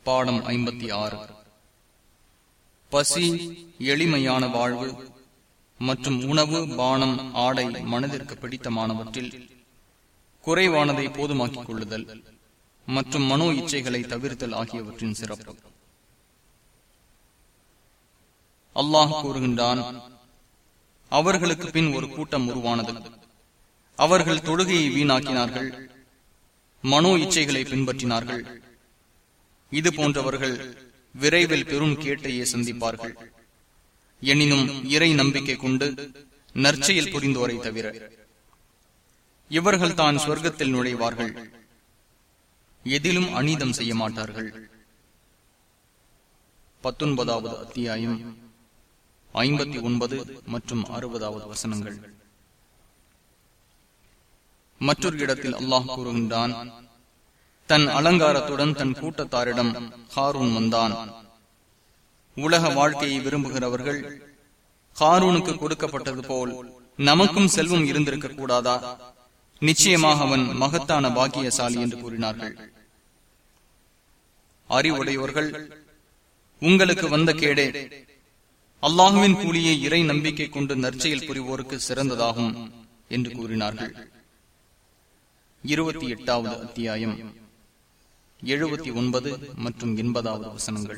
பாடம் ஐம்பத்தி ஆறு பசி எளிமையான வாழ்வு மற்றும் உணவு பானம் ஆடை மனதிற்கு பிடித்தமானவற்றில் குறைவானதை போதுமாக்கிக் கொள்ளுதல் மற்றும் மனோ இச்சைகளை தவிர்த்தல் ஆகியவற்றின் சிறப்பு அல்லாஹ் கூறுகின்றான் அவர்களுக்கு பின் ஒரு கூட்டம் உருவானது அவர்கள் தொழுகையை வீணாக்கினார்கள் மனோ இச்சைகளை பின்பற்றினார்கள் இது போன்றவர்கள் விரைவில் பெரும் கேட்டையே சந்திப்பார்கள் எனினும் இறை நம்பிக்கை கொண்டு நற்செயல் புரிந்தோரை தவிர இவர்கள் தான் சொர்க்கத்தில் நுழைவார்கள் எதிலும் அநீதம் செய்ய மாட்டார்கள் பத்தொன்பதாவது அத்தியாயம் ஐம்பத்தி ஒன்பது மற்றும் அறுபதாவது வசனங்கள் மற்றொரு இடத்தில் அல்லாஹ் கூறுகின்றான் தன் அலங்காரத்துடன் தன் கூட்டத்தாரிடம் ஹாரூன் வந்தான் உலக வாழ்க்கையை விரும்புகிறவர்கள் ஹாரூனுக்கு கொடுக்கப்பட்டது போல் நமக்கும் செல்வம் இருந்திருக்க கூடாதா நிச்சயமாக அவன் மகத்தான பாக்கியசாலி என்று கூறினார்கள் அறிவுடையவர்கள் உங்களுக்கு வந்த கேடே அல்லாஹுவின் கூலியை இறை நம்பிக்கை கொண்டு நற்செயல் புரிவோருக்கு சிறந்ததாகும் என்று கூறினார்கள் இருபத்தி எட்டாவது அத்தியாயம் எழுபத்தி ஒன்பது மற்றும் எண்பதாவது வசனங்கள்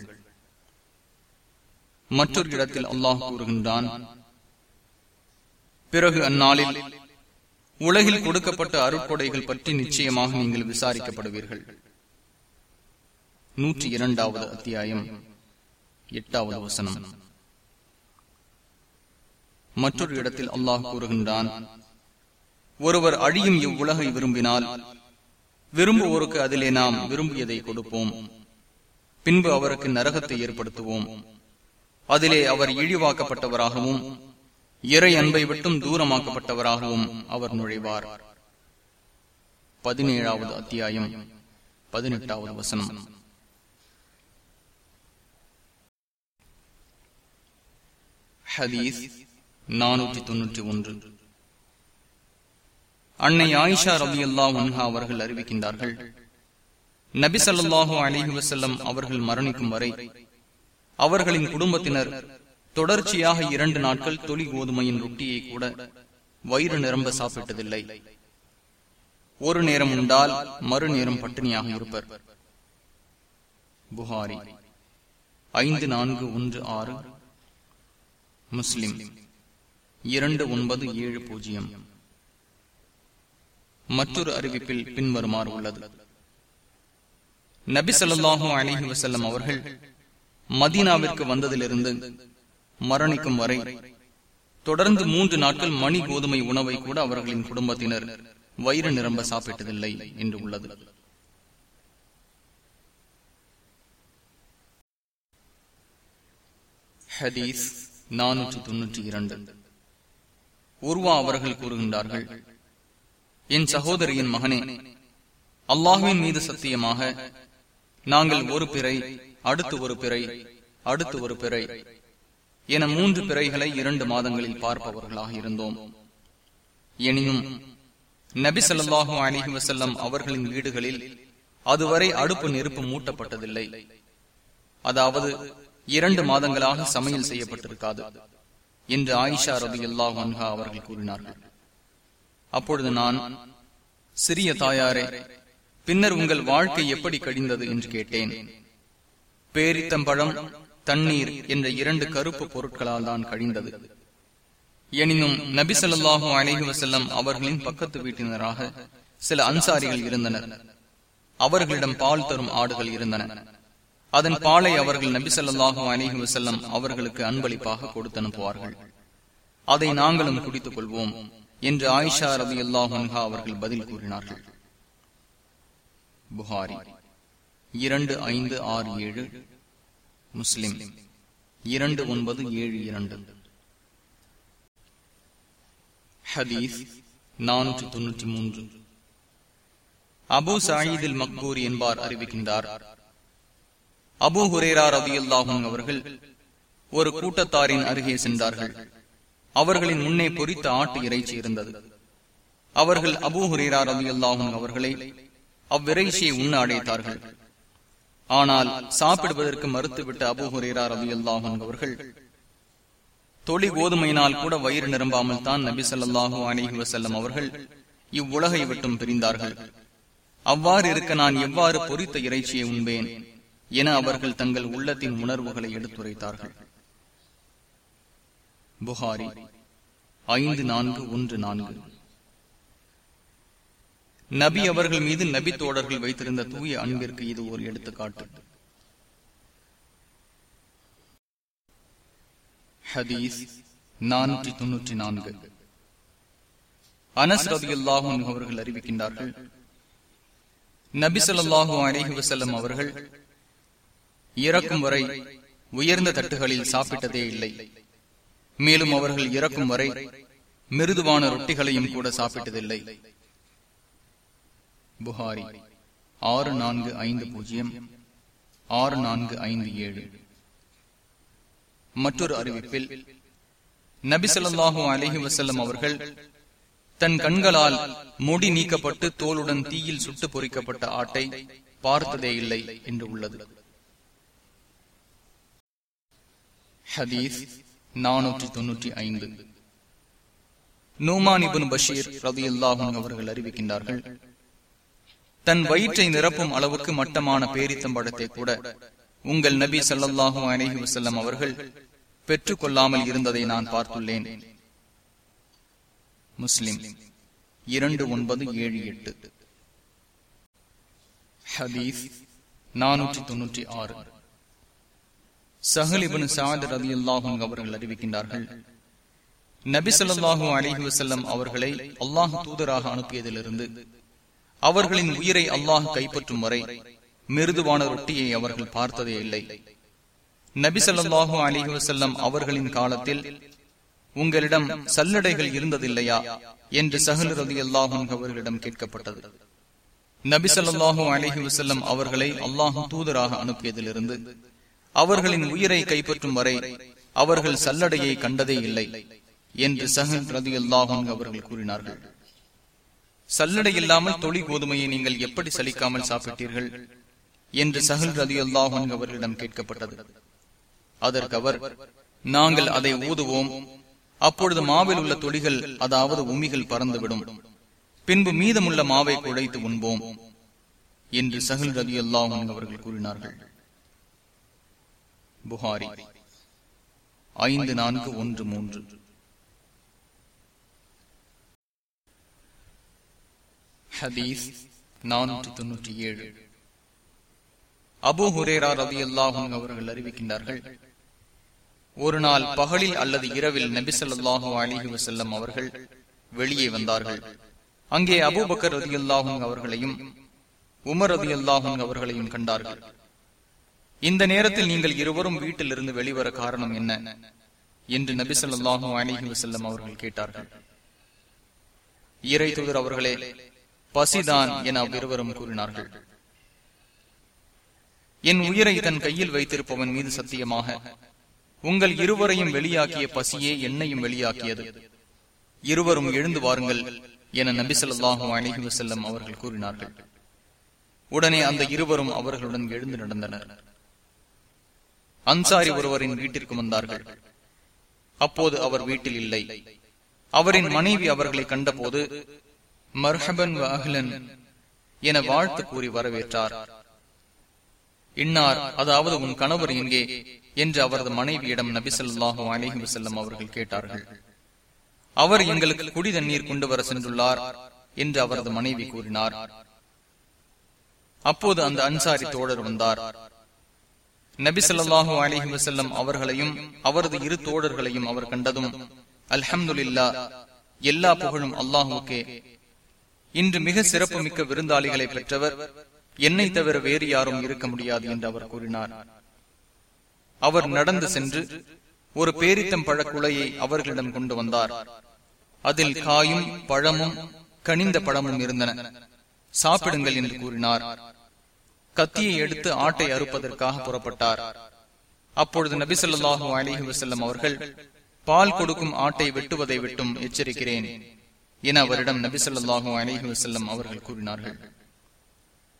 மற்றொரு இடத்தில் அல்லாஹ் கூறுகின்றான் பிறகு அந்நாளில் உலகில் கொடுக்கப்பட்ட அருட்கொடைகள் பற்றி நிச்சயமாக நீங்கள் விசாரிக்கப்படுவீர்கள் நூற்றி இரண்டாவது அத்தியாயம் எட்டாவது வசனம் மற்றொரு இடத்தில் அல்லாஹ் கூறுகின்றான் ஒருவர் அழியும் இவ்வுலகை விரும்பினால் விரும்புவோருக்கு அதிலே நாம் விரும்பியதை கொடுப்போம் பின்பு அவருக்கு நரகத்தை ஏற்படுத்துவோம் அதிலே அவர் இழிவாக்கப்பட்டவராகவும் இறை அன்பை விட்டும் தூரமாக்கப்பட்டவராகவும் அவர் நுழைவார் பதினேழாவது அத்தியாயம் பதினெட்டாவது வசனம் ஹதீஸ் நானூற்றி தொன்னூற்றி ஒன்று அன்னை ஆயிஷா ரபி அல்லா உன்ஹா அவர்கள் அறிவிக்கின்றார்கள் நபி சல்லாஹூ அலிஹி வசல்லம் அவர்கள் மரணிக்கும் வரை அவர்களின் குடும்பத்தினர் தொடர்ச்சியாக இரண்டு நாட்கள் தொலி கோதுமையின் ரொட்டியை கூட வயிறு நிரம்ப சாப்பிட்டதில்லை ஒரு நேரம் உண்டால் மறுநேரம் பட்டினியாக இருப்பர் புகாரி ஐந்து நான்கு ஒன்று ஆறு முஸ்லிம் இரண்டு ஒன்பது ஏழு பூஜ்ஜியம் மற்றொரு அறிவிப்பில் பின்வருமாறு உள்ளது நபி சொல்லாஹு அலிஹி வசல்லம் அவர்கள் மதீனாவிற்கு வந்ததிலிருந்து மரணிக்கும் வரை தொடர்ந்து மூன்று நாட்கள் மணி கோதுமை உணவை கூட அவர்களின் குடும்பத்தினர் வயிறு நிரம்ப சாப்பிட்டதில்லை என்று உள்ளது ஹதீஸ் நானூற்றி தொன்னூற்றி இரண்டு உருவா அவர்கள் கூறுகின்றார்கள் என் சகோதரியின் மகனே அல்லாஹுவின் மீது சத்தியமாக நாங்கள் ஒரு பிறை அடுத்து ஒரு பிறை அடுத்து ஒரு பிறை என மூன்று பிறைகளை இரண்டு மாதங்களில் பார்ப்பவர்களாக இருந்தோம் எனினும் நபி சொல்லாஹு அலிஹி வசல்லம் அவர்களின் வீடுகளில் அதுவரை அடுப்பு நெருப்பு மூட்டப்பட்டதில்லை அதாவது இரண்டு மாதங்களாக சமையல் செய்யப்பட்டிருக்காது என்று ஆயிஷா ரபி அல்லாஹ் அன்ஹா அவர்கள் கூறினார்கள் அப்பொழுது நான் சிறிய தாயாரே பின்னர் உங்கள் வாழ்க்கை எப்படி கடிந்தது என்று கேட்டேன் பேரித்தம்பழம் தண்ணீர் என்ற இரண்டு கருப்பு பொருட்களால் தான் கழிந்தது எனினும் நபி சொல்லாஹு அலிஹி வசல்லம் அவர்களின் பக்கத்து வீட்டினராக சில அன்சாரிகள் இருந்தனர் அவர்களிடம் பால் தரும் ஆடுகள் இருந்தன அதன் பாலை அவர்கள் நபி சொல்லாஹு அலிஹி வசல்லம் அவர்களுக்கு அன்பளிப்பாக கொடுத்து அனுப்புவார்கள் அதை நாங்களும் குடித்துக் கொள்வோம் என்று ஆயிஷா ரபி அல்லாஹா அவர்கள் பதில் கூறினார்கள் புகாரி இரண்டு ஐந்து ஆறு ஏழு முஸ்லிம் இரண்டு ஒன்பது ஏழு இரண்டு ஹதீஸ் நானூற்றி தொன்னூற்றி மூன்று அபு சாயிதில் மக்பூர் என்பார் அறிவிக்கின்றார் அபு ஹுரேரா ரபி அல்லாஹும் அவர்கள் ஒரு கூட்டத்தாரின் அருகே சென்றார்கள் அவர்களின் முன்னே பொறித்த ஆட்டு இறைச்சி இருந்தது அவர்கள் அபு ஹுரேரா ரபி அல்லாஹும் அவர்களை அவ்விறைச்சியை உண்ண அடைத்தார்கள் ஆனால் சாப்பிடுவதற்கு மறுத்துவிட்ட அபு ஹுரேரா ரவி அல்லாஹன் அவர்கள் தொழி கோதுமையினால் கூட வயிறு நிரம்பாமல் தான் நபி சொல்லாஹூ அலிஹி வசல்லம் அவர்கள் இவ்வுலகை விட்டும் பிரிந்தார்கள் அவ்வாறு இருக்க நான் எவ்வாறு பொறித்த இறைச்சியை உண்பேன் என அவர்கள் தங்கள் உள்ளத்தின் உணர்வுகளை எடுத்துரைத்தார்கள் புகாரி ஐந்து நான்கு ஒன்று நான்கு நபி அவர்கள் மீது நபி தோழர்கள் வைத்திருந்த தூய அன்பிற்கு இது ஒரு எடுத்துக்காட்டு ஹதீஸ் நானூற்றி தொன்னூற்றி நான்கு அனஸ் ரதி அல்லாஹும் அவர்கள் அறிவிக்கின்றார்கள் நபி சொல்லாஹு அலிஹி வசல்லம் அவர்கள் இறக்கும் வரை உயர்ந்த தட்டுகளில் சாப்பிட்டதே இல்லை மேலும் அவர்கள் இறக்கும் வரை மிருதுவான ரொட்டிகளையும் கூட சாப்பிட்டதில்லை புகாரி ஆறு நான்கு ஐந்து பூஜ்ஜியம் ஆறு நான்கு ஐந்து ஏழு மற்றொரு அறிவிப்பில் நபிசல்லாஹூ அலிஹி வசல்லம் அவர்கள் தன் கண்களால் முடி நீக்கப்பட்டு தோலுடன் தீயில் சுட்டு பொறிக்கப்பட்ட ஆட்டை பார்த்ததே இல்லை என்று உள்ளது ஹதீஸ் நானூற்றி தொன்னூற்றி ஐந்து நோமானிபுன் பஷீர் ரதி அல்லாஹும் அவர்கள் அறிவிக்கின்றார்கள் தன் வயிற்றை நிரப்பும் அளவுக்கு மட்டமான பேரித்தம்பழத்தை கூட உங்கள் நபி சல்லாஹூ அலஹி வசல்லம் அவர்கள் பெற்றுக் கொள்ளாமல் இருந்ததை நான் பார்த்துள்ளேன் முஸ்லிம் இரண்டு ஒன்பது ஏழு எட்டு ஹதீஸ் நானூற்றி தொன்னூற்றி ஆறு சஹலிபின் சாத் ரதி அல்லாஹும் அவர்கள் அறிவிக்கின்றார்கள் நபி சொல்லாஹூ அலிஹி வசல்லம் அவர்களை அல்லாஹ் தூதராக அனுப்பியதிலிருந்து அவர்களின் உயிரை அல்லாஹ் கைப்பற்றும் வரை மிருதுவான ரொட்டியை அவர்கள் பார்த்ததே இல்லை நபி சொல்லாஹூ அலிஹி வசல்லம் அவர்களின் காலத்தில் உங்களிடம் சல்லடைகள் இருந்ததில்லையா என்று சஹல் ரதி அல்லாஹும் அவர்களிடம் கேட்கப்பட்டது நபி சொல்லாஹூ அலிஹி வசல்லம் அவர்களை அல்லாஹு தூதராக அனுப்பியதிலிருந்து அவர்களின் உயிரை கைப்பற்றும் வரை அவர்கள் சல்லடையை கண்டதே இல்லை என்று சஹல் ரதி அல்லாஹும் அவர்கள் கூறினார்கள் சல்லடை இல்லாமல் தொழி கோதுமையை நீங்கள் எப்படி சலிக்காமல் சாப்பிட்டீர்கள் என்று சஹல் ரதி அல்லாஹன் அவர்களிடம் கேட்கப்பட்டது அதற்கு அவர் நாங்கள் அதை ஊதுவோம் அப்பொழுது மாவில் உள்ள தொழிகள் அதாவது உமிகள் பறந்துவிடும் பின்பு மீதமுள்ள மாவை குழைத்து உண்போம் என்று சஹல் ரதி அல்லாஹன் அவர்கள் கூறினார்கள் புகாரி ஐந்து நான்கு ஒன்று மூன்று ஹதீஸ் நானூற்றி தொன்னூற்றி ஏழு அபு ஹுரேரா ரவி அல்லாஹும் அவர்கள் அறிவிக்கின்றார்கள் ஒரு நாள் பகலில் அல்லது இரவில் நபிசல்லாஹு அலிஹி வசல்லம் அவர்கள் வெளியே வந்தார்கள் அங்கே அபூபக்கர் ரதி அல்லாஹும் அவர்களையும் உமர் ரதி அல்லாஹும் அவர்களையும் கண்டார்கள் இந்த நேரத்தில் நீங்கள் இருவரும் வீட்டிலிருந்து வெளிவர காரணம் என்ன என்று நபிசல்லாஹு அலிஹி வசல்லம் அவர்கள் கேட்டார்கள் இறை தூதர் அவர்களே பசிதான் என அவ்விருவரும் கூறினார்கள் என் உயிரை தன் கையில் வைத்திருப்பவன் மீது சத்தியமாக உங்கள் இருவரையும் வெளியாக்கிய பசியே என்னையும் வெளியாக்கியது இருவரும் எழுந்து வாருங்கள் என நபிசல்லாஹு அலிஹி வசல்லம் அவர்கள் கூறினார்கள் உடனே அந்த இருவரும் அவர்களுடன் எழுந்து நடந்தனர் அன்சாரி ஒருவரின் வீட்டிற்கு வந்தார்கள் அப்போது அவர் வீட்டில் இல்லை அவரின் மனைவி அவர்களை கண்டபோது மர்ஹபன் அஹ்லன் என வாழ்த்து கூறி வரவேற்றார் இன்னார் அதாவது உன் கணவர் எங்கே என்று அவரது மனைவியிடம் நபிசல்லாஹு அலிஹி வசல்லம் அவர்கள் கேட்டார்கள் அவர் எங்களுக்கு குடி தண்ணீர் கொண்டு வர சென்றுள்ளார் என்று அவரது மனைவி கூறினார் அப்போது அந்த அன்சாரி தோழர் வந்தார் நபி சொல்லாஹு அலிஹி வசல்லம் அவர்களையும் அவரது இரு தோழர்களையும் அவர் கண்டதும் அல்ஹம்துல்லா எல்லா புகழும் அல்லாஹுக்கே இன்று மிக சிறப்பு மிக்க விருந்தாளிகளை பெற்றவர் என்னை தவிர வேறு யாரும் இருக்க முடியாது என்று அவர் கூறினார் அவர் நடந்து சென்று ஒரு பேரித்தம் பழக்குலையை அவர்களிடம் கொண்டு வந்தார் அதில் காயும் பழமும் கனிந்த பழமும் இருந்தன சாப்பிடுங்கள் என்று கூறினார் கத்தியை எடுத்து ஆட்டை அறுப்பதற்காக புறப்பட்டார் அப்பொழுது நபிசல்லாஹூ அலிஹி வசல்லம் அவர்கள் பால் கொடுக்கும் ஆட்டை வெட்டுவதை விட்டும் எச்சரிக்கிறேன் என அவரிடம் நபிசல்லாஹூ அலிஹி வசல்லம் அவர்கள் கூறினார்கள்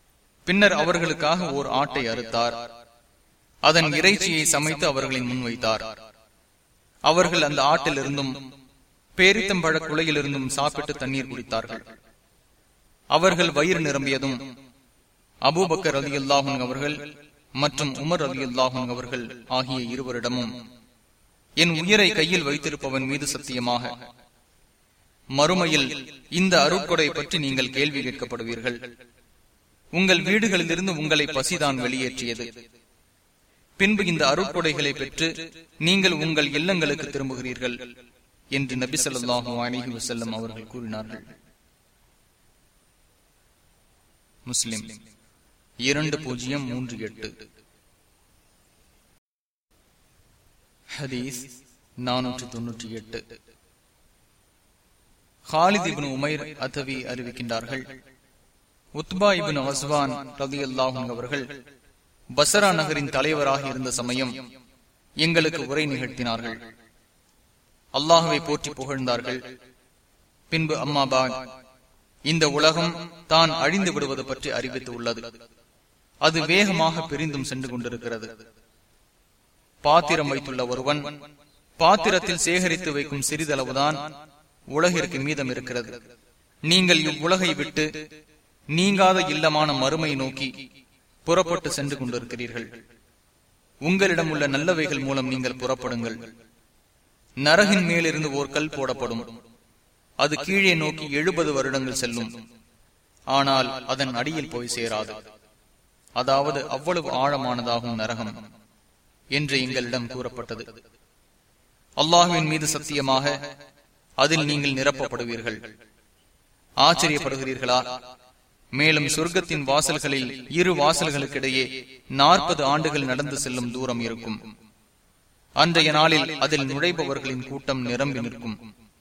பின்னர் அவர்களுக்காக ஓர் ஆட்டை அறுத்தார் அதன் இறைச்சியை சமைத்து அவர்களின் முன் வைத்தார் அவர்கள் அந்த ஆட்டிலிருந்தும் பேரித்தம்பழ குலையிலிருந்தும் சாப்பிட்டு தண்ணீர் குடித்தார்கள் அவர்கள் வயிறு நிரம்பியதும் அபூபக்கர் அலி அல்லாஹும் அவர்கள் மற்றும் உமர் அலி அல்லாஹும் அவர்கள் ஆகிய இருவரிடமும் என் உயிரை கையில் வைத்திருப்பவன் மீது சத்தியமாக மறுமையில் இந்த அருட்கொடை பற்றி நீங்கள் கேள்வி கேட்கப்படுவீர்கள் உங்கள் வீடுகளிலிருந்து உங்களை பசிதான் வெளியேற்றியது பின்பு இந்த அருட்கொடைகளை பெற்று நீங்கள் உங்கள் இல்லங்களுக்கு திரும்புகிறீர்கள் என்று நபி சொல்லாஹு அலிஹி வசல்லம் அவர்கள் கூறினார்கள் முஸ்லிம் இரண்டு பூஜ்ஜியம் மூன்று எட்டு ஹதீஸ் நானூற்றி தொன்னூற்றி எட்டு ஹாலித் இபின் உமைர் அதவி அறிவிக்கின்றார்கள் உத்பா இபின் அஸ்வான் ரதி அல்லாஹும் அவர்கள் பசரா நகரின் தலைவராக இருந்த சமயம் எங்களுக்கு உரை நிகழ்த்தினார்கள் அல்லாஹுவை போற்றி புகழ்ந்தார்கள் பின்பு அம்மாபாக் இந்த உலகம் தான் அழிந்து விடுவது பற்றி அறிவித்து உள்ளது அது வேகமாக பிரிந்தும் சென்று கொண்டிருக்கிறது பாத்திரம் வைத்துள்ள ஒருவன் பாத்திரத்தில் சேகரித்து வைக்கும் சிறிதளவுதான் உலகிற்கு மீதம் இருக்கிறது நீங்கள் இவ்வுலகை விட்டு நீங்காத இல்லமான மறுமை நோக்கி புறப்பட்டு சென்று கொண்டிருக்கிறீர்கள் உங்களிடம் உள்ள நல்லவைகள் மூலம் நீங்கள் புறப்படுங்கள் நரகின் மேலிருந்து ஓர் கல் போடப்படும் அது கீழே நோக்கி எழுபது வருடங்கள் செல்லும் ஆனால் அதன் அடியில் போய் சேராது அதாவது அவ்வளவு ஆழமானதாகும் நரகம் என்று எங்களிடம் கூறப்பட்டது அல்லாஹுவின் மீது சத்தியமாக அதில் நீங்கள் நிரப்பப்படுவீர்கள் ஆச்சரியப்படுகிறீர்களா மேலும் சொர்க்கத்தின் வாசல்களில் இரு வாசல்களுக்கிடையே நாற்பது ஆண்டுகள் நடந்து செல்லும் தூரம் இருக்கும் அன்றைய நாளில் அதில் நுழைபவர்களின் கூட்டம் நிரம்பி நிற்கும்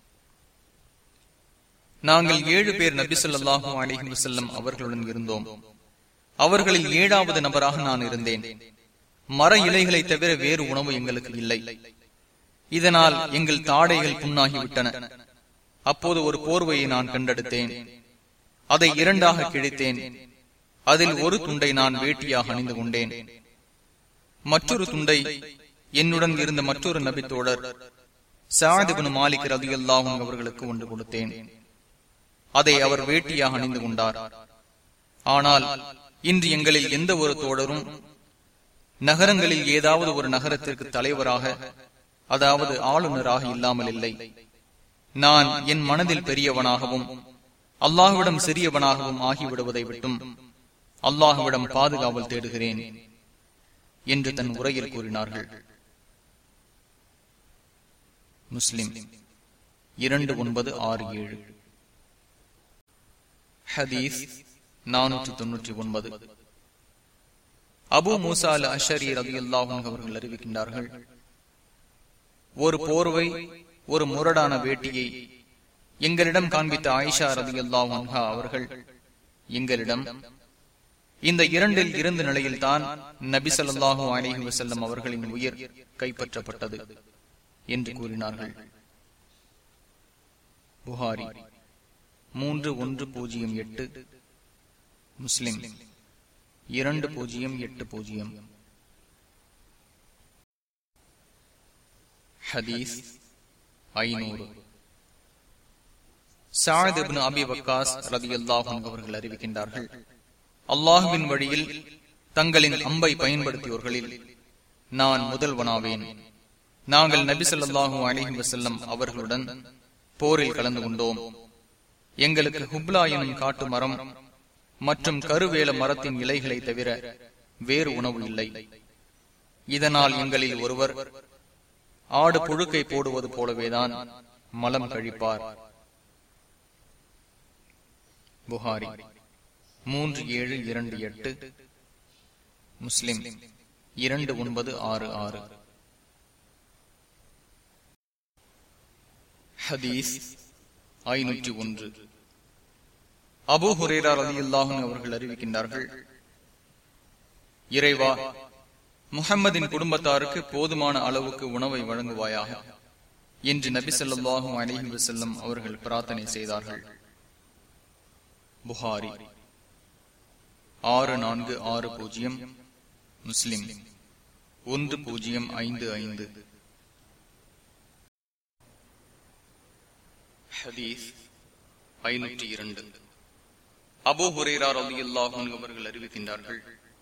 நாங்கள் ஏழு பேர் நபிசல்லாஹூ அலிஹி வசல்லம் அவர்களுடன் இருந்தோம் அவர்களில் ஏழாவது நபராக நான் இருந்தேன் மர இலைகளை தவிர வேறு உணவு எங்களுக்கு இல்லை இதனால் எங்கள் தாடைகள் புண்ணாகிவிட்டன அப்போது ஒரு போர்வையை நான் கண்டெடுத்தேன் அதை இரண்டாக கிழித்தேன் அதில் ஒரு துண்டை நான் வேட்டியாக அணிந்து கொண்டேன் மற்றொரு துண்டை என்னுடன் இருந்த மற்றொரு நபித்தோழர் சாதிபுன் மாலிக் ரதி அல்லாஹும் அவர்களுக்கு ஒன்று கொடுத்தேன் அதை அவர் வேட்டியாக அணிந்து கொண்டார் ஆனால் இன்று எங்களில் எந்த ஒரு தோழரும் நகரங்களில் ஏதாவது ஒரு நகரத்திற்கு தலைவராக அதாவது ஆளுநராக இல்லாமல் இல்லை நான் என் மனதில் பெரியவனாகவும் அல்லாஹுவிடம் சிறியவனாகவும் ஆகிவிடுவதை விட்டும் அல்லாஹுவிடம் பாதுகாவல் தேடுகிறேன் என்று தன் உரையில் கூறினார்கள் முஸ்லிம் இரண்டு ஒன்பது ஆறு ஏழு ஹதீஸ் நானூற்றி தொன்னூற்றி ஒன்பது அபு மூசா அல் அஷரி ரவி அல்லாஹும் அவர்கள் அறிவிக்கின்றார்கள் ஒரு போர்வை ஒரு முரடான வேட்டியை எங்களிடம் காண்பித்த ஆயிஷா ரதி அல்லாஹா அவர்கள் எங்களிடம் இந்த இரண்டில் இருந்த நிலையில்தான் நபி சொல்லாஹு அலிஹி வசல்லம் அவர்களின் உயிர் கைப்பற்றப்பட்டது என்று கூறினார்கள் புகாரி மூன்று ஒன்று பூஜ்ஜியம் எட்டு முஸ்லிம் இரண்டு பூஜ்ஜியம் எட்டு பூஜ்ஜியம் ஹதீஸ் ஐநூறு சாயத் அபி வக்காஸ் ரதி அல்லாஹும் அவர்கள் அறிவிக்கின்றார்கள் அல்லாஹுவின் வழியில் தங்களின் அம்பை பயன்படுத்தியோர்களில் நான் முதல்வனாவேன் நாங்கள் நபி சொல்லாஹு அலிஹி வசல்லம் அவர்களுடன் போரில் கலந்து கொண்டோம் எங்களுக்கு ஹுப்லா எனும் காட்டு மரம் மற்றும் கருவேல மரத்தின் இலைகளை தவிர வேறு உணவு இல்லை இதனால் எங்களில் ஒருவர் ஆடு புழுக்கை போடுவது போலவேதான் மலம் கழிப்பார் புகாரி மூன்று ஏழு இரண்டு எட்டு முஸ்லிம் இரண்டு ஒன்பது ஆறு ஆறு ஹதீஸ் ஐநூற்றி ஒன்று அபு ஹுரேரா ரதி அல்லாஹும் அவர்கள் அறிவிக்கின்றார்கள் இறைவா முகம்மதின் குடும்பத்தாருக்கு போதுமான அளவுக்கு உணவை வழங்குவாயாக என்று நபி சொல்லாஹும் அலிஹி வசல்லம் அவர்கள் பிரார்த்தனை செய்தார்கள் புகாரி ஆறு நான்கு ஆறு பூஜ்ஜியம் முஸ்லிம் ஒன்று பூஜ்ஜியம் ஐந்து ஐந்து ஹதீஸ் ஐநூற்றி இரண்டு அபோ ஹுரேரார் அலி அல்லாஹூன் அவர்கள் அறிவிக்கின்றார்கள்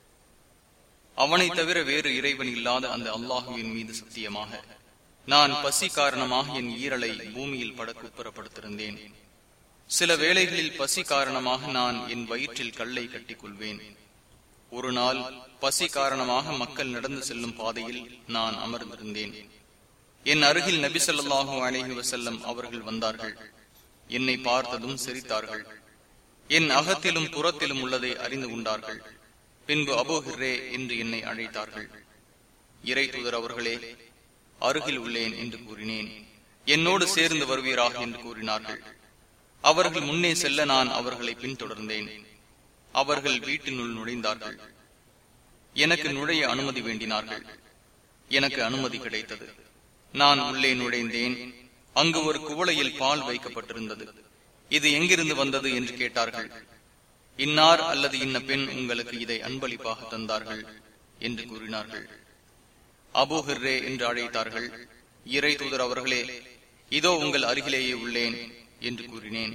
அவனை தவிர வேறு இறைவன் இல்லாத அந்த அல்லாஹுவின் மீது சத்தியமாக நான் பசி காரணமாக என் ஈரலை பூமியில் பட குப்புறப்படுத்திருந்தேன் சில வேளைகளில் பசி காரணமாக நான் என் வயிற்றில் கல்லை கட்டிக் கொள்வேன் ஒரு நாள் பசி காரணமாக மக்கள் நடந்து செல்லும் பாதையில் நான் அமர்ந்திருந்தேன் என் அருகில் நபி சொல்லாஹு அலஹி வசல்லம் அவர்கள் வந்தார்கள் என்னை பார்த்ததும் சிரித்தார்கள் என் அகத்திலும் புறத்திலும் உள்ளதை அறிந்து கொண்டார்கள் பின்பு அபோஹிரே என்று என்னை அழைத்தார்கள் இறை தூதர் அவர்களே அருகில் உள்ளேன் என்று கூறினேன் என்னோடு சேர்ந்து வருவீராக என்று கூறினார்கள் அவர்கள் முன்னே செல்ல நான் அவர்களை பின்தொடர்ந்தேன் அவர்கள் வீட்டினுள் நுழைந்தார்கள் எனக்கு நுழைய அனுமதி வேண்டினார்கள் எனக்கு அனுமதி கிடைத்தது நான் உள்ளே நுழைந்தேன் அங்கு ஒரு குவளையில் பால் வைக்கப்பட்டிருந்தது இது எங்கிருந்து வந்தது என்று கேட்டார்கள் இன்னார் அல்லது இன்ன பெண் உங்களுக்கு இதை அன்பளிப்பாக தந்தார்கள் என்று கூறினார்கள் அபூஹிர்ரே என்று அழைத்தார்கள் இறை தூதர் அவர்களே இதோ உங்கள் அருகிலேயே உள்ளேன் என்று கூறினேன்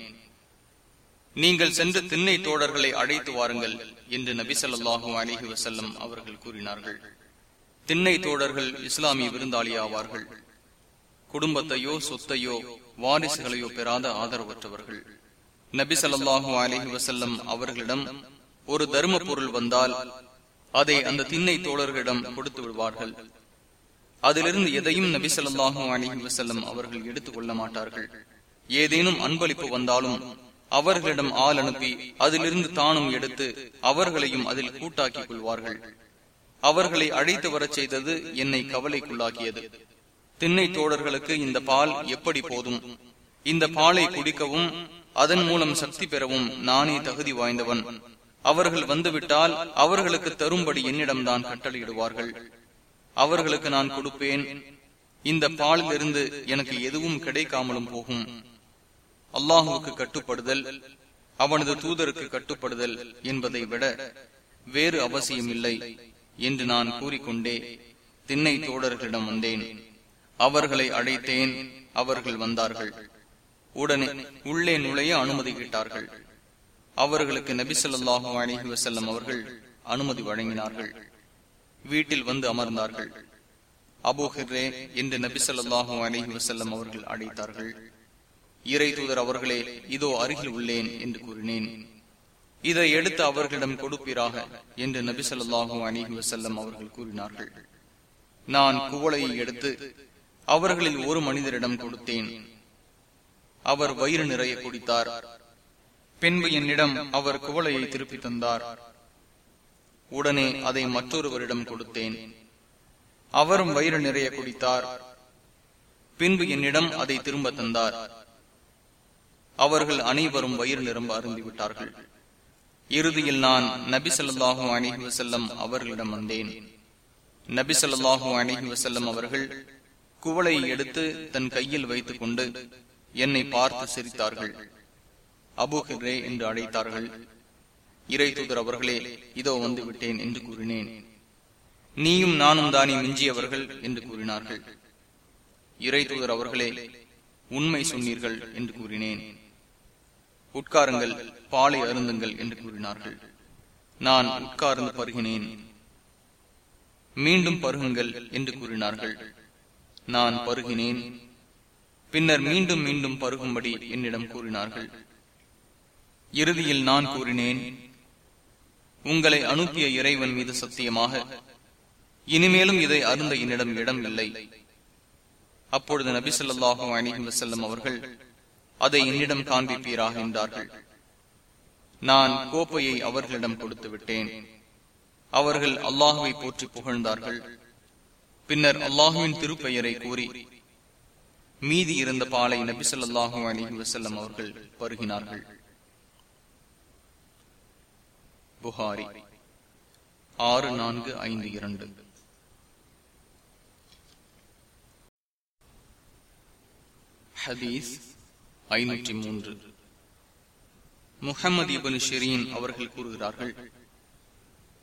நீங்கள் சென்று திண்ணை தோழர்களை அழைத்து வாருங்கள் என்று நபி சொல்லாஹு அலிஹி வசல்லம் அவர்கள் கூறினார்கள் திண்ணை தோழர்கள் இஸ்லாமிய விருந்தாளி ஆவார்கள் குடும்பத்தையோ சொத்தையோ வாரிசுகளையோ பெறாத ஆதரவற்றவர்கள் நபி சொல்லாஹு அலிஹி வசல்லம் அவர்களிடம் ஒரு தர்ம பொருள் வந்தால் அதை அந்த திண்ணை தோழர்களிடம் கொடுத்து விடுவார்கள் அதிலிருந்து எதையும் நபி சொல்லாஹு அலிஹி வசல்லம் அவர்கள் எடுத்துக் கொள்ள மாட்டார்கள் ஏதேனும் அன்பளிப்பு வந்தாலும் அவர்களிடம் ஆள் அனுப்பி அதிலிருந்து தானும் எடுத்து அவர்களையும் அதில் கூட்டாக்கிக் கொள்வார்கள் அவர்களை அழைத்து வரச் செய்தது என்னை கவலைக்குள்ளாக்கியது திண்ணை தோழர்களுக்கு இந்த பால் எப்படி போதும் இந்த பாலை குடிக்கவும் அதன் மூலம் சக்தி பெறவும் நானே தகுதி வாய்ந்தவன் அவர்கள் வந்துவிட்டால் அவர்களுக்கு தரும்படி என்னிடம்தான் கட்டளையிடுவார்கள் அவர்களுக்கு நான் கொடுப்பேன் இந்த பாலிலிருந்து எனக்கு எதுவும் கிடைக்காமலும் போகும் அல்லாஹுவுக்கு கட்டுப்படுதல் அவனது தூதருக்கு கட்டுப்படுதல் என்பதை விட வேறு அவசியம் இல்லை என்று நான் கூறிக்கொண்டே திண்ணை தோழர்களிடம் வந்தேன் அவர்களை அழைத்தேன் அவர்கள் வந்தார்கள் உடனே உள்ளே நுழைய அனுமதி கேட்டார்கள் அவர்களுக்கு நபிசல்லாஹு அலிஹி வசல்லம் அவர்கள் அனுமதி வழங்கினார்கள் வீட்டில் வந்து அமர்ந்தார்கள் அபோஹிரே என்று நபிசல்லாஹு அலிஹி வசல்லம் அவர்கள் அழைத்தார்கள் இறை தூதர் அவர்களே இதோ அருகில் உள்ளேன் என்று கூறினேன் இதை எடுத்து அவர்களிடம் கொடுப்பீராக என்று நபி சொல்லாஹு அலிஹி வசல்லம் அவர்கள் கூறினார்கள் நான் குவளையை எடுத்து அவர்களில் ஒரு மனிதரிடம் கொடுத்தேன் அவர் வயிறு நிறைய குடித்தார் பின்பு என்னிடம் அவர் குவளையை திருப்பி தந்தார் உடனே அதை மற்றொருவரிடம் கொடுத்தேன் அவரும் வயிறு நிறைய குடித்தார் பின்பு என்னிடம் அதை திரும்ப தந்தார் அவர்கள் அனைவரும் வயிறு நிரம்ப அருந்திவிட்டார்கள் இறுதியில் நான் நபி சொல்லாஹு அணிஹி வசல்லம் அவர்களிடம் வந்தேன் நபி சொல்லாஹு அணிஹி வசல்லம் அவர்கள் குவளை எடுத்து தன் கையில் வைத்துக் கொண்டு என்னை பார்த்து சிரித்தார்கள் அபுஹிரே என்று அழைத்தார்கள் இறை தூதர் அவர்களே இதோ வந்து விட்டேன் என்று கூறினேன் நீயும் நானும் தானே மிஞ்சியவர்கள் என்று கூறினார்கள் இறை தூதர் அவர்களே உண்மை சொன்னீர்கள் என்று கூறினேன் உட்காருங்கள் பாலை அருந்துங்கள் என்று கூறினார்கள் நான் உட்கார்ந்து பருகினேன் மீண்டும் பருகுங்கள் என்று கூறினார்கள் நான் பருகினேன் பின்னர் மீண்டும் மீண்டும் பருகும்படி என்னிடம் கூறினார்கள் இறுதியில் நான் கூறினேன் உங்களை அனுப்பிய இறைவன் மீது சத்தியமாக இனிமேலும் இதை அருந்த என்னிடம் இடம் இல்லை அப்பொழுது நபி சொல்லாஹு அணிஹி வசல்லம் அவர்கள் அதை என்னிடம் காண்பிப்பீராக என்றார்கள் நான் கோப்பையை அவர்களிடம் கொடுத்து விட்டேன் அவர்கள் அல்லாஹுவை போற்றி புகழ்ந்தார்கள் பின்னர் அல்லாஹுவின் திருப்பெயரை கூறி மீதி இருந்த பாலை நபி சொல்லாஹு அலிஹி வசல்லம் அவர்கள் பருகினார்கள் புகாரி ஆறு நான்கு ஐந்து இரண்டு ஹதீஸ் ஐநூற்றி மூன்று முகமது இபன் ஷெரீன் அவர்கள் கூறுகிறார்கள்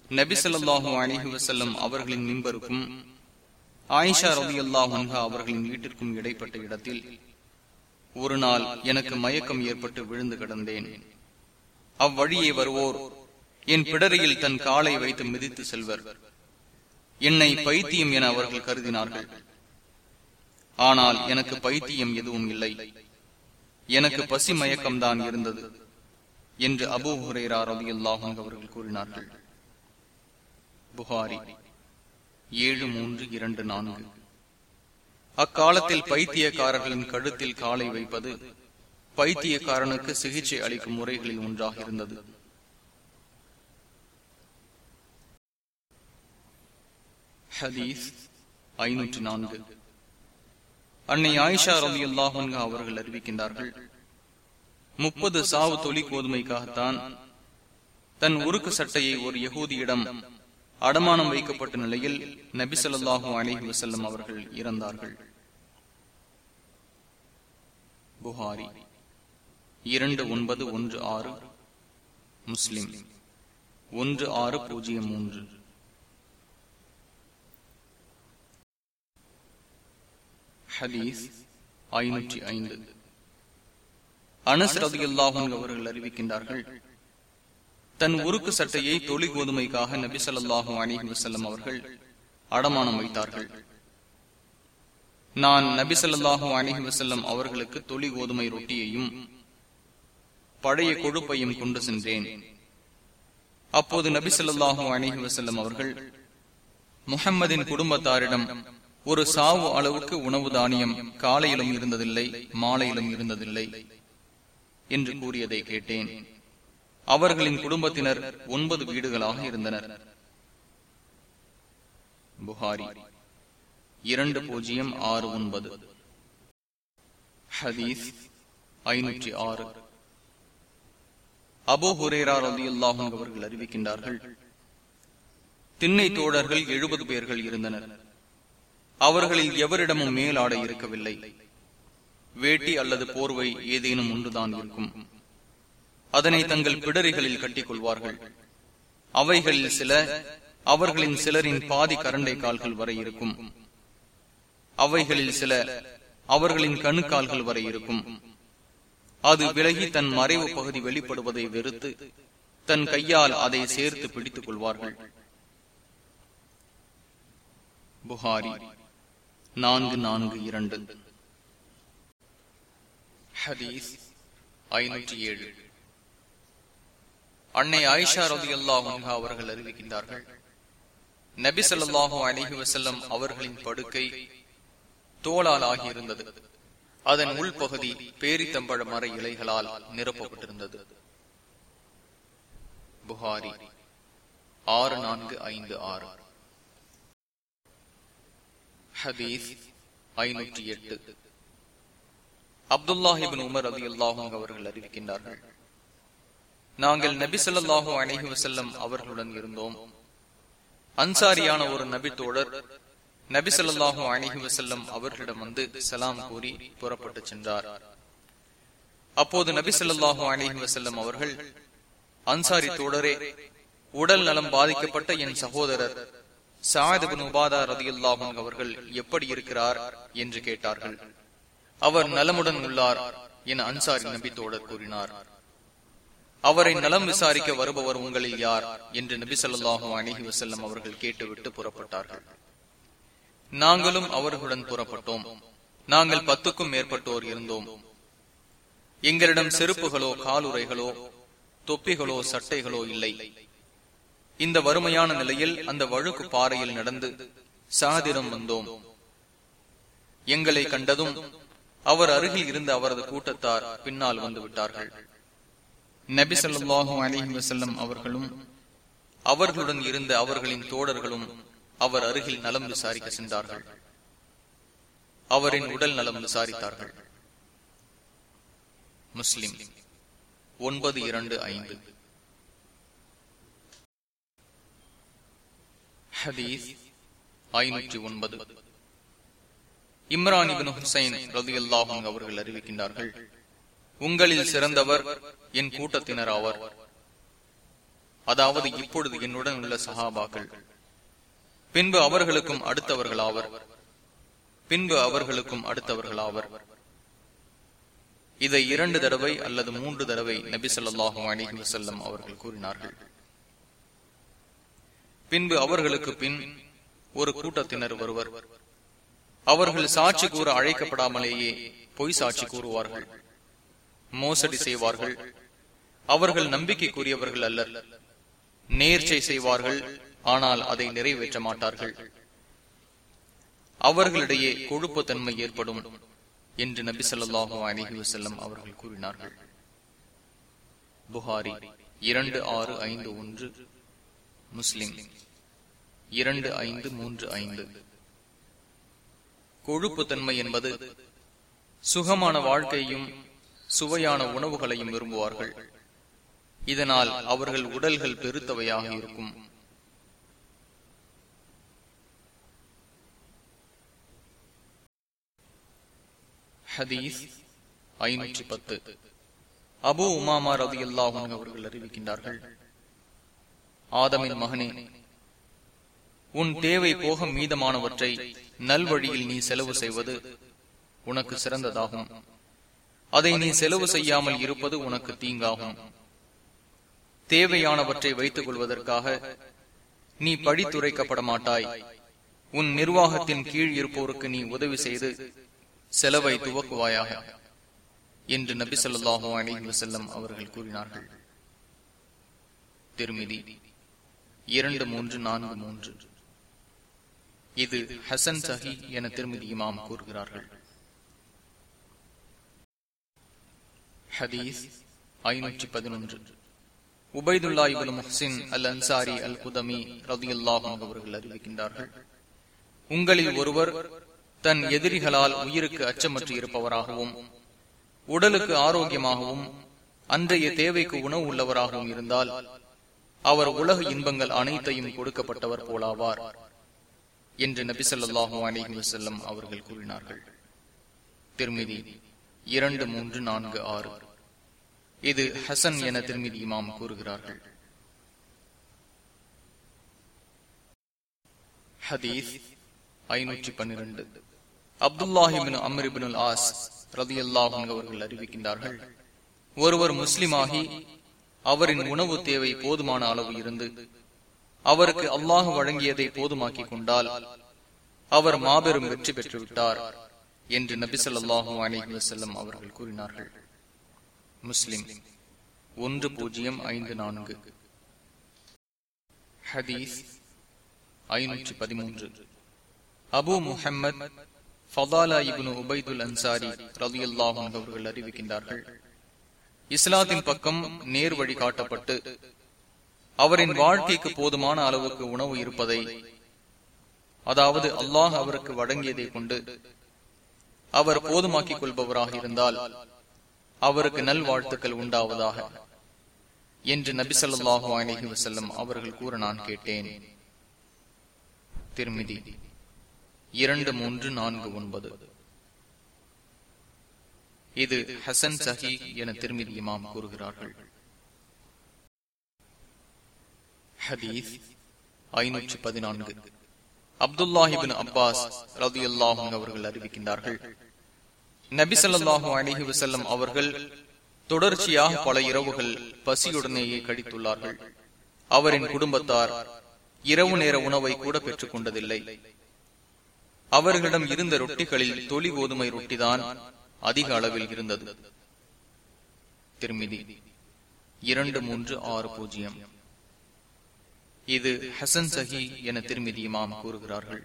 நபிசல்லாஹு அலிஹி வசல்லம் அவர்களின் மிம்பருக்கும் ஆயிஷா ரவி அல்லாஹா அவர்களின் வீட்டிற்கும் இடைப்பட்ட இடத்தில் ஒரு நாள் எனக்கு மயக்கம் ஏற்பட்டு விழுந்து கிடந்தேன் அவ்வழியே வருவோர் என் பிடரியில் தன் காலை வைத்து மிதித்து செல்வர் என்னை பைத்தியம் என அவர்கள் கருதினார்கள் ஆனால் எனக்கு பைத்தியம் எதுவும் இல்லை எனக்கு பசி மயக்கம்தான் இருந்தது என்று அபு ஹுரேரா ரவி அல்லாஹன் அவர்கள் கூறினார்கள் புகாரி ஏழு மூன்று இரண்டு நான்கு அக்காலத்தில் பைத்தியக்காரர்களின் கழுத்தில் காலை வைப்பது பைத்தியக்காரனுக்கு சிகிச்சை அளிக்கும் முறைகளில் ஒன்றாக இருந்தது ஹதீஸ் ஐநூற்றி நான்கு அன்னை ஆயிஷா ரவி அல்லாஹன் அவர்கள் அறிவிக்கின்றார்கள் முப்பது சாவு தொலி கோதுமைக்காகத்தான் தன் உருக்கு சட்டையை ஒரு யகூதியிடம் அடமானம் வைக்கப்பட்ட நிலையில் நபிசல்லாஹூ அலிஹி வசல்லம் அவர்கள் இறந்தார்கள் புகாரி இரண்டு ஒன்பது ஒன்று ஆறு முஸ்லிம் ஒன்று ஆறு பூஜ்ஜியம் மூன்று ஹதீஸ் ஐநூற்றி ஐந்து அனஸ் ரதியுல்லாஹன் அவர்கள் அறிவிக்கின்றார்கள் தன் உருக்கு சட்டையை தொழி கோதுமைக்காக நபி சொல்லாஹு அலிஹி வசல்லம் அவர்கள் அடமானம் வைத்தார்கள் நான் நபி சொல்லாஹு அலிஹி வசல்லம் அவர்களுக்கு தொழி கோதுமை ரொட்டியையும் பழைய கொழுப்பையும் கொண்டு சென்றேன் அப்போது நபி சொல்லாஹு அலிஹி வசல்லம் அவர்கள் முகம்மதின் குடும்பத்தாரிடம் ஒரு சாவு அளவுக்கு உணவு தானியம் காலையிலும் இருந்ததில்லை மாலையிலும் இருந்ததில்லை என்று கூறியதை கேட்டேன் அவர்களின் குடும்பத்தினர் ஒன்பது வீடுகளாக இருந்தனர் புகாரி இரண்டு பூஜ்ஜியம் ஆறு ஒன்பது ஹதீஸ் ஐநூற்றி ஆறு அபோ ஹுரேரா ரவி அல்லாஹும் அவர்கள் அறிவிக்கின்றார்கள் திண்ணை தோழர்கள் எழுபது பேர்கள் இருந்தனர் அவர்களில் எவரிடமும் மேலாடை இருக்கவில்லை வேட்டி அல்லது போர்வை ஏதேனும் ஒன்றுதான் இருக்கும் அதனை தங்கள் பிடரிகளில் கட்டிக் கொள்வார்கள் அவைகளில் சில அவர்களின் சிலரின் பாதி கரண்டை கால்கள் வரை இருக்கும் அவைகளில் சில அவர்களின் கணுக்கால்கள் வரை இருக்கும் அது விலகி தன் மறைவு பகுதி வெளிப்படுவதை வெறுத்து தன் கையால் அதை சேர்த்து பிடித்துக் கொள்வார்கள் புகாரி நான்கு நான்கு இரண்டு ஹதீஸ் ஐநூற்றி ஏழு அன்னை ஆயிஷா ரதி அல்லாஹா அவர்கள் அறிவிக்கின்றார்கள் நபி சொல்லாஹு அலிஹி வசல்லம் அவர்களின் படுக்கை தோளால் ஆகியிருந்தது அதன் உள்பகுதி பேரித்தம்பழ மர இலைகளால் நிரப்பப்பட்டிருந்தது புகாரி ஆறு நான்கு ஐந்து ஆறு ஹதீஸ் ஐநூற்றி எட்டு அப்துல்லாஹிபின் உமர் அலி அல்லாஹும் அவர்கள் அறிவிக்கின்றார்கள் நாங்கள் நபி சொல்லாஹு அலஹி வசல்லம் அவர்களுடன் இருந்தோம் அன்சாரியான ஒரு நபி தோழர் நபி சொல்லாஹு அலஹி வசல்லம் அவர்களிடம் வந்து சலாம் கூறி புறப்பட்டு சென்றார் அப்போது நபி சொல்லாஹு அலஹி வசல்லம் அவர்கள் அன்சாரி தோழரே உடல் நலம் பாதிக்கப்பட்ட என் சகோதரர் சாயதபின் உபாதா ரதியுல்லாஹும் அவர்கள் எப்படி இருக்கிறார் என்று கேட்டார்கள் அவர் நலமுடன் உள்ளார் என அன்சாரி நபி தோழர் கூறினார் அவரை நலம் விசாரிக்க வருபவர் உங்களில் யார் என்று நபி சொல்லாஹு அணிஹி வசல்லம் அவர்கள் கேட்டுவிட்டு புறப்பட்டார்கள் நாங்களும் அவர்களுடன் புறப்பட்டோம் நாங்கள் பத்துக்கும் மேற்பட்டோர் இருந்தோம் எங்களிடம் செருப்புகளோ காலுரைகளோ தொப்பிகளோ சட்டைகளோ இல்லை இந்த வறுமையான நிலையில் அந்த வழுக்கு பாறையில் நடந்து சாதிரம் வந்தோம் எங்களை கண்டதும் அவர் அருகில் இருந்த அவரது கூட்டத்தார் பின்னால் வந்து விட்டார்கள் நபி சொல்லாஹு அலிஹி வசல்லம் அவர்களும் அவர்களுடன் இருந்த அவர்களின் தோழர்களும் அவர் அருகில் நலம் விசாரிக்க சென்றார்கள் அவரின் உடல் நலம் விசாரித்தார்கள் முஸ்லிம் ஒன்பது இரண்டு ஐந்து ஹதீஸ் ஐநூற்றி ஒன்பது இம்ரான் இபின் ஹுசைன் ரதி அல்லாஹும் அவர்கள் அறிவிக்கின்றார்கள் உங்களில் சிறந்தவர் என் கூட்டத்தினர் ஆவர் அதாவது இப்பொழுது என்னுடன் உள்ள சஹாபாக்கள் பின்பு அவர்களுக்கும் அடுத்தவர்களாவர் பின்பு அவர்களுக்கும் அடுத்தவர்களாவர் இதை இரண்டு தடவை அல்லது மூன்று தடவை நபி சொல்லாஹு அலிஹி வசல்லம் அவர்கள் கூறினார்கள் பின்பு அவர்களுக்கு பின் ஒரு கூட்டத்தினர் வருவர் அவர்கள் சாட்சி கூற அழைக்கப்படாமலேயே பொய் சாட்சி கூறுவார்கள் மோசடி செய்வார்கள் அவர்கள் நம்பிக்கைக்குரியவர்கள் அல்லர் நேர்ச்சை செய்வார்கள் ஆனால் அதை நிறைவேற்ற மாட்டார்கள் அவர்களிடையே கொழுப்பு தன்மை ஏற்படும் என்று நபி சொல்லாஹு அலிஹி வசல்லம் அவர்கள் கூறினார்கள் புகாரி இரண்டு ஆறு ஐந்து ஒன்று முஸ்லிம் இரண்டு ஐந்து மூன்று ஐந்து கொழுப்பு தன்மை என்பது சுகமான வாழ்க்கையும் சுவையான உணவுகளையும் விரும்புவார்கள் இதனால் அவர்கள் உடல்கள் பெருத்தவையாக இருக்கும் ஹதீஸ் ஐநூற்றி பத்து அபு உமாமா ரவி அல்லாஹன் அவர்கள் அறிவிக்கின்றார்கள் ஆதமின் மகனே உன் தேவை போக மீதமானவற்றை நல்வழியில் நீ செலவு செய்வது உனக்கு சிறந்ததாகும் அதை நீ செலவு செய்யாமல் இருப்பது உனக்கு தீங்காகும் தேவையானவற்றை வைத்துக் கொள்வதற்காக நீ படித்துரைக்கப்பட மாட்டாய் உன் நிர்வாகத்தின் கீழ் இருப்போருக்கு நீ உதவி செய்து செலவை துவக்குவாயாக என்று நபி சொல்லாஹு அலி வசல்லம் அவர்கள் கூறினார்கள் திருமிதி இரண்டு மூன்று நான்கு மூன்று இது ஹசன் சஹி என திருமதி இமாம் கூறுகிறார்கள் ஹதீஸ் ஐநூற்றி பதினொன்று உபைதுல்லா இபுல் முஹ்சின் அல் அன்சாரி அல் குதமி ரதியுல்லாஹும் அவர்கள் அறிவிக்கின்றார்கள் உங்களில் ஒருவர் தன் எதிரிகளால் உயிருக்கு அச்சமற்று இருப்பவராகவும் உடலுக்கு ஆரோக்கியமாகவும் அன்றைய தேவைக்கு உணவு உள்ளவராகவும் இருந்தால் அவர் உலக இன்பங்கள் அனைத்தையும் கொடுக்கப்பட்டவர் போலாவார் என்று நபிசல்லாஹூ அலிஹி வசல்லம் அவர்கள் கூறினார்கள் திருமிதி இரண்டு மூன்று நான்கு ஆறு இது ஹசன் என திருமிதி இமாம் கூறுகிறார்கள் ஹதீஸ் ஐநூற்றி பன்னிரண்டு அப்துல்லாஹிபின் அமரிபின் ஆஸ் ரதி அல்லாஹும் அவர்கள் அறிவிக்கின்றார்கள் ஒருவர் முஸ்லிமாகி அவரின் உணவு தேவை போதுமான அளவு இருந்து அவருக்கு அல்லாஹ் வழங்கியதை போதுமாக்கி கொண்டால் அவர் மாபெரும் வெற்றி பெற்றுவிட்டார் என்று நபிசல்லாஹூ அலிஹி வசல்லம் அவர்கள் கூறினார்கள் முஸ்லிம் ஒன்று பூஜ்ஜியம் ஐந்து நான்கு ஹதீஸ் ஐநூற்றி பதிமூன்று அபு முஹம்மத் ஃபதாலா இப்னு உபைதுல் அன்சாரி ரவி அல்லாஹும் அவர்கள் அறிவிக்கின்றார்கள் இஸ்லாத்தின் பக்கம் நேர் வழி காட்டப்பட்டு அவரின் வாழ்க்கைக்கு போதுமான அளவுக்கு உணவு இருப்பதை அதாவது அல்லாஹ் அவருக்கு வழங்கியதை கொண்டு அவர் போதுமாக்கிக் கொள்பவராக இருந்தால் அவருக்கு நல்வாழ்த்துக்கள் உண்டாவதாக என்று நபிசல்லாஹு அலிஹி வசல்லம் அவர்கள் கூற நான் கேட்டேன் திருமிதி இரண்டு மூன்று நான்கு ஒன்பது இது ஹசன் சஹி என திருமிதி இமாம் கூறுகிறார்கள் ஹதீஸ் ஐநூற்றி பதினான்கு அப்துல்லாஹிபின் அப்பாஸ் ரதி அல்லாஹும் அவர்கள் அறிவிக்கின்றார்கள் நபிசல்லாஹு அலிஹி வசல்லம் அவர்கள் தொடர்ச்சியாக பல இரவுகள் பசியுடனேயே கழித்துள்ளார்கள் அவரின் குடும்பத்தார் இரவு நேர உணவை கூட பெற்றுக் கொண்டதில்லை அவர்களிடம் இருந்த ரொட்டிகளில் தொலி கோதுமை ரொட்டிதான் அதிக அளவில் இருந்தது திருமிதி இரண்டு மூன்று ஆறு பூஜ்ஜியம் இது ஹசன் சஹி என திருமிதி இமாம் கூறுகிறார்கள்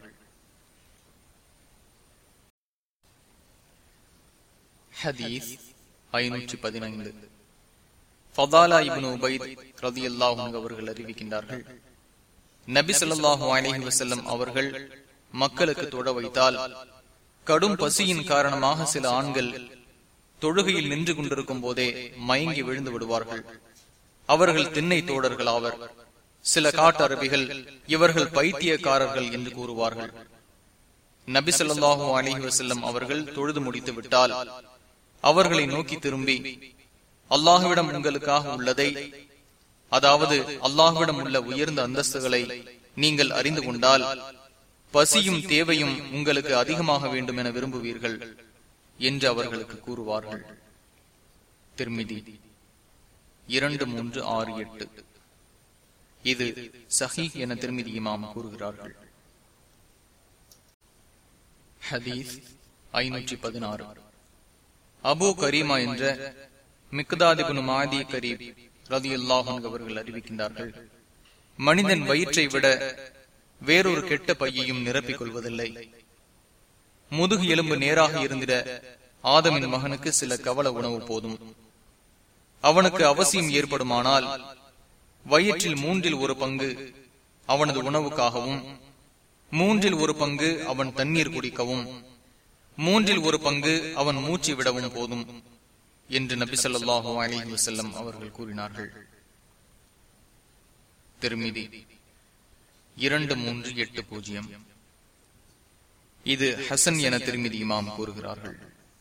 ஹதீஸ் ஐநூற்றி பதினைந்து ஃபதாலா இப்னு உபைத் ரதி அல்லாஹும் அவர்கள் அறிவிக்கின்றார்கள் நபி சொல்லாஹு அலஹி வசல்லம் அவர்கள் மக்களுக்கு தொட வைத்தால் கடும் பசியின் காரணமாக சில ஆண்கள் தொழுகையில் நின்று கொண்டிருக்கும் போதே மயங்கி விழுந்து விடுவார்கள் அவர்கள் திண்ணை தோடர்கள் ஆவர் சில காட்டரபிகள் இவர்கள் பைத்தியக்காரர்கள் என்று கூறுவார்கள் நபி சொல்லாஹு அலிஹி வசல்லம் அவர்கள் தொழுது முடித்து விட்டால் அவர்களை நோக்கி திரும்பி அல்லாஹுவிடம் உங்களுக்காக உள்ளதை அதாவது அல்லாஹ்விடம் உள்ள உயர்ந்த அந்தஸ்துகளை நீங்கள் அறிந்து கொண்டால் பசியும் தேவையும் உங்களுக்கு அதிகமாக வேண்டும் என விரும்புவீர்கள் என்று அவர்களுக்கு கூறுவார்கள் திருமிதி இரண்டு மூன்று ஆறு எட்டு இது சஹி என திருமிதி இமாம் கூறுகிறார்கள் ஹதீஸ் ஐநூற்றி பதினாறு அபு கரீமா என்ற மிக்தாதிபுன் மாதி கரீப் ரதி அவர்கள் அறிவிக்கின்றார்கள் மனிதன் வயிற்றை விட வேறொரு கெட்ட பையையும் நிரப்பிக் கொள்வதில்லை முதுகு எலும்பு நேராக இருந்திட ஆதமின் மகனுக்கு சில கவல உணவு போதும் அவனுக்கு அவசியம் ஏற்படுமானால் வயிற்றில் மூன்றில் ஒரு பங்கு அவனது உணவுக்காகவும் மூன்றில் ஒரு பங்கு அவன் தண்ணீர் குடிக்கவும் மூன்றில் ஒரு பங்கு அவன் மூச்சு விடவும் போதும் என்று நபி சொல்லாஹு அலி வசல்லம் அவர்கள் கூறினார்கள் திருமிதி இரண்டு மூன்று எட்டு பூஜ்ஜியம் இது ஹசன் என திருமிதி இமாம் கூறுகிறார்கள்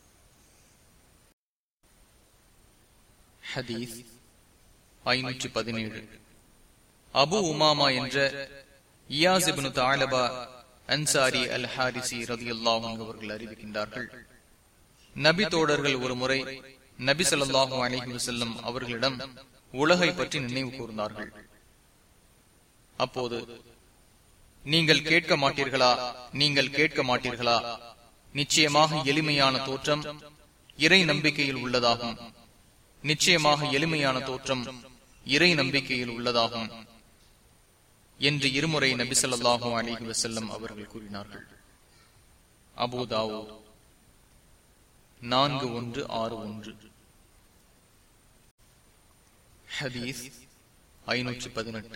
ஹதீஸ் ஐநூற்றி பதினேழு அபு உமாமா என்ற இயாசிபனு தாலபா அன்சாரி அல் ஹாரிசி ரதி அவர்கள் அறிவிக்கின்றார்கள் நபி தோடர்கள் ஒரு முறை நபி சொல்லாஹு அலஹி வசல்லம் அவர்களிடம் உலகை பற்றி நினைவு கூர்ந்தார்கள் அப்போது நீங்கள் கேட்க மாட்டீர்களா நீங்கள் கேட்க மாட்டீர்களா நிச்சயமாக எளிமையான தோற்றம் இறை நம்பிக்கையில் உள்ளதாகும் நிச்சயமாக எளிமையான தோற்றம் இறை நம்பிக்கையில் உள்ளதாகும் என்று இருமுறை நபி சொல்லாஹு அலிஹி வசல்லம் அவர்கள் கூறினார்கள் அபுதாவோ நான்கு ஒன்று ஆறு ஒன்று ஹதீஸ் ஐநூற்றி பதினெட்டு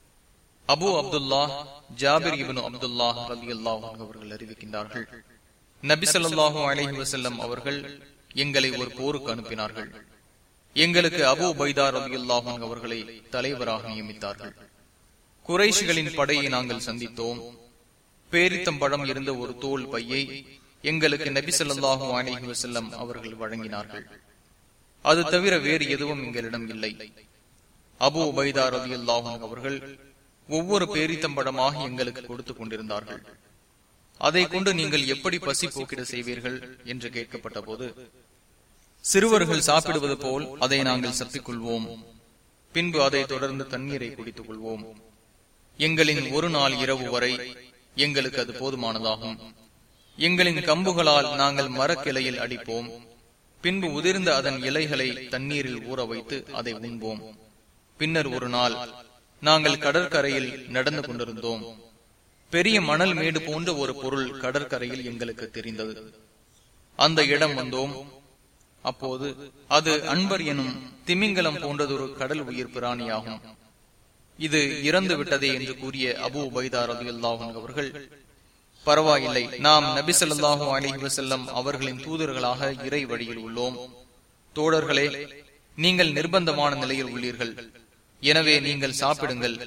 அபு அப்துல்லா ஜாபிர் இபனு அப்துல்லா ரவி அல்லாஹ் அவர்கள் அறிவிக்கின்றார்கள் நபி சொல்லாஹு அலஹி வசல்லம் அவர்கள் எங்களை ஒரு போருக்கு அனுப்பினார்கள் எங்களுக்கு அபு பைதா ரவி அல்லாஹன் அவர்களை தலைவராக நியமித்தார்கள் குறைஷிகளின் படையை நாங்கள் சந்தித்தோம் பேரித்தம்பழம் இருந்த ஒரு தோல் பையை எங்களுக்கு நபி சொல்லாஹு அலஹி வசல்லம் அவர்கள் வழங்கினார்கள் அது தவிர வேறு எதுவும் எங்களிடம் இல்லை அபு உபைதா ரவி அல்லாஹன் அவர்கள் ஒவ்வொரு பேரித்தம்படமாக எங்களுக்கு கொடுத்துக் கொண்டிருந்தார்கள் அதை கொண்டு நீங்கள் எப்படி பசி போக்கிட செய்வீர்கள் என்று கேட்கப்பட்ட போது சிறுவர்கள் சாப்பிடுவது போல் அதை நாங்கள் சப்பிக் கொள்வோம் பின்பு அதை தொடர்ந்து தண்ணீரை குடித்துக் கொள்வோம் எங்களின் ஒரு நாள் இரவு வரை எங்களுக்கு அது போதுமானதாகும் எங்களின் கம்புகளால் நாங்கள் மரக்கிளையில் அடிப்போம் பின்பு உதிர்ந்த அதன் இலைகளை தண்ணீரில் ஊற வைத்து அதை உண்போம் பின்னர் ஒரு நாள் நாங்கள் கடற்கரையில் நடந்து கொண்டிருந்தோம் பெரிய மணல் மேடு போன்ற ஒரு பொருள் கடற்கரையில் எங்களுக்கு தெரிந்தது அந்த இடம் வந்தோம் அப்போது அது அன்பர் எனும் திமிங்கலம் போன்றதொரு கடல் உயிர் பிராணியாகும் இது இறந்து விட்டதே என்று கூறிய அபு உபைதா ரவி அவர்கள் பரவாயில்லை நாம் நபி சொல்லாஹு அலிஹி வசல்லம் அவர்களின் தூதர்களாக இறை வழியில் உள்ளோம் தோழர்களே நீங்கள் நிர்பந்தமான நிலையில் உள்ளீர்கள் எனவே நீங்கள் சாப்பிடுங்கள்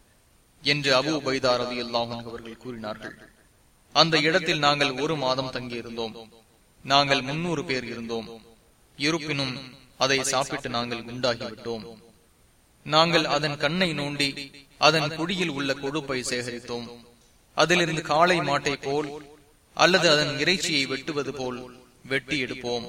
என்று அபு உபைதா ரவி அல்லாஹன் அவர்கள் கூறினார்கள் அந்த இடத்தில் நாங்கள் ஒரு மாதம் தங்கியிருந்தோம் நாங்கள் முன்னூறு பேர் இருந்தோம் இருப்பினும் அதை சாப்பிட்டு நாங்கள் குண்டாகிவிட்டோம் நாங்கள் அதன் கண்ணை நோண்டி அதன் குடியில் உள்ள கொழுப்பை சேகரித்தோம் அதிலிருந்து காளை மாட்டை போல் அல்லது அதன் இறைச்சியை வெட்டுவது போல் வெட்டி எடுப்போம்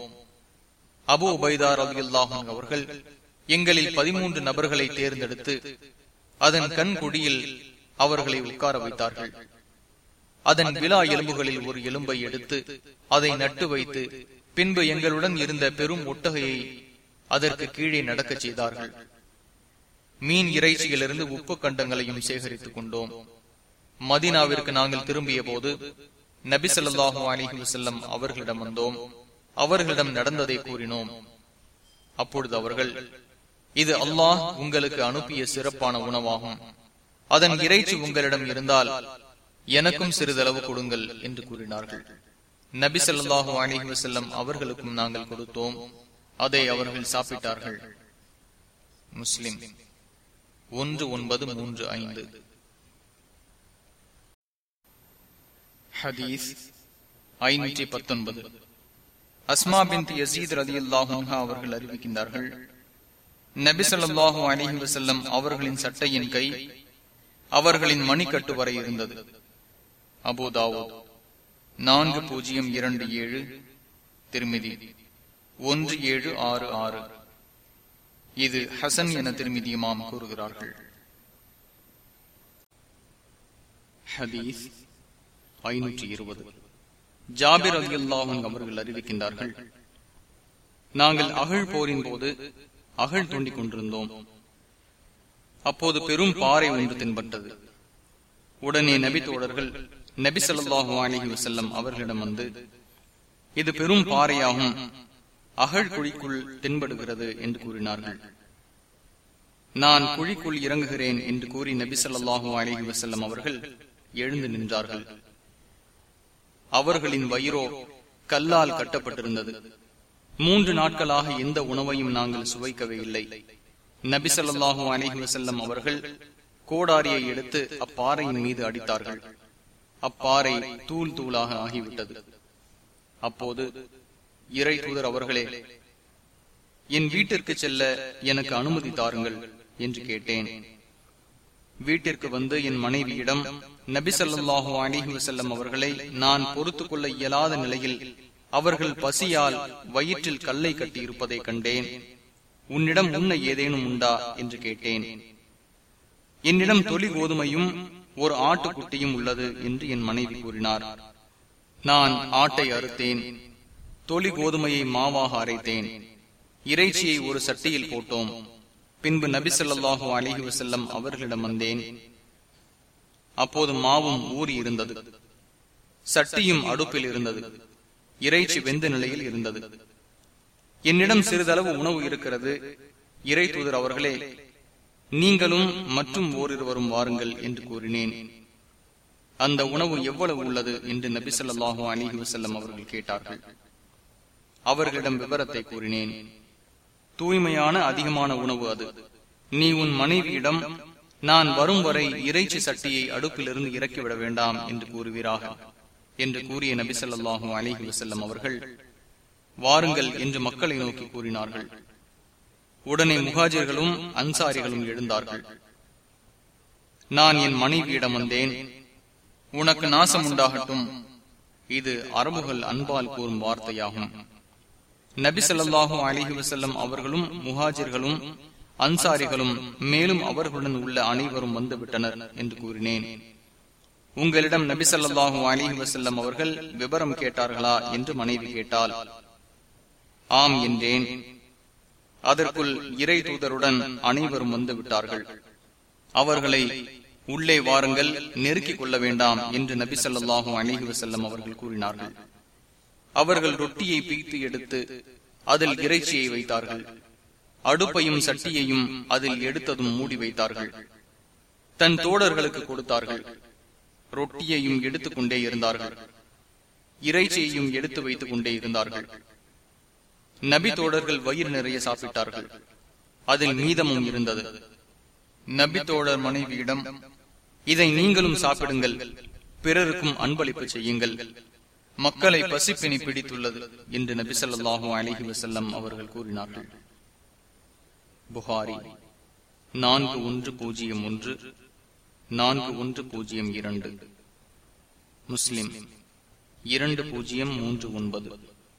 அபு உபைதார் அல்லாஹன் அவர்கள் எங்களில் பதிமூன்று நபர்களை தேர்ந்தெடுத்து அதன் கண் குடியில் அவர்களை உட்கார வைத்தார்கள் அதன் விழா எலும்புகளில் ஒரு எலும்பை எடுத்து அதை நட்டு வைத்து பின்பு எங்களுடன் இருந்த பெரும் ஒட்டகையை அதற்கு கீழே நடக்கச் செய்தார்கள் மீன் இறைச்சியிலிருந்து உப்பு கண்டங்களையும் சேகரித்துக் கொண்டோம் மதினாவிற்கு நாங்கள் திரும்பிய போது நபி சொல்லாஹு அலிஹி வசல்லம் அவர்களிடம் வந்தோம் அவர்களிடம் நடந்ததை கூறினோம் அப்பொழுது அவர்கள் இது அல்லாஹ் உங்களுக்கு அனுப்பிய சிறப்பான உணவாகும் அதன் இறைச்சி உங்களிடம் இருந்தால் எனக்கும் சிறிதளவு கொடுங்கள் என்று கூறினார்கள் நபி சொல்லாஹு அலிஹி வசல்லம் அவர்களுக்கும் நாங்கள் கொடுத்தோம் அதை அவர்கள் சாப்பிட்டார்கள் முஸ்லிம் ஒன்று ஒன்பது மூன்று ஐந்து ஹதீஸ் ஐநூற்றி பத்தொன்பது அஸ்மா பின் யசீத் ரதி அவர்கள் அறிவிக்கின்றார்கள் நபி ஸல்லல்லாஹு அலைஹி வஸல்லம் அவர்களின் சட்டையின் கை அவர்களின் மணிக்கட்டு வரை இருந்தது அபுதாவூத் நான்கு பூஜ்ஜியம் இரண்டு ஏழு திருமிதி ஒன்று ஏழு ஆறு ஆறு இது ஹசன் என திருமிதியுமாம் கூறுகிறார்கள் ஹதீஸ் ஐநூற்றி இருபது ஜாபிர் அலி அல்லாஹன் அவர்கள் அறிவிக்கின்றார்கள் நாங்கள் அகழ் போரின் போது அகழ் தோண்டிக் கொண்டிருந்தோம் அப்போது பெரும் பாறை ஒன்று தென்பட்டது உடனே நபி தோழர்கள் நபி சொல்லாஹு அலிஹி வசல்லம் அவர்களிடம் வந்து இது பெரும் பாறையாகும் அகழ் குழிக்குள் தென்படுகிறது என்று கூறினார்கள் நான் குழிக்குள் இறங்குகிறேன் என்று கூறி நபி சொல்லாஹு அலிஹி வசல்லம் அவர்கள் எழுந்து நின்றார்கள் அவர்களின் வயிறோ கல்லால் கட்டப்பட்டிருந்தது மூன்று நாட்களாக எந்த உணவையும் நாங்கள் சுவைக்கவே இல்லை நபி சொல்லாஹு அலிஹி வசல்லம் அவர்கள் கோடாரியை எடுத்து அப்பாறையின் மீது அடித்தார்கள் அப்பாறை தூள் தூளாக ஆகிவிட்டது அப்போது இறை தூதர் அவர்களே என் வீட்டிற்கு செல்ல எனக்கு அனுமதி தாருங்கள் என்று கேட்டேன் வீட்டிற்கு வந்து என் மனைவியிடம் நபி சொல்லாஹு அலிஹி வசல்லம் அவர்களை நான் பொறுத்து கொள்ள இயலாத நிலையில் அவர்கள் பசியால் வயிற்றில் கல்லை கட்டி இருப்பதை கண்டேன் உன்னிடம் உண்ண ஏதேனும் உண்டா என்று கேட்டேன் என்னிடம் தொலி கோதுமையும் ஒரு ஆட்டுக்குட்டியும் உள்ளது என்று என் மனைவி கூறினார் நான் ஆட்டை அறுத்தேன் தொலி கோதுமையை மாவாக அரைத்தேன் இறைச்சியை ஒரு சட்டியில் போட்டோம் பின்பு நபி சொல்லாஹு அலிஹி வசல்லம் அவர்களிடம் வந்தேன் அப்போது மாவும் ஊறி இருந்தது சட்டியும் அடுப்பில் இருந்தது இறைச்சி வெந்த நிலையில் இருந்தது என்னிடம் சிறிதளவு உணவு இருக்கிறது இறை தூதர் அவர்களே நீங்களும் மற்றும் ஓரிருவரும் வாருங்கள் என்று கூறினேன் அந்த உணவு எவ்வளவு உள்ளது என்று நபி சொல்லாஹு அலிஹி வசல்லம் அவர்கள் கேட்டார்கள் அவர்களிடம் விவரத்தை கூறினேன் தூய்மையான அதிகமான உணவு அது நீ உன் மனைவியிடம் நான் வரும் வரை இறைச்சி சட்டியை அடுப்பிலிருந்து இறக்கிவிட வேண்டாம் என்று கூறுவீராக என்று கூறிய நபி சொல்லாஹு அலிஹி வசல்லம் அவர்கள் வாருங்கள் என்று மக்களை நோக்கி கூறினார்கள் உடனே முகாஜர்களும் அன்சாரிகளும் எழுந்தார்கள் நான் என் மனைவியிடம் வந்தேன் உனக்கு நாசம் உண்டாகட்டும் இது அரபுகள் அன்பால் கூறும் வார்த்தையாகும் நபி சொல்லாஹு அலிஹி வசல்லம் அவர்களும் முஹாஜிர்களும் அன்சாரிகளும் மேலும் அவர்களுடன் உள்ள அனைவரும் வந்துவிட்டனர் என்று கூறினேன் உங்களிடம் நபி சொல்லாஹு அலிஹி வசல்லம் அவர்கள் விவரம் கேட்டார்களா என்று மனைவி கேட்டால் ஆம் என்றேன் அதற்குள் இறை தூதருடன் அனைவரும் வந்து விட்டார்கள் அவர்களை உள்ளே வாருங்கள் நெருக்கிக் கொள்ள வேண்டாம் என்று நபி சொல்லாஹும் அலிஹி வசல்லம் அவர்கள் கூறினார்கள் அவர்கள் ரொட்டியை பீத்து எடுத்து அதில் இறைச்சியை வைத்தார்கள் அடுப்பையும் சட்டியையும் அதில் எடுத்ததும் மூடி வைத்தார்கள் தன் தோழர்களுக்கு கொடுத்தார்கள் ரொட்டியையும் எடுத்துக் கொண்டே இருந்தார்கள் இறைச்சியையும் எடுத்து வைத்துக் கொண்டே இருந்தார்கள் நபி தோழர்கள் வயிறு நிறைய சாப்பிட்டார்கள் அதில் மீதமும் இருந்தது நபி தோழர் மனைவியிடம் இதை நீங்களும் சாப்பிடுங்கள் பிறருக்கும் அன்பளிப்பு செய்யுங்கள் மக்களை பசிப்பினி பிடித்துள்ளது என்று நபி சொல்லாஹு அலிஹி வசல்லம் அவர்கள் கூறினார்கள் புகாரி நான்கு ஒன்று பூஜ்ஜியம் ஒன்று நான்கு ஒன்று பூஜ்ஜியம் இரண்டு முஸ்லிம் இரண்டு பூஜ்ஜியம் மூன்று ஒன்பது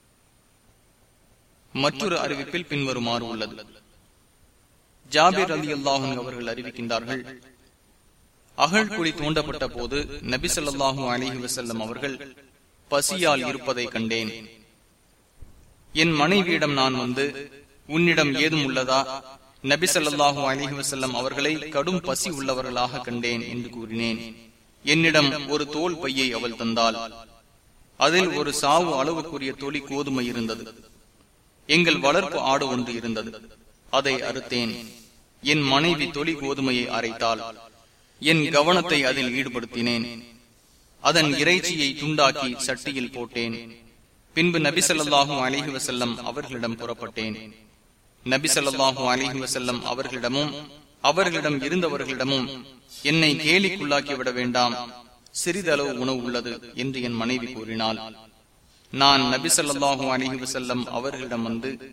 மற்றொரு அறிவிப்பில் பின்வருமாறு உள்ளது ஜாபிர் அலி அல்லாஹும் அவர்கள் அறிவிக்கின்றார்கள் அகழ்குழி தோண்டப்பட்ட போது நபி சொல்லாஹூ அலிஹி வசல்லம் அவர்கள் பசியால் இருப்பதை கண்டேன் என் மனைவியிடம் நான் வந்து உன்னிடம் ஏதும் உள்ளதா நபி சொல்லாஹூ அலிஹி வசல்லம் அவர்களை கடும் பசி உள்ளவர்களாக கண்டேன் என்று கூறினேன் என்னிடம் ஒரு தோல் பையை அவள் தந்தாள் அதில் ஒரு சாவு அளவுக்குரிய தொலி கோதுமை இருந்தது எங்கள் வளர்ப்பு ஆடு ஒன்று இருந்தது அதை அறுத்தேன் என் மனைவி தொலி கோதுமையை அரைத்தாள் என் கவனத்தை அதில் ஈடுபடுத்தினேன் அதன் இறைச்சியை துண்டாக்கி சட்டியில் போட்டேன் பின்பு நபிசல்லாஹூ அலிஹி வசல்லம் அவர்களிடம் புறப்பட்டேன் நபிசல்லாஹூ அலிஹி வசல்லம் அவர்களிடமும் அவர்களிடம் இருந்தவர்களிடமும் என்னை கேலிக்குள்ளாக்கி விட வேண்டாம் சிறிதளவு உணவு உள்ளது என்று என் மனைவி கூறினாள் நான் நபி சொல்லாஹு அலிஹி வசல்லம் அவர்களிடம் வந்து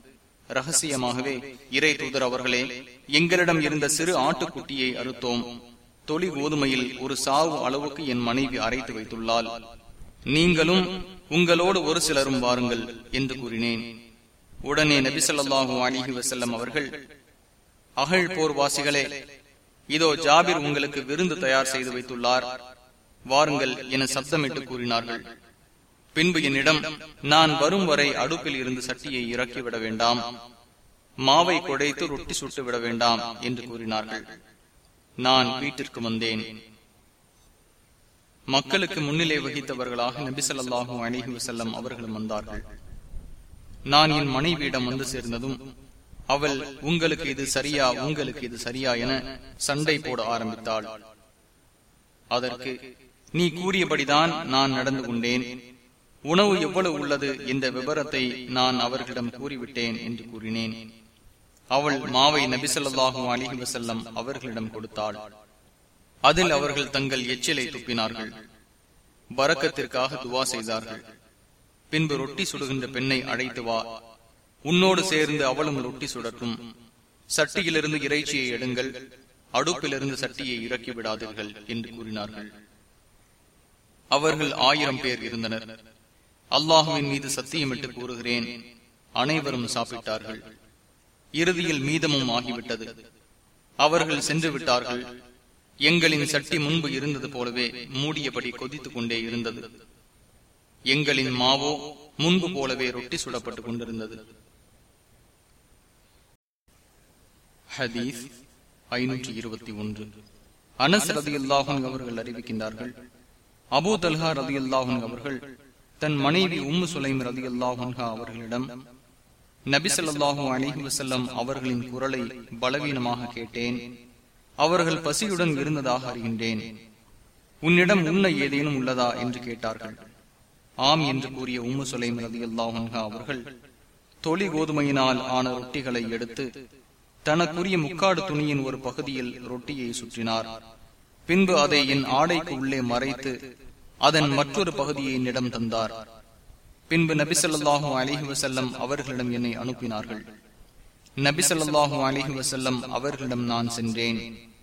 ரகசியமாகவே இறை தூதர் அவர்களே எங்களிடம் இருந்த சிறு ஆட்டுக்குட்டியை அறுத்தோம் தொழி கோதுமையில் ஒரு சாவு அளவுக்கு என் மனைவி அரைத்து வைத்துள்ளால் நீங்களும் உங்களோடு ஒரு சிலரும் வாருங்கள் என்று கூறினேன் உடனே நபிசல்லாஹு அலிஹி வசல்லம் அவர்கள் அகழ் போர்வாசிகளே இதோ ஜாபிர் உங்களுக்கு விருந்து தயார் செய்து வைத்துள்ளார் வாருங்கள் என சப்தமிட்டு கூறினார்கள் பின்பு என்னிடம் நான் வரும் வரை அடுப்பில் இருந்து சட்டியை இறக்கிவிட வேண்டாம் மாவை குடைத்து ரொட்டி சுட்டு விட வேண்டாம் என்று கூறினார்கள் நான் வீட்டிற்கு வந்தேன் மக்களுக்கு முன்னிலை வகித்தவர்களாக நபிசல்லாஹூ அலிஹி வசல்லம் அவர்களும் வந்தார்கள் நான் என் மனைவியிடம் வந்து சேர்ந்ததும் அவள் உங்களுக்கு இது சரியா உங்களுக்கு இது சரியா என சண்டை போட ஆரம்பித்தாள் அதற்கு நீ கூறியபடிதான் நான் நடந்து கொண்டேன் உணவு எவ்வளவு உள்ளது இந்த விவரத்தை நான் அவர்களிடம் கூறிவிட்டேன் என்று கூறினேன் அவள் மாவை நபிசல்லாஹூ அலிஹி வசல்லம் அவர்களிடம் கொடுத்தாள் அதில் அவர்கள் தங்கள் எச்சிலை துப்பினார்கள் பறக்கத்திற்காக துவா செய்தார்கள் பின்பு ரொட்டி சுடுகின்ற பெண்ணை அழைத்து வா உன்னோடு சேர்ந்து அவளும் ரொட்டி சுடட்டும் சட்டியிலிருந்து இறைச்சியை எடுங்கள் அடுப்பிலிருந்து சட்டியை இறக்கி விடாதீர்கள் என்று கூறினார்கள் அவர்கள் ஆயிரம் பேர் இருந்தனர் அல்லாஹுவின் மீது சத்தியமிட்டு கூறுகிறேன் அனைவரும் சாப்பிட்டார்கள் இறுதியில் மீதமும் ஆகிவிட்டது அவர்கள் சென்று விட்டார்கள் எங்களின் சட்டி முன்பு இருந்தது போலவே மூடியபடி கொதித்துக் கொண்டே இருந்தது எங்களின் மாவோ முன்பு போலவே ரொட்டி சுடப்பட்டுக் கொண்டிருந்தது ஹதீஸ் ஐநூற்றி இருபத்தி ஒன்று அனஸ் ரதி அல்லாஹன் அவர்கள் அறிவிக்கின்றார்கள் அபு தல்ஹா ரதி அல்லாஹன் அவர்கள் தன் மனைவி உம்மு சுலைம் ரதி அல்லாஹன்ஹா அவர்களிடம் நபிசல்லாஹூ அலிஹி வசல்லம் அவர்களின் குரலை பலவீனமாக கேட்டேன் அவர்கள் பசியுடன் இருந்ததாக அறிகின்றேன் உன்னிடம் உண்ண ஏதேனும் உள்ளதா என்று கேட்டார்கள் ஆம் என்று கூறிய உம்மு சுலைம் ரதி அல்லாஹன்ஹா அவர்கள் தொலி கோதுமையினால் ஆன ரொட்டிகளை எடுத்து தனக்குரிய முக்காடு துணியின் ஒரு பகுதியில் ரொட்டியை சுற்றினார் பின்பு அதை என் ஆடைக்கு உள்ளே மறைத்து அதன் மற்றொரு பகுதியை என்னிடம் தந்தார் பின்பு நபிசல்லாஹூ அலிஹி வசல்லம் அவர்களிடம் என்னை அனுப்பினார்கள் நபிசல்லாஹூ அலிஹி வசல்லம் அவர்களிடம் நான் சென்றேன்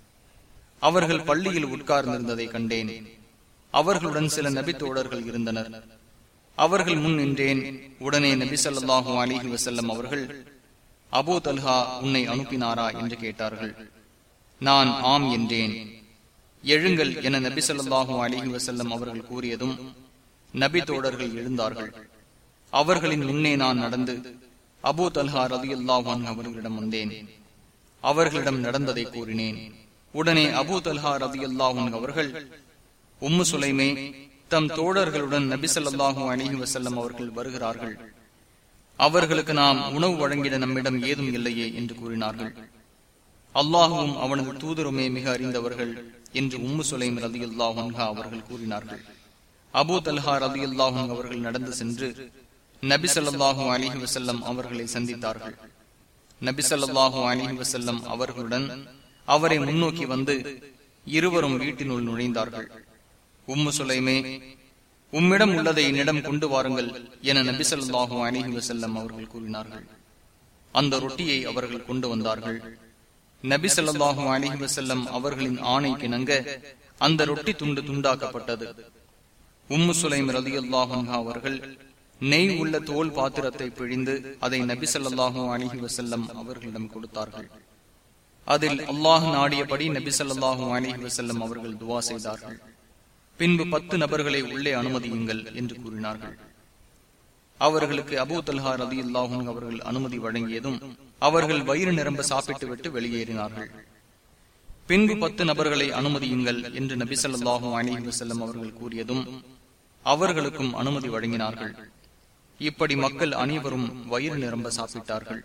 அவர்கள் பள்ளியில் உட்கார்ந்திருந்ததை கண்டேன் அவர்களுடன் சில நபி தோழர்கள் இருந்தனர் அவர்கள் முன் நின்றேன் உடனே நபி சொல்லாஹு அலிஹி வசல்லம் அவர்கள் அபோ தல்ஹா உன்னை அனுப்பினாரா என்று கேட்டார்கள் நான் ஆம் என்றேன் எழுங்கள் என நபி சொல்லாஹு அலிஹி வசல்லம் அவர்கள் கூறியதும் நபி தோழர்கள் எழுந்தார்கள் அவர்களின் முன்னே நான் நடந்து அபு தல்ஹா ரதி அல்லாஹான் அவர்களிடம் வந்தேன் அவர்களிடம் நடந்ததை கூறினேன் உடனே அபு தல்ஹா ரதி அல்லாஹூன் அவர்கள் உம்மு சுலைமே தம் தோழர்களுடன் நபிசல்லாஹூ அலிஹி வசல்லம் அவர்கள் வருகிறார்கள் அவர்களுக்கு நாம் உணவு வழங்கிட நம்மிடம் ஏதும் இல்லையே என்று கூறினார்கள் அல்லாஹுவும் அவனது தூதருமே மிக அறிந்தவர்கள் என்று உம்மு சுலைம் ரதி அல்லாஹன்ஹா அவர்கள் கூறினார்கள் அபு தல்ஹா ரதி அல்லாஹும் அவர்கள் நடந்து சென்று நபி சொல்லாஹூ அலிஹி வசல்லம் அவர்களை சந்தித்தார்கள் நபி சொல்லாஹூ அலிஹி வசல்லம் அவர்களுடன் அவரை முன்னோக்கி வந்து இருவரும் வீட்டினுள் நுழைந்தார்கள் உம்மு சுலைமே உம்மிடம் உள்ளதை என்னிடம் கொண்டு வாருங்கள் என நபி சொல்லாஹூ அலிஹி வசல்லம் அவர்கள் கூறினார்கள் அந்த ரொட்டியை அவர்கள் கொண்டு வந்தார்கள் நபி சொல்லாஹூ அலிஹி வசல்லம் அவர்களின் ஆணை கிணங்க அந்த ரொட்டி துண்டு துண்டாக்கப்பட்டது உம்மு சுலைம் ரதி அல்லாஹா அவர்கள் நெய் உள்ள தோல் பாத்திரத்தை பிழிந்து அதை நபி சொல்லாஹூ அலிஹி வசல்லம் அவர்களிடம் கொடுத்தார்கள் அதில் அல்லாஹ் நாடியபடி நபி சொல்லாஹூ அலிஹி வசல்லம் அவர்கள் துவா செய்தார்கள் பின்பு பத்து நபர்களை உள்ளே அனுமதியுங்கள் என்று கூறினார்கள் அவர்களுக்கு அபு தல்ஹா ரதி அல்லாஹூன் அவர்கள் அனுமதி வழங்கியதும் அவர்கள் வயிறு நிரம்ப சாப்பிட்டு விட்டு வெளியேறினார்கள் பின்பு பத்து நபர்களை அனுமதியுங்கள் என்று நபி சொல்லாஹூ அலிஹி வசல்லம் அவர்கள் கூறியதும் அவர்களுக்கும் அனுமதி வழங்கினார்கள் இப்படி மக்கள் அனைவரும் வயிறு நிரம்ப சாப்பிட்டார்கள்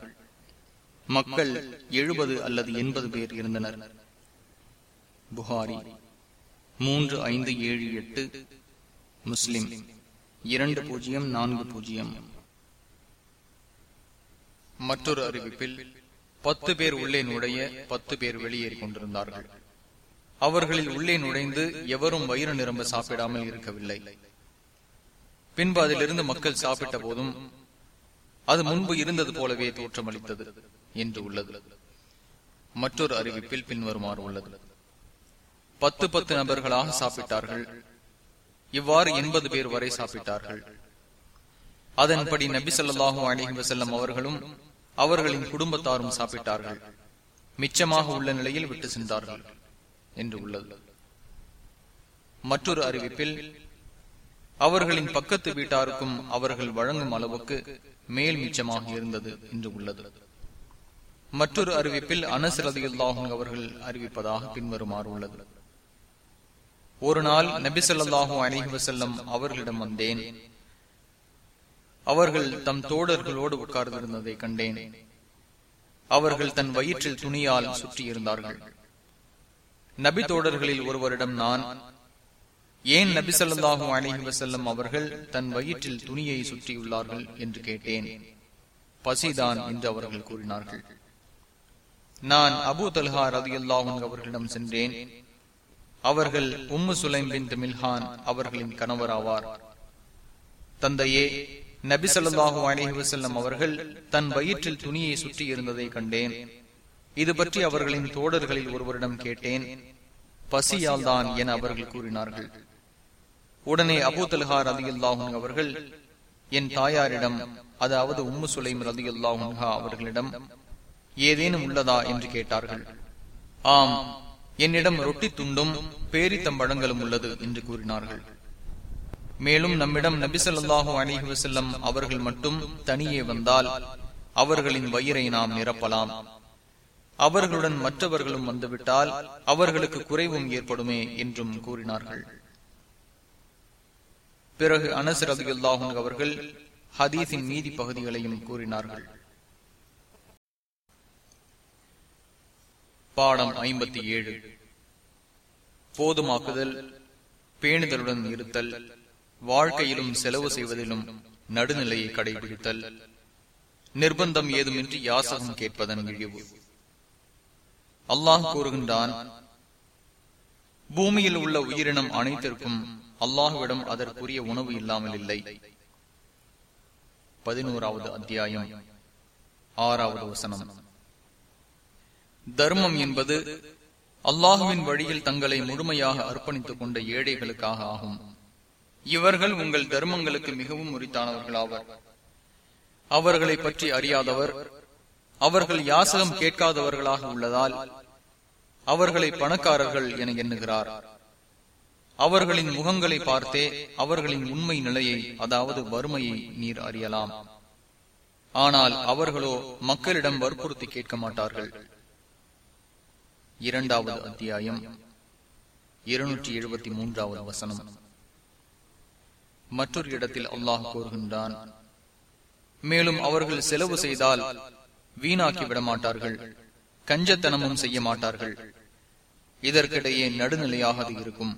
மக்கள் எழுபது அல்லது எண்பது பேர் இருந்தனர் புகாரி மூன்று ஐந்து ஏழு எட்டு முஸ்லிம் இரண்டு பூஜ்ஜியம் நான்கு பூஜ்ஜியம் மற்றொரு அறிவிப்பில் பத்து பேர் உள்ளே நுழைய பத்து பேர் வெளியேறி கொண்டிருந்தார்கள் அவர்களில் உள்ளே நுழைந்து எவரும் வயிறு நிரம்ப சாப்பிடாமல் இருக்கவில்லை பின்பு அதிலிருந்து மக்கள் சாப்பிட்ட போதும் அது முன்பு இருந்தது போலவே தோற்றமளித்தது என்று உள்ளது மற்றொரு அறிவிப்பில் பின்வருமாறு உள்ளது பத்து பத்து நபர்களாக சாப்பிட்டார்கள் இவ்வாறு எண்பது பேர் வரை சாப்பிட்டார்கள் அதன்படி நபி சொல்லாஹு அலிஹி வசல்லம் அவர்களும் அவர்களின் குடும்பத்தாரும் சாப்பிட்டார்கள் மிச்சமாக உள்ள நிலையில் விட்டு சென்றார்கள் என்று உள்ளது மற்றொரு அறிவிப்பில் அவர்களின் பக்கத்து வீட்டாருக்கும் அவர்கள் வழங்கும் அளவுக்கு மேல் மிச்சமாக இருந்தது என்று உள்ளது மற்றொரு அறிவிப்பில் அனசரதியுல்லாஹும் அவர்கள் அறிவிப்பதாக பின்வருமாறு உள்ளது ஒரு நாள் நபிசல்லாஹூ அலிஹி வசல்லம் அவர்களிடம் வந்தேன் அவர்கள் தம் தோழர்களோடு உட்கார்ந்திருந்ததை கண்டேன் அவர்கள் தன் வயிற்றில் துணியால் சுற்றியிருந்தார்கள் நபி தோழர்களில் ஒருவரிடம் நான் ஏன் நபி சொல்லாஹு அலிஹி வசல்லம் அவர்கள் தன் வயிற்றில் துணியை சுற்றியுள்ளார்கள் என்று கேட்டேன் பசிதான் என்று அவர்கள் கூறினார்கள் நான் அபு தல்ஹா ரதி அவர்களிடம் சென்றேன் அவர்கள் உம்மு சுலைம் பின் மில்ஹான் அவர்களின் கணவராவார் தந்தையே நபி சொல்லாஹு அலிஹி வசல்லம் அவர்கள் தன் வயிற்றில் துணியை சுற்றி இருந்ததை கண்டேன் இது பற்றி அவர்களின் தோழர்களில் ஒருவரிடம் கேட்டேன் பசியால் தான் என அவர்கள் கூறினார்கள் உடனே அபு தல்ஹா ரதி அவர்கள் என் தாயாரிடம் அதாவது உம்மு சுலைம் ரதி அவர்களிடம் ஏதேனும் உள்ளதா என்று கேட்டார்கள் ஆம் என்னிடம் ரொட்டி துண்டும் பேரித்தம்பழங்களும் உள்ளது என்று கூறினார்கள் மேலும் நம்மிடம் நபிசல்லாஹு அலிஹி வசல்லம் அவர்கள் மட்டும் தனியே வந்தால் அவர்களின் வயிறை நாம் நிரப்பலாம் அவர்களுடன் மற்றவர்களும் வந்துவிட்டால் அவர்களுக்கு குறைவும் ஏற்படுமே என்றும் கூறினார்கள் பிறகு அனசரதுல்லாஹும் அவர்கள் ஹதீஸின் மீதி பகுதிகளையும் கூறினார்கள் பாடம் ஐம்பத்தி ஏழு போதுமாக்குதல் பேணுதலுடன் இருத்தல் வாழ்க்கையிலும் செலவு செய்வதிலும் நடுநிலையை கடைபிடித்தல் நிர்பந்தம் ஏதுமின்றி யாசகம் கேட்பதன் இழிவு அல்லாஹ் கூறுகின்றான் பூமியில் உள்ள உயிரினம் அனைத்திற்கும் அல்லாஹுவிடம் அதற்குரிய உணவு இல்லாமல் இல்லை பதினோராவது அத்தியாயம் ஆறாவது வசனம் தர்மம் என்பது அல்லாஹுவின் வழியில் தங்களை முழுமையாக அர்ப்பணித்துக் கொண்ட ஏழைகளுக்காக ஆகும் இவர்கள் உங்கள் தர்மங்களுக்கு மிகவும் உரித்தானவர்களாவர் அவர்களை பற்றி அறியாதவர் அவர்கள் யாசகம் கேட்காதவர்களாக உள்ளதால் அவர்களை பணக்காரர்கள் என எண்ணுகிறார் அவர்களின் முகங்களை பார்த்தே அவர்களின் உண்மை நிலையை அதாவது வறுமையை நீர் அறியலாம் ஆனால் அவர்களோ மக்களிடம் வற்புறுத்தி கேட்க மாட்டார்கள் இரண்டாவது அத்தியாயம் இருநூற்றி எழுபத்தி மூன்றாவது வசனம் மற்றொரு இடத்தில் அல்லாஹ் கூறுகின்றான் மேலும் அவர்கள் செலவு செய்தால் வீணாக்கி விட மாட்டார்கள் கஞ்சத்தனமும் செய்ய மாட்டார்கள் இதற்கிடையே நடுநிலையாக அது இருக்கும்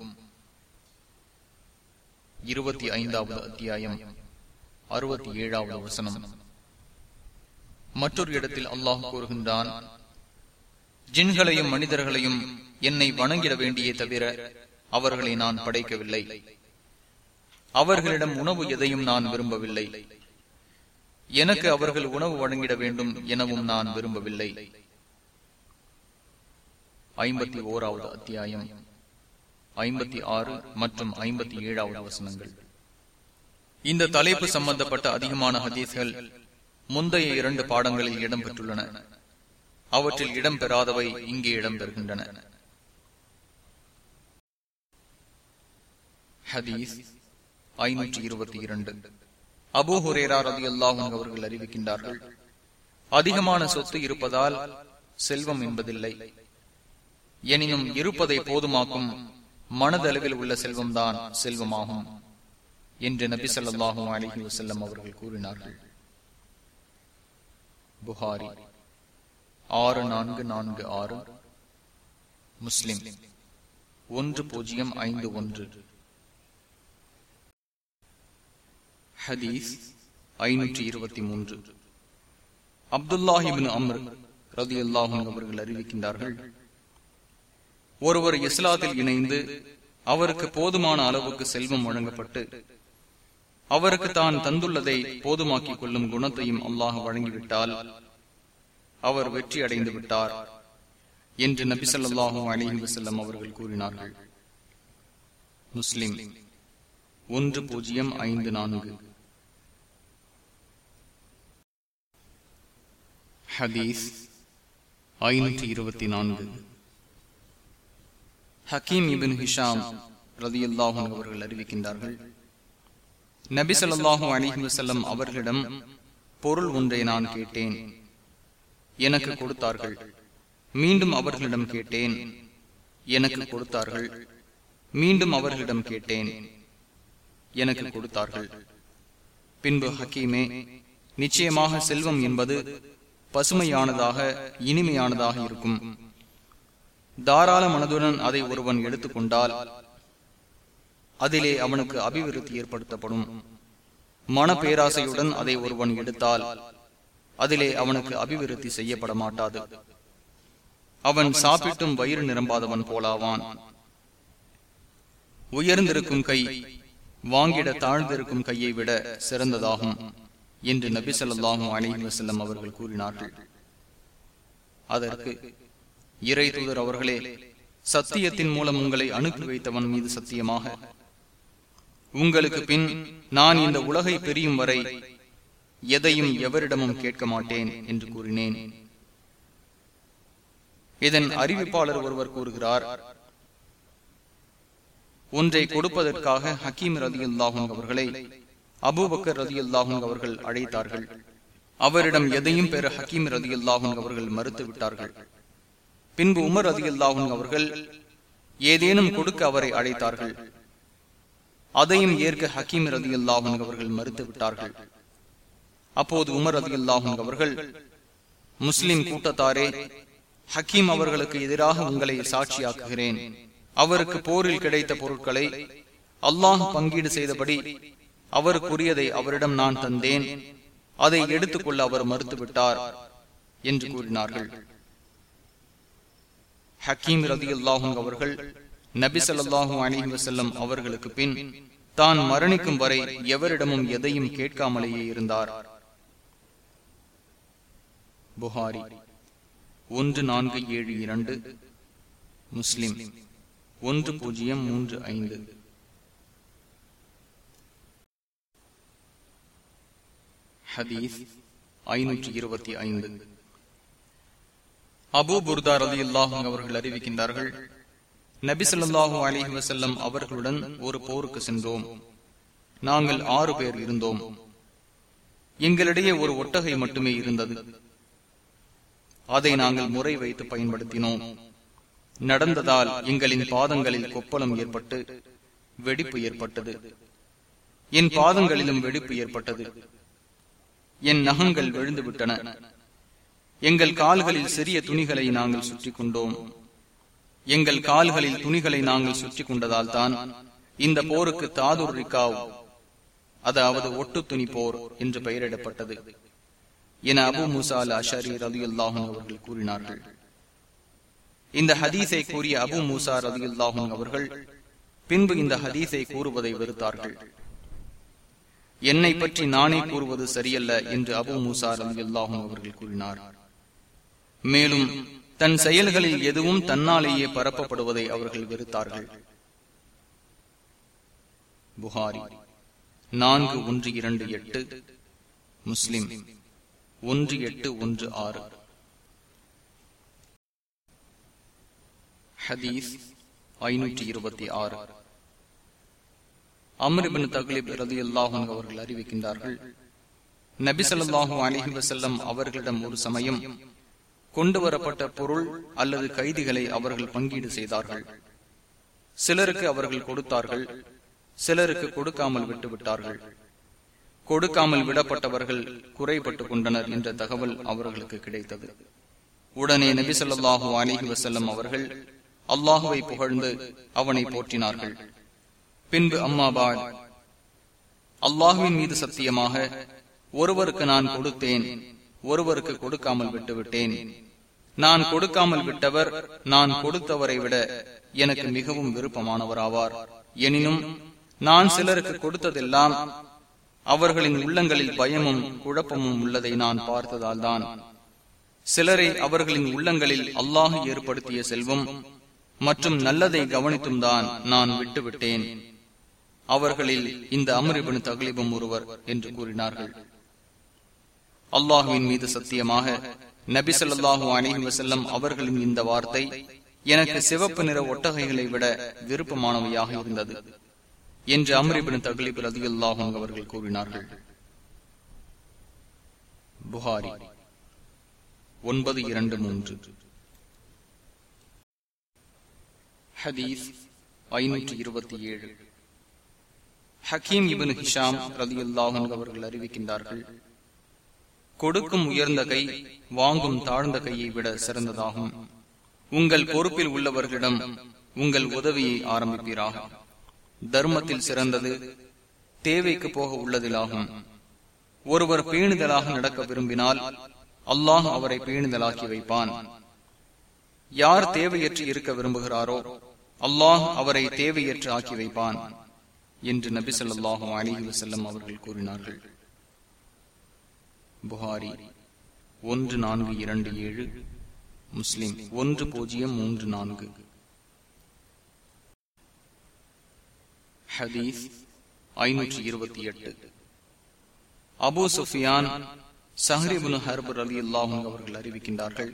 இருபத்தி ஐந்தாவது அத்தியாயம் அறுபத்தி ஏழாவது வசனம் மற்றொரு இடத்தில் அல்லாஹ் கூறுகின்றான் ஜின்களையும் மனிதர்களையும் என்னை வணங்கிட வேண்டியே தவிர அவர்களை நான் படைக்கவில்லை அவர்களிடம் உணவு எதையும் நான் விரும்பவில்லை எனக்கு அவர்கள் உணவு வழங்கிட வேண்டும் எனவும் நான் விரும்பவில்லை ஐம்பத்தி ஓராவது அத்தியாயம் ஐம்பத்தி ஆறு மற்றும் ஐம்பத்தி ஏழாவது வசனங்கள் இந்த தலைப்பு சம்பந்தப்பட்ட அதிகமான ஹதீஸ்கள் முந்தைய இரண்டு பாடங்களில் இடம்பெற்றுள்ளன அவற்றில் இடம்பெறாதவை இங்கே இடம்பெறுகின்றன ஹதீஸ் ஐநூற்றி இருபத்தி இரண்டு அபு ஹுரேரா ரதி அல்லாஹும் அவர்கள் அறிவிக்கின்றார்கள் அதிகமான சொத்து இருப்பதால் செல்வம் என்பதில்லை எனினும் இருப்பதை போதுமாக்கும் மனதளவில் உள்ள செல்வம்தான் செல்வமாகும் என்று நபி சொல்லாஹும் அலிஹி வசல்லம் அவர்கள் கூறினார்கள் புகாரி ஆறு நான்கு நான்கு ஆறு முஸ்லிம் ஒன்று பூஜ்ஜியம் ஐந்து ஒன்று ஹதீஸ் ஐநூற்றி இருபத்தி மூன்று அப்துல்லாஹிபின் அம்ர் ரதி அல்லாஹும் அவர்கள் அறிவிக்கின்றார்கள் ஒருவர் இஸ்லாத்தில் இணைந்து அவருக்கு போதுமான அளவுக்கு செல்வம் வழங்கப்பட்டு அவருக்கு தான் தந்துள்ளதை போதுமாக்கிக் கொள்ளும் குணத்தையும் அல்லாஹ் வழங்கிவிட்டால் அவர் வெற்றி அடைந்து விட்டார் என்று நபி சொல்லாஹு அலிஹி வசல்லம் அவர்கள் கூறினார்கள் முஸ்லிம் ஒன்று பூஜ்ஜியம் ஐந்து நான்கு ஹதீஸ் ஐநூற்றி இருபத்தி நான்கு ஹக்கீம் இபின் ஹிஷாம் ரதியுல்லாஹும் அவர்கள் அறிவிக்கின்றார்கள் நபி சொல்லாஹு அலிஹி வசல்லம் அவர்களிடம் பொருள் ஒன்றை நான் கேட்டேன் எனக்கு கொடுத்தார்கள் மீண்டும் அவர்களிடம் கேட்டேன் எனக்கு கொடுத்தார்கள் மீண்டும் அவர்களிடம் கேட்டேன் எனக்கு கொடுத்தார்கள் பின்பு ஹக்கீமே நிச்சயமாக செல்வம் என்பது பசுமையானதாக இனிமையானதாக இருக்கும் தாராள மனதுடன் அதை ஒருவன் எடுத்துக்கொண்டால் அதிலே அவனுக்கு அபிவிருத்தி ஏற்படுத்தப்படும் மன பேராசையுடன் அதை ஒருவன் எடுத்தால் அதிலே அவனுக்கு அபிவிருத்தி செய்யப்பட மாட்டாது அவன் சாப்பிட்டும் வயிறு நிரம்பாதவன் போலாவான் உயர்ந்திருக்கும் கை வாங்கிட தாழ்ந்திருக்கும் கையை விட சிறந்ததாகும் என்று நபி சொல்லாஹும் அலிஹி வசல்லம் அவர்கள் கூறினார்கள் அதற்கு இறை தூதர் அவர்களே சத்தியத்தின் மூலம் உங்களை அனுப்பி வைத்தவன் மீது சத்தியமாக உங்களுக்கு பின் நான் இந்த உலகை பிரியும் வரை எதையும் எவரிடமும் கேட்க மாட்டேன் என்று கூறினேன் இதன் அறிவிப்பாளர் ஒருவர் கூறுகிறார் ஒன்றை கொடுப்பதற்காக ஹக்கீம் ரதி அல்லாஹும் அவர்களை அபூபக்கர் ரதி அல்லாஹும் அவர்கள் அழைத்தார்கள் அவரிடம் எதையும் பெற ஹக்கீம் ரதி அல்லாஹும் அவர்கள் மறுத்து விட்டார்கள் பின்பு உமர் ரதி அல்லாஹும் அவர்கள் ஏதேனும் கொடுக்க அவரை அழைத்தார்கள் அதையும் ஏற்க ஹக்கீம் ரதி அல்லாஹும் அவர்கள் மறுத்து விட்டார்கள் அப்போது உமர் ரதி அல்லாஹும் அவர்கள் முஸ்லிம் கூட்டத்தாரே ஹக்கீம் அவர்களுக்கு எதிராக உங்களை சாட்சியாக்குகிறேன் அவருக்கு போரில் கிடைத்த பொருட்களை அல்லாஹ் பங்கீடு செய்தபடி அவருக்குரியதை அவரிடம் நான் தந்தேன் அதை எடுத்துக்கொள்ள அவர் மறுத்துவிட்டார் என்று கூறினார்கள் ஹக்கீம் ரதி அல்லாஹும் அவர்கள் நபி சொல்லாஹூ அலிஹி வசல்லம் அவர்களுக்கு பின் தான் மரணிக்கும் வரை எவரிடமும் எதையும் கேட்காமலேயே இருந்தார் புகாரி ஒன்று நான்கு ஏழு இரண்டு முஸ்லிம் ஒன்று பூஜ்ஜியம் மூன்று ஐந்து ஹதீஸ் ஐநூற்றி இருபத்தி ஐந்து அபு புர்தார் அலி அல்லாஹும் அவர்கள் அறிவிக்கின்றார்கள் நபிசல்லாஹூ அலிஹி வசல்லம் அவர்களுடன் ஒரு போருக்கு சென்றோம் நாங்கள் ஆறு பேர் இருந்தோம் எங்களிடையே ஒரு ஒட்டகை மட்டுமே இருந்தது அதை நாங்கள் முறை வைத்து பயன்படுத்தினோம் நடந்ததால் எங்களின் பாதங்களில் கொப்பளம் ஏற்பட்டு வெடிப்பு ஏற்பட்டது என் பாதங்களிலும் வெடிப்பு ஏற்பட்டது என் நகங்கள் விழுந்து விட்டன எங்கள் கால்களில் சிறிய துணிகளை நாங்கள் சுற்றி கொண்டோம் எங்கள் கால்களில் துணிகளை நாங்கள் சுற்றி கொண்டதால் தான் இந்த போருக்கு தாதுர் ரிகாவ் அதாவது ஒட்டு துணி போர் என்று பெயரிடப்பட்டது என அபு முசால் அஷரி ரதி அல்லாஹும் அவர்கள் கூறினார்கள் இந்த ஹதீஸை கூறிய அபு மூசா ரதி அல்லாஹும் அவர்கள் பின்பு இந்த ஹதீஸை கூறுவதை வெறுத்தார்கள் என்னை பற்றி நானே கூறுவது சரியல்ல என்று அபு மூசா ரதி அல்லாஹும் அவர்கள் கூறினார் மேலும் தன் செயல்களில் எதுவும் தன்னாலேயே பரப்பப்படுவதை அவர்கள் வெறுத்தார்கள் புகாரி நான்கு ஒன்று இரண்டு எட்டு முஸ்லிம் ஒன்று எட்டு ஒன்று ஆறு ஹதீஸ் ஐநூற்றி இருபத்தி ஆறு அம்ரிபின் தக்லிப் ரதி அல்லாஹும் அவர்கள் அறிவிக்கின்றார்கள் நபிசல்லாஹூ அலிஹி வசல்லம் அவர்களிடம் ஒரு சமயம் கொண்டு வரப்பட்ட பொருள் அல்லது கைதிகளை அவர்கள் பங்கீடு செய்தார்கள் சிலருக்கு அவர்கள் கொடுத்தார்கள் சிலருக்கு கொடுக்காமல் விட்டு விட்டார்கள் கொடுக்காமல் விடப்பட்டவர்கள் குறைபட்டுக் கொண்டனர் என்ற தகவல் அவர்களுக்கு கிடைத்தது உடனே நபிசல்லாஹூ அலிஹி வசல்லம் அவர்கள் அல்லாஹுவை புகழ்ந்து அவனை போற்றினார்கள் பின்பு அம்மாபாத் அல்லாஹுவின் மீது சத்தியமாக ஒருவருக்கு நான் கொடுத்தேன் ஒருவருக்கு கொடுக்காமல் விட்டுவிட்டேன் நான் கொடுக்காமல் விட்டவர் நான் கொடுத்தவரை விட எனக்கு மிகவும் விருப்பமானவராவார் எனினும் நான் சிலருக்கு கொடுத்ததெல்லாம் அவர்களின் உள்ளங்களில் பயமும் குழப்பமும் உள்ளதை நான் பார்த்ததால் தான் சிலரை அவர்களின் உள்ளங்களில் அல்லாஹ் ஏற்படுத்திய செல்வம் மற்றும் நல்லதை கவனித்தும் தான் நான் விட்டுவிட்டேன் அவர்களில் இந்த அமரிபின் தகலிபும் ஒருவர் என்று கூறினார்கள் அல்லாஹுவின் மீது சத்தியமாக நபி சொல்லாஹு அணிஹி வசல்லம் அவர்களின் இந்த வார்த்தை எனக்கு சிவப்பு நிற ஒட்டகைகளை விட விருப்பமானவையாக இருந்தது என்று அமரிபின் தகலிப் ரதி அல்லாஹும் அவர்கள் கூறினார்கள் புகாரி ஒன்பது இரண்டு மூன்று ஹதீஸ் ஐநூற்றி இருபத்தி ஏழு ஹக்கீம் இபின் ஹிஷாம் ரதி அல்லாஹன் அவர்கள் அறிவிக்கின்றார்கள் கொடுக்கும் உயர்ந்த கை வாங்கும் தாழ்ந்த கையை விட சிறந்ததாகும் உங்கள் பொறுப்பில் உள்ளவர்களிடம் உங்கள் உதவியை ஆரம்பிப்பீராக தர்மத்தில் சிறந்தது தேவைக்கு போக உள்ளதிலாகும் ஒருவர் பேணுதலாக நடக்க விரும்பினால் அல்லாஹ் அவரை பேணுதலாக்கி வைப்பான் யார் தேவையற்று இருக்க விரும்புகிறாரோ அல்லாஹ் அவரை தேவையற்று ஆக்கி வைப்பான் என்று நபி சொல்லாஹு அலிஹி வசல்லம் அவர்கள் கூறினார்கள் புகாரி ஒன்று நான்கு இரண்டு ஏழு முஸ்லிம் ஒன்று பூஜ்ஜியம் மூன்று நான்கு ஹதீஸ் ஐநூற்றி இருபத்தி எட்டு அபு சுஃபியான் சஹரிபுன் ஹர்பர் அலி அல்லாஹும் அவர்கள் அறிவிக்கின்றார்கள்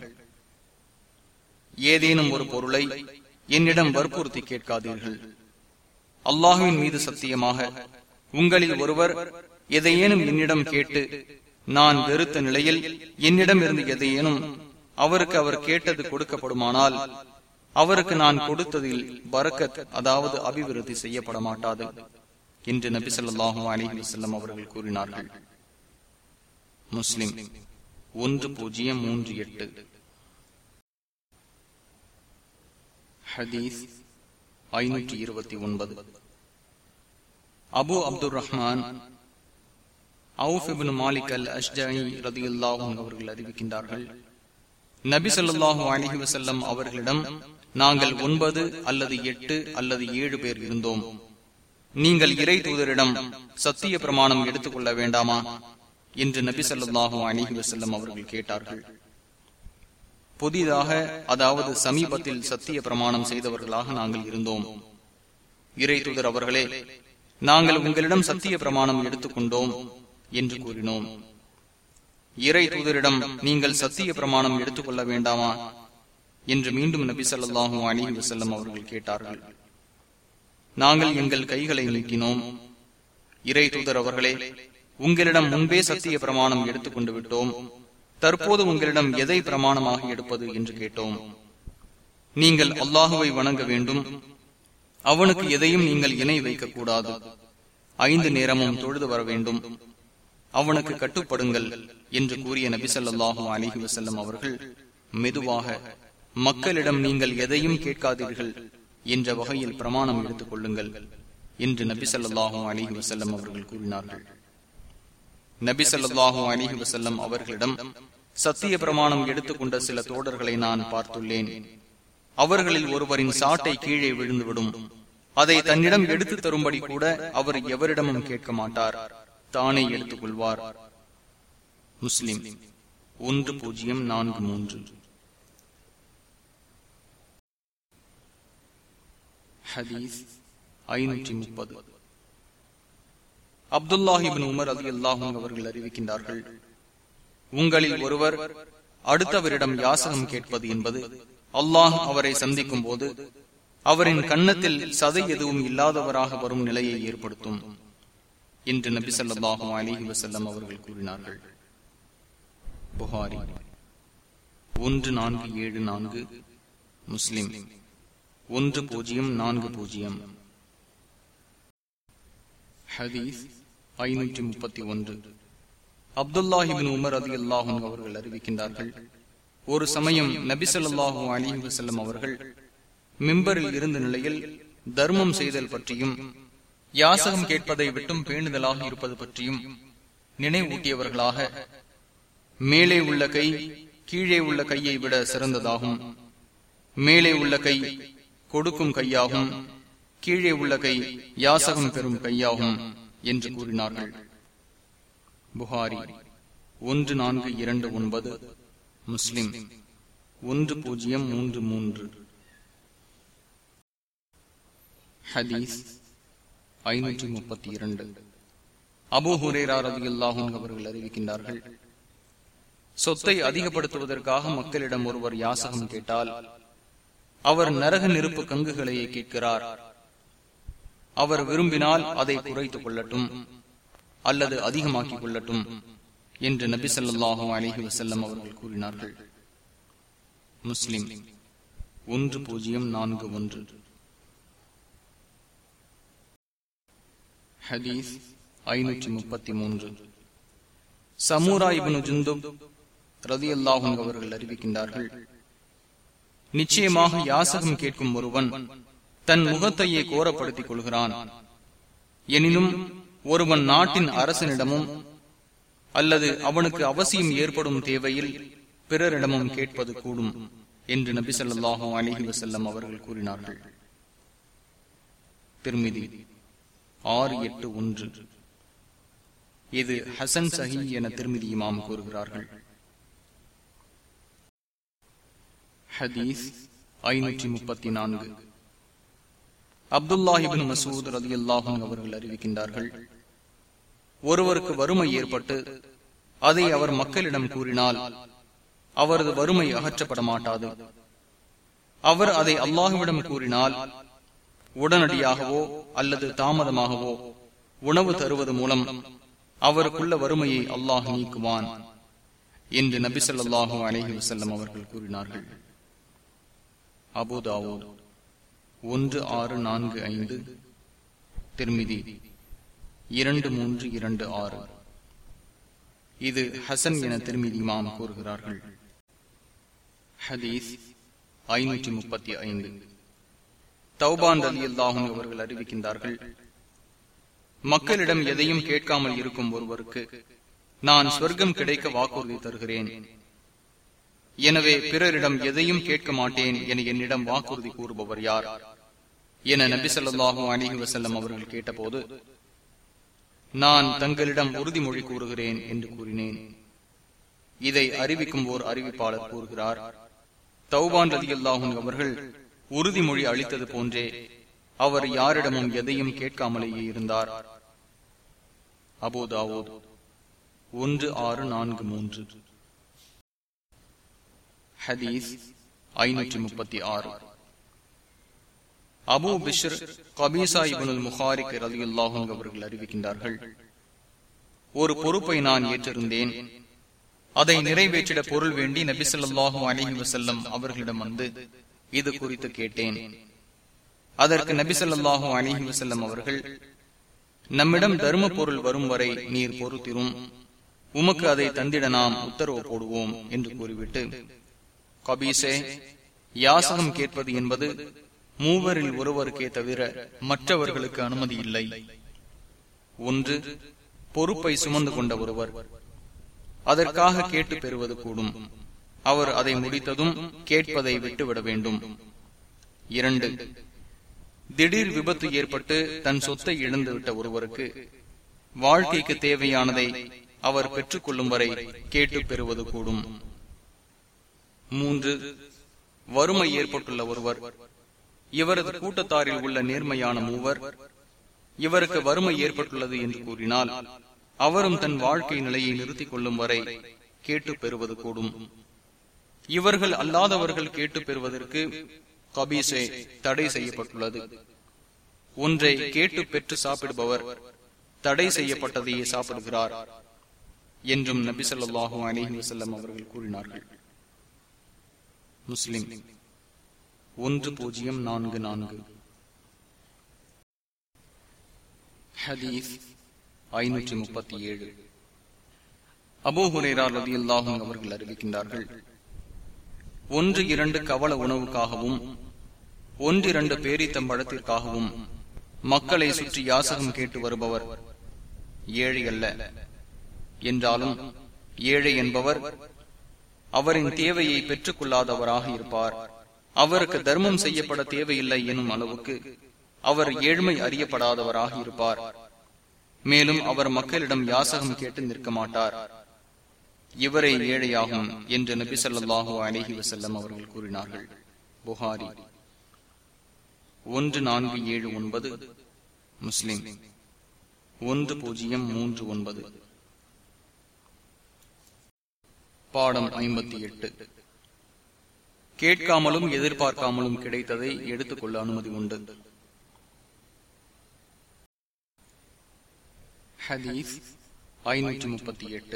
ஏதேனும் ஒரு பொருளை என்னிடம் வற்புறுத்தி கேட்காதீர்கள் அல்லாஹுவின் மீது சத்தியமாக உங்களில் ஒருவர் எதையேனும் என்னிடம் கேட்டு நான் வெறுத்த நிலையில் என்னிடம் இருந்து எதையேனும் அவருக்கு அவர் கேட்டது கொடுக்கப்படுமானால் அவருக்கு நான் கொடுத்ததில் பரக்கத் அதாவது அபிவிருத்தி செய்யப்பட மாட்டாது என்று நபி சொல்லாஹு அலிஹி செல்லம் அவர்கள் கூறினார்கள் முஸ்லிம் ஒன்று பூஜ்ஜியம் மூன்று எட்டு ஹதீஸ் ஐநூற்றி இருபத்தி ஒன்பது அபு அப்துல் ரஹ்மான் மாலிக் அல் அஷ்ஜாயி ரதியுல்லாஹும் அவர்கள் அறிவிக்கின்றார்கள் நபி சொல்லாஹு அலிஹி வசல்லம் அவர்களிடம் நாங்கள் ஒன்பது அல்லது எட்டு அல்லது ஏழு பேர் இருந்தோம் நீங்கள் இறை தூதரிடம் சத்திய பிரமாணம் எடுத்துக் கொள்ள வேண்டாமா என்று நபி சொல்லாஹு அலிஹி வசல்லம் அவர்கள் கேட்டார்கள் புதிதாக அதாவது சமீபத்தில் சத்திய பிரமாணம் செய்தவர்களாக நாங்கள் இருந்தோம் இறை தூதர் அவர்களே நாங்கள் உங்களிடம் சத்திய பிரமாணம் எடுத்துக்கொண்டோம் என்று கூறினோம் இறை தூதரிடம் நீங்கள் சத்திய பிரமாணம் எடுத்துக் கொள்ள வேண்டாமா என்று மீண்டும் நபி சொல்லாஹு அலிஹி வசல்லம் அவர்கள் கேட்டார்கள் நாங்கள் எங்கள் கைகளை நீட்டினோம் இறை தூதர் அவர்களே உங்களிடம் முன்பே சத்திய பிரமாணம் எடுத்துக்கொண்டு விட்டோம் தற்போது உங்களிடம் எதை பிரமாணமாக எடுப்பது என்று கேட்டோம் நீங்கள் அல்லாஹுவை வணங்க வேண்டும் அவனுக்கு எதையும் நீங்கள் இணை வைக்கக்கூடாது ஐந்து நேரமும் தொழுது வர வேண்டும் அவனுக்கு கட்டுப்படுங்கள் என்று கூறிய நபிசல்லாஹு அலிஹி வசல்லம் அவர்கள் மெதுவாக மக்களிடம் நீங்கள் எதையும் கேட்காதீர்கள் என்ற வகையில் பிரமாணம் எடுத்துக் கொள்ளுங்கள் என்று நபிசல்லாஹு அலிஹி வசல்லம் அவர்கள் கூறினார்கள் நபி சொல்லாஹு அலிஹி வசல்லம் அவர்களிடம் சத்திய பிரமாணம் எடுத்துக்கொண்ட சில தோடர்களை நான் பார்த்துள்ளேன் அவர்களில் ஒருவரின் சாட்டை கீழே விழுந்துவிடும் அதை தன்னிடம் எடுத்து தரும்படி கூட அவர் எவரிடமும் கேட்க மாட்டார் தானே எடுத்துக் கொள்வார் முஸ்லிம் ஒன்று பூஜ்ஜியம் நான்கு மூன்று ஹதீஸ் ஐநூற்றி முப்பது அப்துல்லாஹிபின் உமர் அலி அல்லாஹும் அவர்கள் அறிவிக்கின்றார்கள் உங்களில் ஒருவர் அடுத்தவரிடம் யாசகம் கேட்பது என்பது அல்லாஹ் அவரை சந்திக்கும் போது அவரின் கன்னத்தில் சதை எதுவும் இல்லாதவராக வரும் நிலையை ஏற்படுத்தும் என்று நபி சொல்லாஹு அலிஹி வசல்லம் அவர்கள் கூறினார்கள் புகாரி ஒன்று நான்கு ஏழு நான்கு முஸ்லிம் ஒன்று பூஜ்ஜியம் நான்கு பூஜ்ஜியம் ஹதீஸ் ஐநூற்றி முப்பத்தி ஒன்று அப்துல்லாஹிபின் உமர் அதி அல்லாஹும் அவர்கள் அறிவிக்கின்றார்கள் ஒரு சமயம் நபிசல்லாஹூ அலி வசல்லம் அவர்கள் மிம்பரில் இருந்த நிலையில் தர்மம் செய்தல் பற்றியும் யாசகம் கேட்பதை விட்டும் பேணுதலாக இருப்பது பற்றியும் நினைவூட்டியவர்களாக மேலே உள்ள கை கீழே உள்ள கையை விட சிறந்ததாகும் மேலே உள்ள கை கொடுக்கும் கையாகும் கீழே உள்ள கை யாசகம் பெறும் கையாகும் என்று கூறினார்கள் புகாரி ஒன்று நான்கு இரண்டு ஒன்பது முஸ்லிம் ஒன்று பூஜ்ஜியம் மூன்று மூன்று ஹதீஸ் ஐநூற்றி முப்பத்தி இரண்டு அபு ஹுரேரா ரதியுல்லாஹும் அவர்கள் அறிவிக்கின்றார்கள் சொத்தை அதிகப்படுத்துவதற்காக மக்களிடம் ஒருவர் யாசகம் கேட்டால் அவர் நரக நெருப்பு கங்குகளையே கேட்கிறார் அவர் விரும்பினால் அதை குறைத்துக் கொள்ளட்டும் அல்லது அதிகமாக்கிக் கொள்ளட்டும் என்று நபி சொல்லாஹு அலிஹி வசல்லம் அவர்கள் கூறினார்கள் முஸ்லிம் ஒன்று பூஜ்ஜியம் நான்கு ஒன்று ஹதீஸ் ஐநூற்றி முப்பத்தி மூன்று சமூரா இபனு ஜுந்துப் ரதி அல்லாஹும் அவர்கள் அறிவிக்கின்றார்கள் நிச்சயமாக யாசகம் கேட்கும் ஒருவன் தன் முகத்தையே கோரப்படுத்திக் கொள்கிறான் எனினும் ஒருவன் நாட்டின் அரசனிடமும் அல்லது அவனுக்கு அவசியம் ஏற்படும் தேவையில் பிறரிடமும் கேட்பது கூடும் என்று நபி சொல்லாஹு அலிஹி வசல்லம் அவர்கள் கூறினார்கள் திருமிதி ஆறு எட்டு ஒன்று இது ஹசன் சஹி என திருமிதி இமாம் கூறுகிறார்கள் ஹதீஸ் ஐநூற்றி முப்பத்தி நான்கு அப்துல்லாஹிபின் மசூத் ரதி அல்லாஹும் அவர்கள் அறிவிக்கின்றார்கள் ஒருவருக்கு வறுமை ஏற்பட்டு அதை அவர் மக்களிடம் கூறினால் அவரது வறுமை அகற்றப்பட மாட்டாது அவர் அதை அல்லாஹுவிடம் கூறினால் உடனடியாகவோ அல்லது தாமதமாகவோ உணவு தருவது மூலம் அவருக்குள்ள வறுமையை அல்லாஹ் நீக்குவான் என்று நபி சொல்லாஹு அலஹி வசல்லம் அவர்கள் கூறினார்கள் அபுதாவோ ஒன்று ஆறு நான்கு ஐந்து திருமிதி இரண்டு மூன்று இரண்டு ஆறு இது ஹசன் என திருமிதி மாம் கூறுகிறார்கள் ஹதீஸ் ஐநூற்றி முப்பத்தி ஐந்து தௌபான் அலி அல்லாஹும் அவர்கள் அறிவிக்கின்றார்கள் மக்களிடம் எதையும் கேட்காமல் இருக்கும் ஒருவருக்கு நான் சொர்க்கம் கிடைக்க வாக்குறுதி தருகிறேன் எனவே பிறரிடம் எதையும் கேட்க மாட்டேன் என என்னிடம் வாக்குறுதி கூறுபவர் யார் என நபி சொல்லாஹு அலிஹி வசல்லம் அவர்கள் கேட்டபோது நான் தங்களிடம் உறுதிமொழி கூறுகிறேன் என்று கூறினேன் இதை அறிவிக்கும் ஓர் அறிவிப்பாளர் கூறுகிறார் தௌபான் ரதி அல்லாஹும் அவர்கள் உறுதிமொழி அளித்தது போன்றே அவர் யாரிடமும் எதையும் கேட்காமலேயே இருந்தார் அபோதாவோத் ஒன்று ஆறு நான்கு மூன்று ஹதீஸ் ஐநூற்றி முப்பத்தி ஆறு அபு பிஷர் கபீசா இபனுல் முஹாரிக் ரலியுல்லாஹும் அவர்கள் அறிவிக்கின்றார்கள் ஒரு பொறுப்பை நான் ஏற்றிருந்தேன் அதை நிறைவேற்றிட பொருள் வேண்டி நபி சொல்லாஹு அலிஹி வசல்லம் அவர்களிடம் வந்து இது குறித்து கேட்டேன் அதற்கு நபி சொல்லாஹு அலிஹி வசல்லம் அவர்கள் நம்மிடம் தர்ம பொருள் வரும் வரை நீர் பொறுத்திரும் உமக்கு அதை தந்திட நாம் உத்தரவு போடுவோம் என்று கூறிவிட்டு கபீசே யாசகம் கேட்பது என்பது மூவரில் ஒருவருக்கே தவிர மற்றவர்களுக்கு அனுமதி இல்லை ஒன்று பொறுப்பை சுமந்து கொண்ட ஒருவர் அதற்காக கேட்டு பெறுவது கூடும் அவர் அதை முடித்ததும் கேட்பதை விட்டுவிட வேண்டும் இரண்டு திடீர் விபத்து ஏற்பட்டு தன் சொத்தை இழந்துவிட்ட ஒருவருக்கு வாழ்க்கைக்கு தேவையானதை அவர் பெற்றுக் கொள்ளும் வரை கேட்டு பெறுவது கூடும் மூன்று வறுமை ஏற்பட்டுள்ள ஒருவர் இவரது கூட்டத்தாரில் உள்ள நேர்மையான மூவர் இவருக்கு வறுமை ஏற்பட்டுள்ளது என்று கூறினால் அவரும் தன் வாழ்க்கை நிலையை நிறுத்திக் கொள்ளும் வரை கேட்டு பெறுவது கூடும் இவர்கள் அல்லாதவர்கள் கேட்டு பெறுவதற்கு கபீசே தடை செய்யப்பட்டுள்ளது ஒன்றை கேட்டு பெற்று சாப்பிடுபவர் தடை செய்யப்பட்டதையே சாப்பிடுகிறார் என்றும் நபி சொல்லாஹு அலிஹி வசல்லம் அவர்கள் கூறினார்கள் முஸ்லிம் ஒன்று பூஜ்ஜியம் நான்கு நான்கு ஹதீஸ் ஐநூற்றி முப்பத்தி ஏழு அபோ ஹுரேரா ரதி அல்லாஹும் அவர்கள் அறிவிக்கின்றார்கள் ஒன்று இரண்டு கவல உணவுக்காகவும் ஒன்றிரண்டு பேரித்தம்பழத்திற்காகவும் மக்களை சுற்றி யாசகம் கேட்டு வருபவர் ஏழை அல்ல என்றாலும் ஏழை என்பவர் அவரின் தேவையை பெற்றுக் கொள்ளாதவராக இருப்பார் அவருக்கு தர்மம் செய்யப்பட தேவையில்லை எனும் அளவுக்கு அவர் ஏழ்மை அறியப்படாதவராக இருப்பார் மேலும் அவர் மக்களிடம் யாசகம் கேட்டு நிற்க மாட்டார் இவரை ஏழையாகும் என்று நபி ஸல்லல்லாஹு அலைஹி வஸல்லம் அவர்கள் கூறினார்கள் புகாரி ஒன்று நான்கு ஏழு ஒன்பது முஸ்லிம் ஒன்று பூஜ்ஜியம் மூன்று ஒன்பது பாடம் ஐம்பத்தி எட்டு கேட்காமலும் எதிர்பார்க்காமலும் கிடைத்ததை எடுத்துக்கொள்ள அனுமதி உண்டு ஹதீஸ் ஐநூற்றி முப்பத்தி எட்டு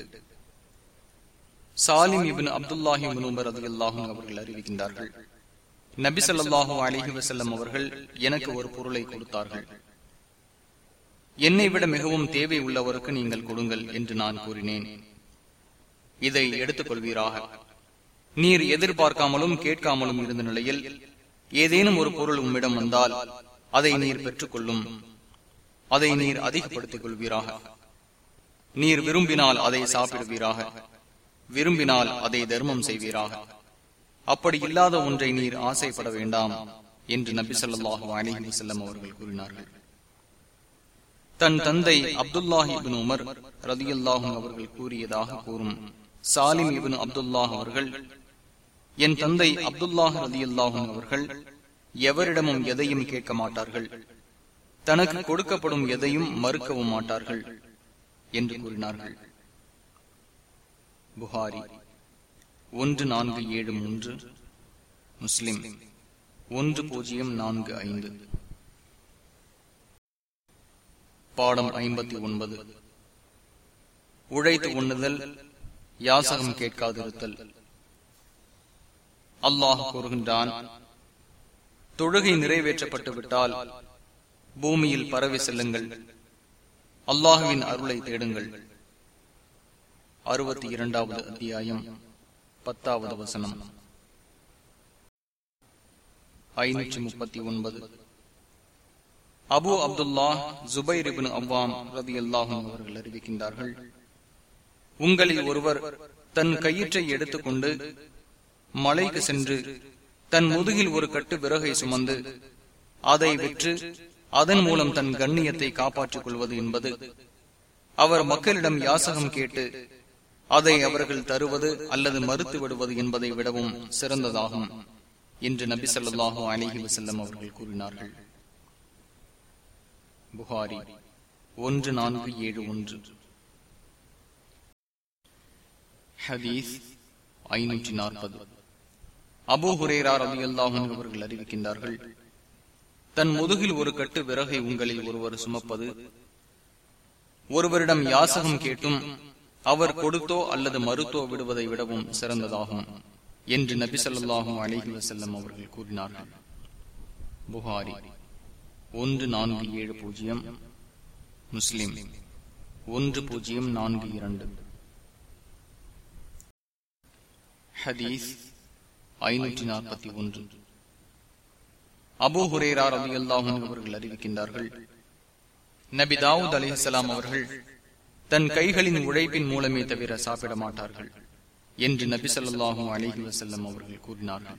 சாலிம் இபின் அப்துல்லாஹி முனுமர் அது அல்லாஹும் அவர்கள் அறிவிக்கின்றார்கள் நபி ஸல்லல்லாஹு அலைஹி வஸல்லம் அவர்கள் எனக்கு ஒரு பொருளை கொடுத்தார்கள் என்னை விட மிகவும் தேவை உள்ளவருக்கு நீங்கள் கொடுங்கள் என்று நான் கூறினேன் இதை எடுத்துக் கொள்வீராக நீர் எதிர்பார்க்காமலும் கேட்காமலும் இருந்த நிலையில் ஏதேனும் ஒரு பொருள் உம்மிடம் வந்தால் அதை நீர் பெற்றுக் கொள்ளும் அதை நீர் அதிகப்படுத்திக் கொள்வீராக நீர் விரும்பினால் அதை சாப்பிடுவீராக விரும்பினால் அதை தர்மம் செய்வீராக அப்படி இல்லாத ஒன்றை நீர் ஆசைப்பட வேண்டாம் என்று நபி சொல்லாஹு அலிஹி வசல்லம் அவர்கள் கூறினார்கள் தன் தந்தை அப்துல்லாஹ் இபின் உமர் ரதியுல்லாஹும் அவர்கள் கூறியதாக கூறும் சாலிம் இபின் அப்துல்லாஹ் அவர்கள் என் தந்தை அப்துல்லாஹ் ரதியுல்லாஹும் அவர்கள் எவரிடமும் எதையும் கேட்க மாட்டார்கள் தனக்கு கொடுக்கப்படும் எதையும் மறுக்கவும் மாட்டார்கள் என்று கூறினார்கள் புகாரி ஒன்று நான்கு ஏழு மூன்று முஸ்லிம் ஒன்று பூஜ்ஜியம் நான்கு ஐந்து பாடம் ஐம்பத்தி ஒன்பது உழைத்து உண்ணுதல் யாசகம் கேட்காதிருத்தல் அல்லாஹ் கூறுகின்றான் தொழுகை நிறைவேற்றப்பட்டு விட்டால் பூமியில் பரவி செல்லுங்கள் அல்லாஹுவின் அருளை தேடுங்கள் அறுபத்தி இரண்டாவது அத்தியாயம் பத்தாவது வசனம் ஐநூற்றி முப்பத்தி ஒன்பது Abu Abdullah Zubair ibn Awwam ரதி அல்லாஹும் அவர்கள் அறிவிக்கின்றார்கள் உங்களில் ஒருவர் தன் கயிற்றை எடுத்துக்கொண்டு மலைக்கு சென்று தன் முதுகில் ஒரு கட்டு விறகை சுமந்து அதை விற்று அதன் மூலம் தன் கண்ணியத்தை காப்பாற்றிக் கொள்வது என்பது அவர் மக்களிடம் யாசகம் கேட்டு அதை அவர்கள் தருவது அல்லது மறுத்து விடுவது என்பதை விடவும் சிறந்ததாகும் என்று நபி சொல்லாஹு அலிஹி வசல்லம் அவர்கள் கூறினார்கள் புகாரி ஒன்று நான்கு ஏழு ஒன்று ஹதீஸ் ஐநூற்றி நாற்பது அபு ஹுரேரா ரவி அல்லாஹும் அவர்கள் அறிவிக்கின்றார்கள் தன் முதுகில் ஒரு கட்டு விறகை உங்களில் ஒருவர் சுமப்பது ஒருவரிடம் யாசகம் கேட்டும் அவர் கொடுத்தோ அல்லது மறுத்தோ விடுவதை விடவும் சிறந்ததாகும் என்று நபி சொல்லாஹும் அலிஹி வசல்லம் அவர்கள் கூறினார்கள் புகாரி ஒன்று நான்கு ஏழு பூஜ்ஜியம் முஸ்லிம் ஒன்று பூஜ்ஜியம் நான்கு இரண்டு ஹதீஸ் ஐநூற்றி நாற்பத்தி ஒன்று அபு ஹுரேரா ரவி அல்லாஹும் அவர்கள் அறிவிக்கின்றார்கள் நபி தாவூத் அலிஹலாம் அவர்கள் தன் கைகளின் உழைப்பின் மூலமே தவிர சாப்பிட மாட்டார்கள் என்று நபி சொல்லாஹும் அலிஹி வசல்லம் அவர்கள் கூறினார்கள்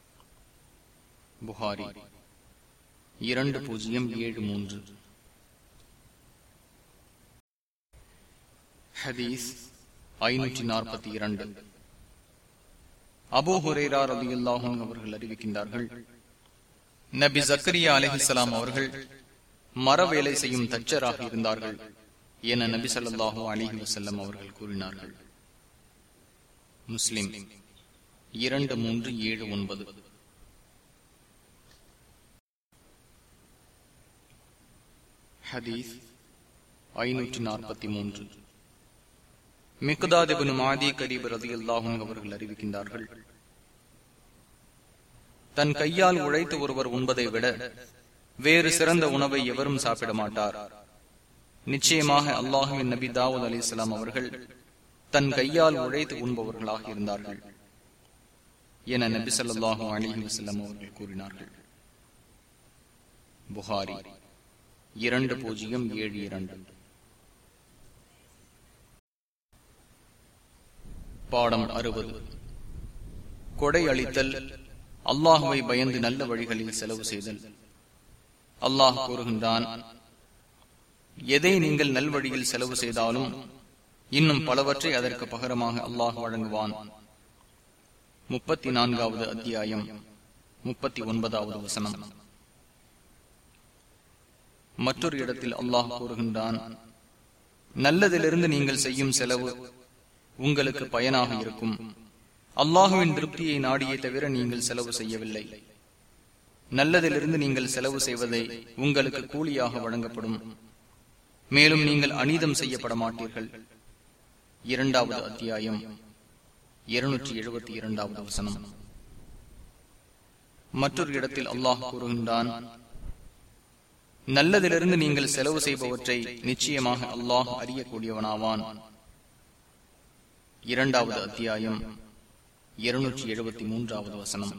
புகாரி இரண்டு பூஜ்ஜியம் ஏழு மூன்று ஹதீஸ் ஐநூற்றி நாற்பத்தி இரண்டு அபு ஹுரேரா ரவி அல்லாஹும் அவர்கள் அறிவிக்கின்றார்கள் நபி ஜக்கரியா அலிஹிசலாம் அவர்கள் மர வேலை செய்யும் தச்சராக இருந்தார்கள் என நபி சொல்லாஹு அலிஹி வசல்லம் அவர்கள் கூறினார்கள் முஸ்லிம் இரண்டு மூன்று ஏழு ஒன்பது ஹதீஸ் ஐநூற்றி நாற்பத்தி மூன்று மிகுதாதிபனு மாதி கரீப் ரதி அல்லாஹும் அவர்கள் அறிவிக்கின்றார்கள் தன் கையால் உழைத்து ஒருவர் உண்பதை விட வேறு சிறந்த உணவை எவரும் சாப்பிட மாட்டார் நிச்சயமாக அல்லாஹுவின் நபி தாவூத் அலி இஸ்லாம் அவர்கள் தன் கையால் உழைத்து உண்பவர்களாக இருந்தார்கள் என நபி சொல்லாஹு அலிஹி வசல்லம் அவர்கள் கூறினார்கள் புகாரி இரண்டு பூஜ்ஜியம் ஏழு இரண்டு பாடம் அறுபது கொடை அளித்தல் அல்லாஹுவை பயந்து நல்ல வழிகளில் செலவு செய்தல் அல்லாஹ் கூறுகின்றான் எதை நீங்கள் நல்வழியில் செலவு செய்தாலும் இன்னும் பலவற்றை அதற்கு பகரமாக அல்லாஹ் வழங்குவான் முப்பத்தி நான்காவது அத்தியாயம் முப்பத்தி ஒன்பதாவது வசனம் மற்றொரு இடத்தில் அல்லாஹ் கூறுகின்றான் நல்லதிலிருந்து நீங்கள் செய்யும் செலவு உங்களுக்கு பயனாக இருக்கும் அல்லாஹுவின் திருப்தியை நாடியே தவிர நீங்கள் செலவு செய்யவில்லை நல்லதிலிருந்து நீங்கள் செலவு செய்வதை உங்களுக்கு கூலியாக வழங்கப்படும் மேலும் நீங்கள் அநீதம் செய்யப்பட மாட்டீர்கள் இரண்டாவது அத்தியாயம் இருநூற்றி எழுபத்தி இரண்டாவது வசனம் மற்றொரு இடத்தில் அல்லாஹ் கூறுகின்றான் நல்லதிலிருந்து நீங்கள் செலவு செய்பவற்றை நிச்சயமாக அல்லாஹ் அறியக்கூடியவனாவான் இரண்டாவது அத்தியாயம் இருநூற்றி எழுபத்தி மூன்றாவது வசனம்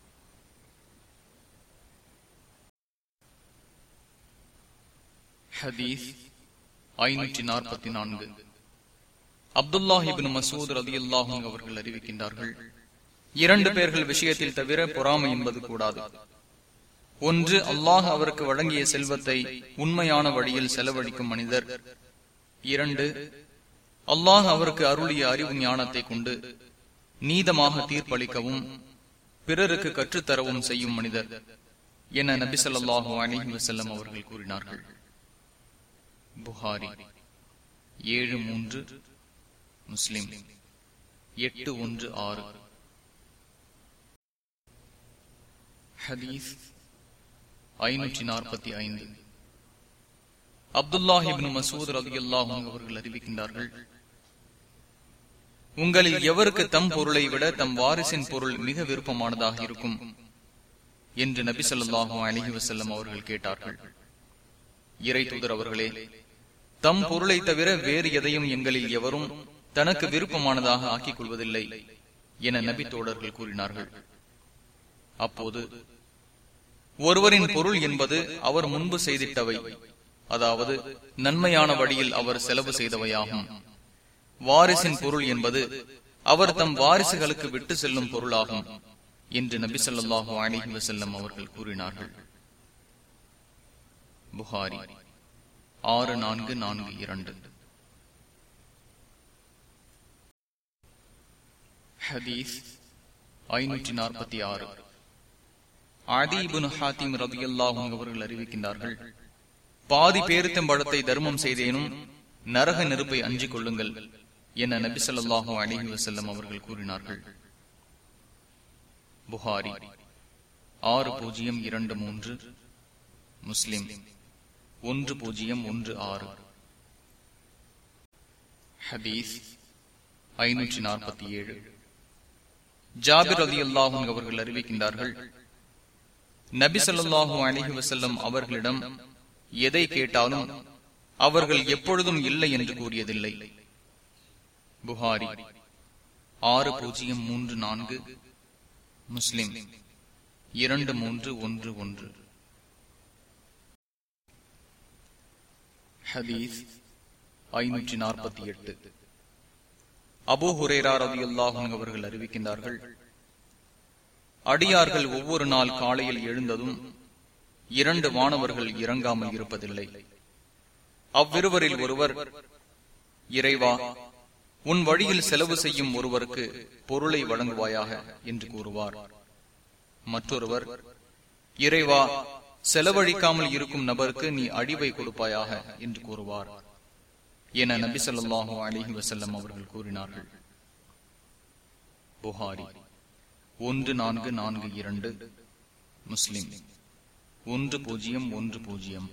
ஹதீஸ் ஐநூற்றி நாற்பத்தி நான்கு அப்துல்லாஹிபின் மசூத் ரதி அல்லாஹும் அவர்கள் அறிவிக்கின்றார்கள் இரண்டு பேர்கள் விஷயத்தில் தவிர பொறாமை என்பது கூடாது ஒன்று அல்லாஹ் அவருக்கு வழங்கிய செல்வத்தை உண்மையான வழியில் செலவழிக்கும் மனிதர் இரண்டு அல்லாஹ் அவருக்கு அருளிய அறிவு ஞானத்தை கொண்டு நீதமாக தீர்ப்பளிக்கவும் பிறருக்கு கற்றுத்தரவும் செய்யும் மனிதர் என நபிசல்லாஹு அலிஹி வசல்லம் அவர்கள் கூறினார்கள் புகாரி ஏழு மூன்று முஸ்லிம் எட்டு ஒன்று ஆறு ஹதீஸ் ஐநூற்றி நாற்பத்தி ஐந்து அப்துல்லாஹிபின் மசூத் ரதி அல்லாஹும் அவர்கள் அறிவிக்கின்றார்கள் உங்களில் எவருக்கு தம் பொருளை விட தம் வாரிசின் பொருள் மிக விருப்பமானதாக இருக்கும் என்று நபி சொல்லாஹு அலிஹி வசல்லம் அவர்கள் கேட்டார்கள் இறை தூதர் அவர்களே தம் பொருளை தவிர வேறு எதையும் எங்களில் எவரும் தனக்கு விருப்பமானதாக ஆக்கிக் கொள்வதில்லை என நபி தோழர்கள் கூறினார்கள் அப்போது ஒருவரின் பொருள் என்பது அவர் முன்பு செய்திட்டவை அதாவது நன்மையான வழியில் அவர் செலவு செய்தவையாகும் வாரிசின் பொருள் என்பது அவர் தம் வாரிசுகளுக்கு விட்டு செல்லும் பொருளாகும் என்று நபி சொல்லாஹு அலிஹி வசல்லம் அவர்கள் கூறினார்கள் புகாரி ஆறு நான்கு நான்கு இரண்டு ஹதீஸ் ஐநூற்றி நாற்பத்தி ஆறு அதீபுன் ஹாத்திம் ரபி அல்லாஹும் அவர்கள் அறிவிக்கின்றார்கள் பாதி பேருத்தம்பழத்தை தர்மம் செய்தேனும் நரக நெருப்பை அஞ்சிக் கொள்ளுங்கள் என நபி சொல்லாஹு அலிஹி வசல்லம் அவர்கள் கூறினார்கள் புகாரி ஆறு பூஜ்ஜியம் இரண்டு மூன்று முஸ்லிம் ஒன்று பூஜ்ஜியம் ஒன்று ஆறு ஹதீஸ் ஐநூற்றி நாற்பத்தி ஏழு ஜாபிர் அலி அல்லாஹும் அவர்கள் அறிவிக்கின்றார்கள் நபி சொல்லாஹு அலிஹி வசல்லம் அவர்களிடம் எதை கேட்டாலும் அவர்கள் எப்பொழுதும் இல்லை என்று கூறியதில்லை புகாரி ஆறு பூஜ்ஜியம் மூன்று நான்கு முஸ்லிம் இரண்டு மூன்று ஒன்று ஒன்று ஹதீஸ் ஐநூற்றி நாற்பத்தி எட்டு அபு ஹுரேரா ரவி அல்லாஹும் அவர்கள் அறிவிக்கின்றார்கள் அடியார்கள் ஒவ்வொரு நாள் காலையில் எழுந்ததும் இரண்டு வானவர்கள் இறங்காமல் இருப்பதில்லை அவ்விருவரில் ஒருவர் இறைவா உன் வழியில் செலவு செய்யும் ஒருவருக்கு பொருளை வழங்குவாயாக என்று கூறுவார் மற்றொருவர் இறைவா செலவழிக்காமல் இருக்கும் நபருக்கு நீ அடிவை கொடுப்பாயாக என்று கூறுவார் என நபி சொல்லாஹு அலிஹி வசல்லம் அவர்கள் கூறினார்கள் புகாரி ஒன்று நான்கு நான்கு இரண்டு முஸ்லிம் ஒன்று பூஜ்ஜியம் ஒன்று பூஜ்ஜியம்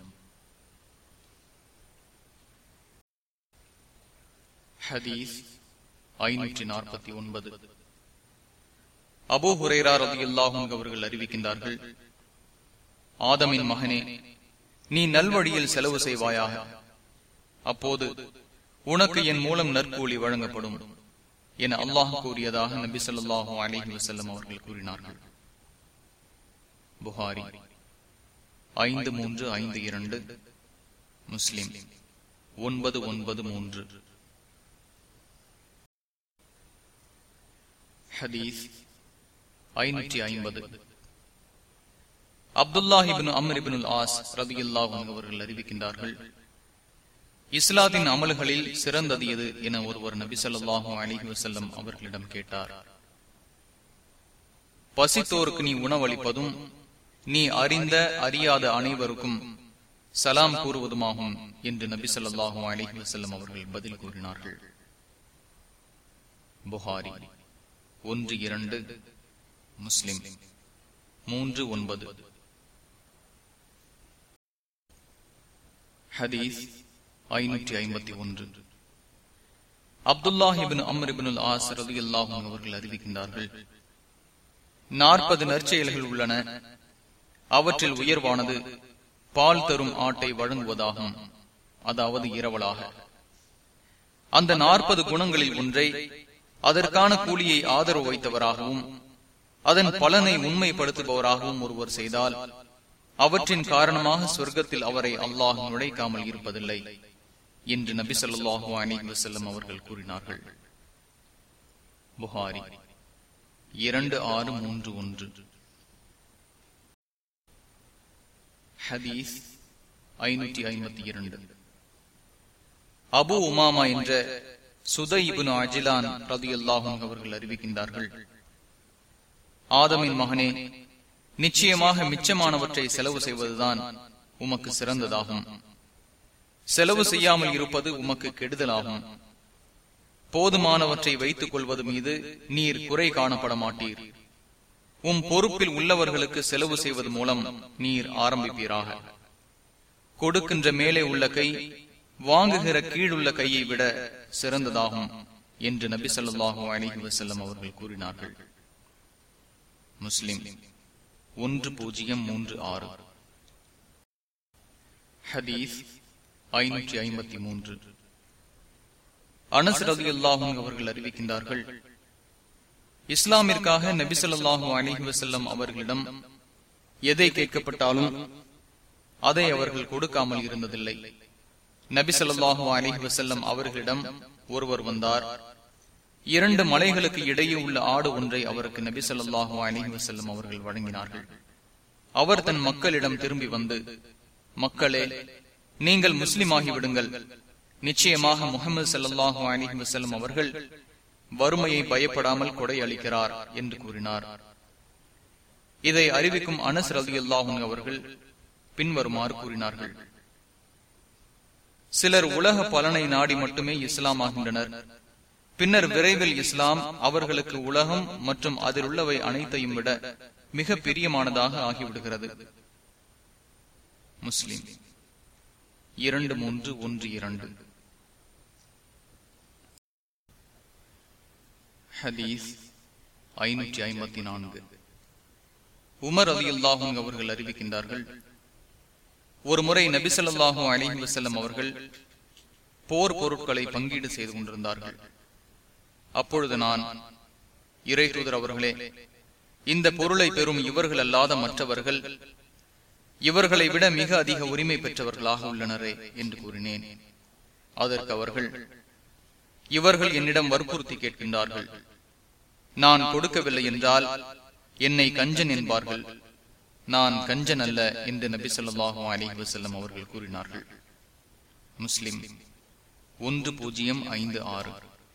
ஹதீஸ் ஐநூற்றி நாற்பத்தி ஒன்பது அபோ ஹுரேரா ரதியுல்லாஹும் அவர்கள் அறிவிக்கின்றார்கள் ஆதமின் மகனே நீ நல்வழியில் செலவு செய்வாயாக அப்போது உனக்கு என் மூலம் நற்கூலி வழங்கப்படும் என அல்லாஹ் கூறியதாக நபி சொல்லாஹு அலிஹி வசல்லம் அவர்கள் கூறினார்கள் புகாரி ஐந்து மூன்று ஐந்து இரண்டு முஸ்லிம் ஒன்பது ஒன்பது மூன்று ஹதீஸ் ஐநூற்றி ஐம்பது அப்துல்லாஹிபின் அம்ரிபின் ஆஸ் ரபி அவர்கள் அறிவிக்கின்றார்கள் இஸ்லாத்தின் அமல்களில் சிறந்தது எது என ஒருவர் நபி ஸல்லல்லாஹு அலைஹி வஸல்லம் அவர்களிடம் கேட்டார் பசித்தோருக்கு நீ உணவளிப்பதும் நீ அறிந்த அறியாத அனைவருக்கும் சலாம் கூறுவதுமாகும் என்று நபி ஸல்லல்லாஹு அலைஹி வஸல்லம் அவர்கள் பதில் கூறினார்கள் புகாரி ஒன்று இரண்டு முஸ்லிம் மூன்று ஒன்பது ஹதீஸ் ஐநூற்றி ஐம்பத்தி ஒன்று அப்துல்லாஹிபின் அம்ரிபின் ஆஸ் ரதி அல்லாஹும் அவர்கள் அறிவிக்கின்றார்கள் நாற்பது நற்செயல்கள் உள்ளன அவற்றில் உயர்வானது பால் தரும் ஆட்டை வழங்குவதாகும் அதாவது இரவலாக அந்த நாற்பது குணங்களில் ஒன்றை அதற்கான கூலியை ஆதரவு வைத்தவராகவும் அதன் பலனை உண்மைப்படுத்துபவராகவும் ஒருவர் செய்தால் அவற்றின் காரணமாக சொர்க்கத்தில் அவரை அல்லாஹ் நுழைக்காமல் இருப்பதில்லை என்று நபி சொல்லாஹு அலி வசல்லம் அவர்கள் கூறினார்கள் புகாரி இரண்டு ஆறு மூன்று ஒன்று ஹதீஸ் ஐநூற்றி ஐம்பத்தி இரண்டு அபு உமாமா என்ற சுதை இபுன் அஜிலான் ரதி அல்லாஹும் அவர்கள் அறிவிக்கின்றார்கள் ஆதமின் மகனே நிச்சயமாக மிச்சமானவற்றை செலவு செய்வதுதான் உமக்கு சிறந்ததாகும் செலவு செய்யாமல் இருப்பது உமக்கு கெடுதலாகும் போதுமானவற்றை வைத்துக் கொள்வது மீது நீர் குறை காணப்பட மாட்டீர் உம் பொறுப்பில் உள்ளவர்களுக்கு செலவு செய்வது மூலம் நீர் ஆரம்பிப்பீராக கொடுக்கின்ற மேலே உள்ள கை வாங்குகிற கீழுள்ள கையை விட சிறந்ததாகும் என்று நபி சொல்லாஹு அலிஹி வசல்லம் அவர்கள் கூறினார்கள் முஸ்லிம் ஒன்று பூஜ்ஜியம் மூன்று ஆறு ஹதீஸ் ஐநூற்றி ஐம்பத்தி மூன்று அனஸ் ரதி அல்லாஹும் அவர்கள் அறிவிக்கின்றார்கள் இஸ்லாமிற்காக நபிசல்லாஹு அலிஹி வசல்லம் அவர்களிடம் எதை கேட்கப்பட்டாலும் அதை அவர்கள் கொடுக்காமல் இருந்ததில்லை நபிசல்லாஹு அலிஹி வசல்லம் அவர்களிடம் ஒருவர் வந்தார் இரண்டு மலைகளுக்கு இடையே உள்ள ஆடு ஒன்றை அவருக்கு நபி சொல்லாஹு அலிஹி வசல்லம் அவர்கள் வழங்கினார்கள் அவர் தன் மக்களிடம் திரும்பி வந்து மக்களே நீங்கள் முஸ்லிம் ஆகிவிடுங்கள் நிச்சயமாக முகமது சல்லாஹு அலிஹி வசல்லம் அவர்கள் வறுமையை பயப்படாமல் கொடை அளிக்கிறார் என்று கூறினார் இதை அறிவிக்கும் அனஸ் ரதி அல்லாஹும் அவர்கள் பின்வருமாறு கூறினார்கள் சிலர் உலக பலனை நாடி மட்டுமே இஸ்லாம் ஆகின்றனர் பின்னர் விரைவில் இஸ்லாம் அவர்களுக்கு உலகம் மற்றும் அதில் உள்ளவை அனைத்தையும் விட மிக பிரியமானதாக ஆகிவிடுகிறது முஸ்லிம் இரண்டு மூன்று ஒன்று இரண்டு ஹதீஸ் ஐநூற்றி ஐம்பத்தி நான்கு உமர் அலி அல்லாஹும் அவர்கள் அறிவிக்கின்றார்கள் ஒரு முறை நபிசல்லாஹூ அலிஹி வசல்லம் அவர்கள் போர் பொருட்களை பங்கீடு செய்து கொண்டிருந்தார்கள் அப்பொழுது நான் இறை தூதர் அவர்களே இந்த பொருளை பெறும் இவர்கள் அல்லாத மற்றவர்கள் இவர்களை விட மிக அதிக உரிமை பெற்றவர்களாக உள்ளனரே என்று கூறினேன் அதற்கு அவர்கள் இவர்கள் என்னிடம் வற்புறுத்தி கேட்கின்றார்கள் நான் கொடுக்கவில்லை என்றால் என்னை கஞ்சன் என்பார்கள் நான் கஞ்சன் அல்ல என்று நபி சொல்லாஹு அலி வசல்லம் அவர்கள் கூறினார்கள் முஸ்லிம் ஒன்று பூஜ்ஜியம் ஐந்து ஆறு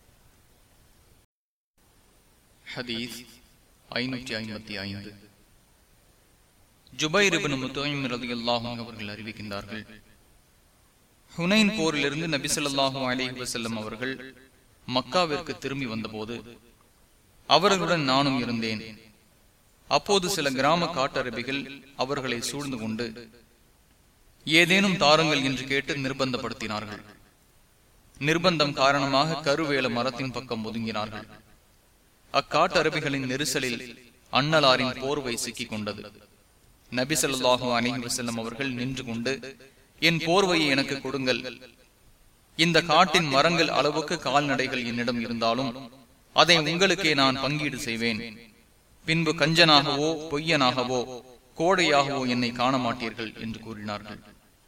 ஹதீஸ் ஐநூற்றி ஐம்பத்தி ஐந்து ஜுபைரிபின் முத்தோயம் ரதியுல்லாஹும் அவர்கள் அறிவிக்கின்றார்கள் ஹுனைன் போரிலிருந்து நபிசல்லாஹூ அலிஹி வசல்லம் அவர்கள் மக்காவிற்கு திரும்பி வந்தபோது அவர்களுடன் நானும் இருந்தேன் அப்போது சில கிராம காட்டரபிகள் அவர்களை சூழ்ந்து கொண்டு ஏதேனும் தாருங்கள் என்று கேட்டு நிர்பந்தப்படுத்தினார்கள் நிர்பந்தம் காரணமாக கருவேல மரத்தின் பக்கம் ஒதுங்கினார்கள் அக்காட்டரபிகளின் நெரிசலில் அன்னலாரின் போர்வை சிக்கிக் கொண்டது நபிசல்லாஹு அலிஹி வசல்லம் அவர்கள் நின்று கொண்டு என் போர்வையை எனக்கு கொடுங்கள் இந்த காட்டின் மரங்கள் அளவுக்கு கால்நடைகள் என்னிடம் இருந்தாலும் அதை உங்களுக்கே நான் பங்கீடு செய்வேன் பின்பு கஞ்சனாகவோ பொய்யனாகவோ கோடையாகவோ என்னை காண மாட்டீர்கள் என்று கூறினார்கள்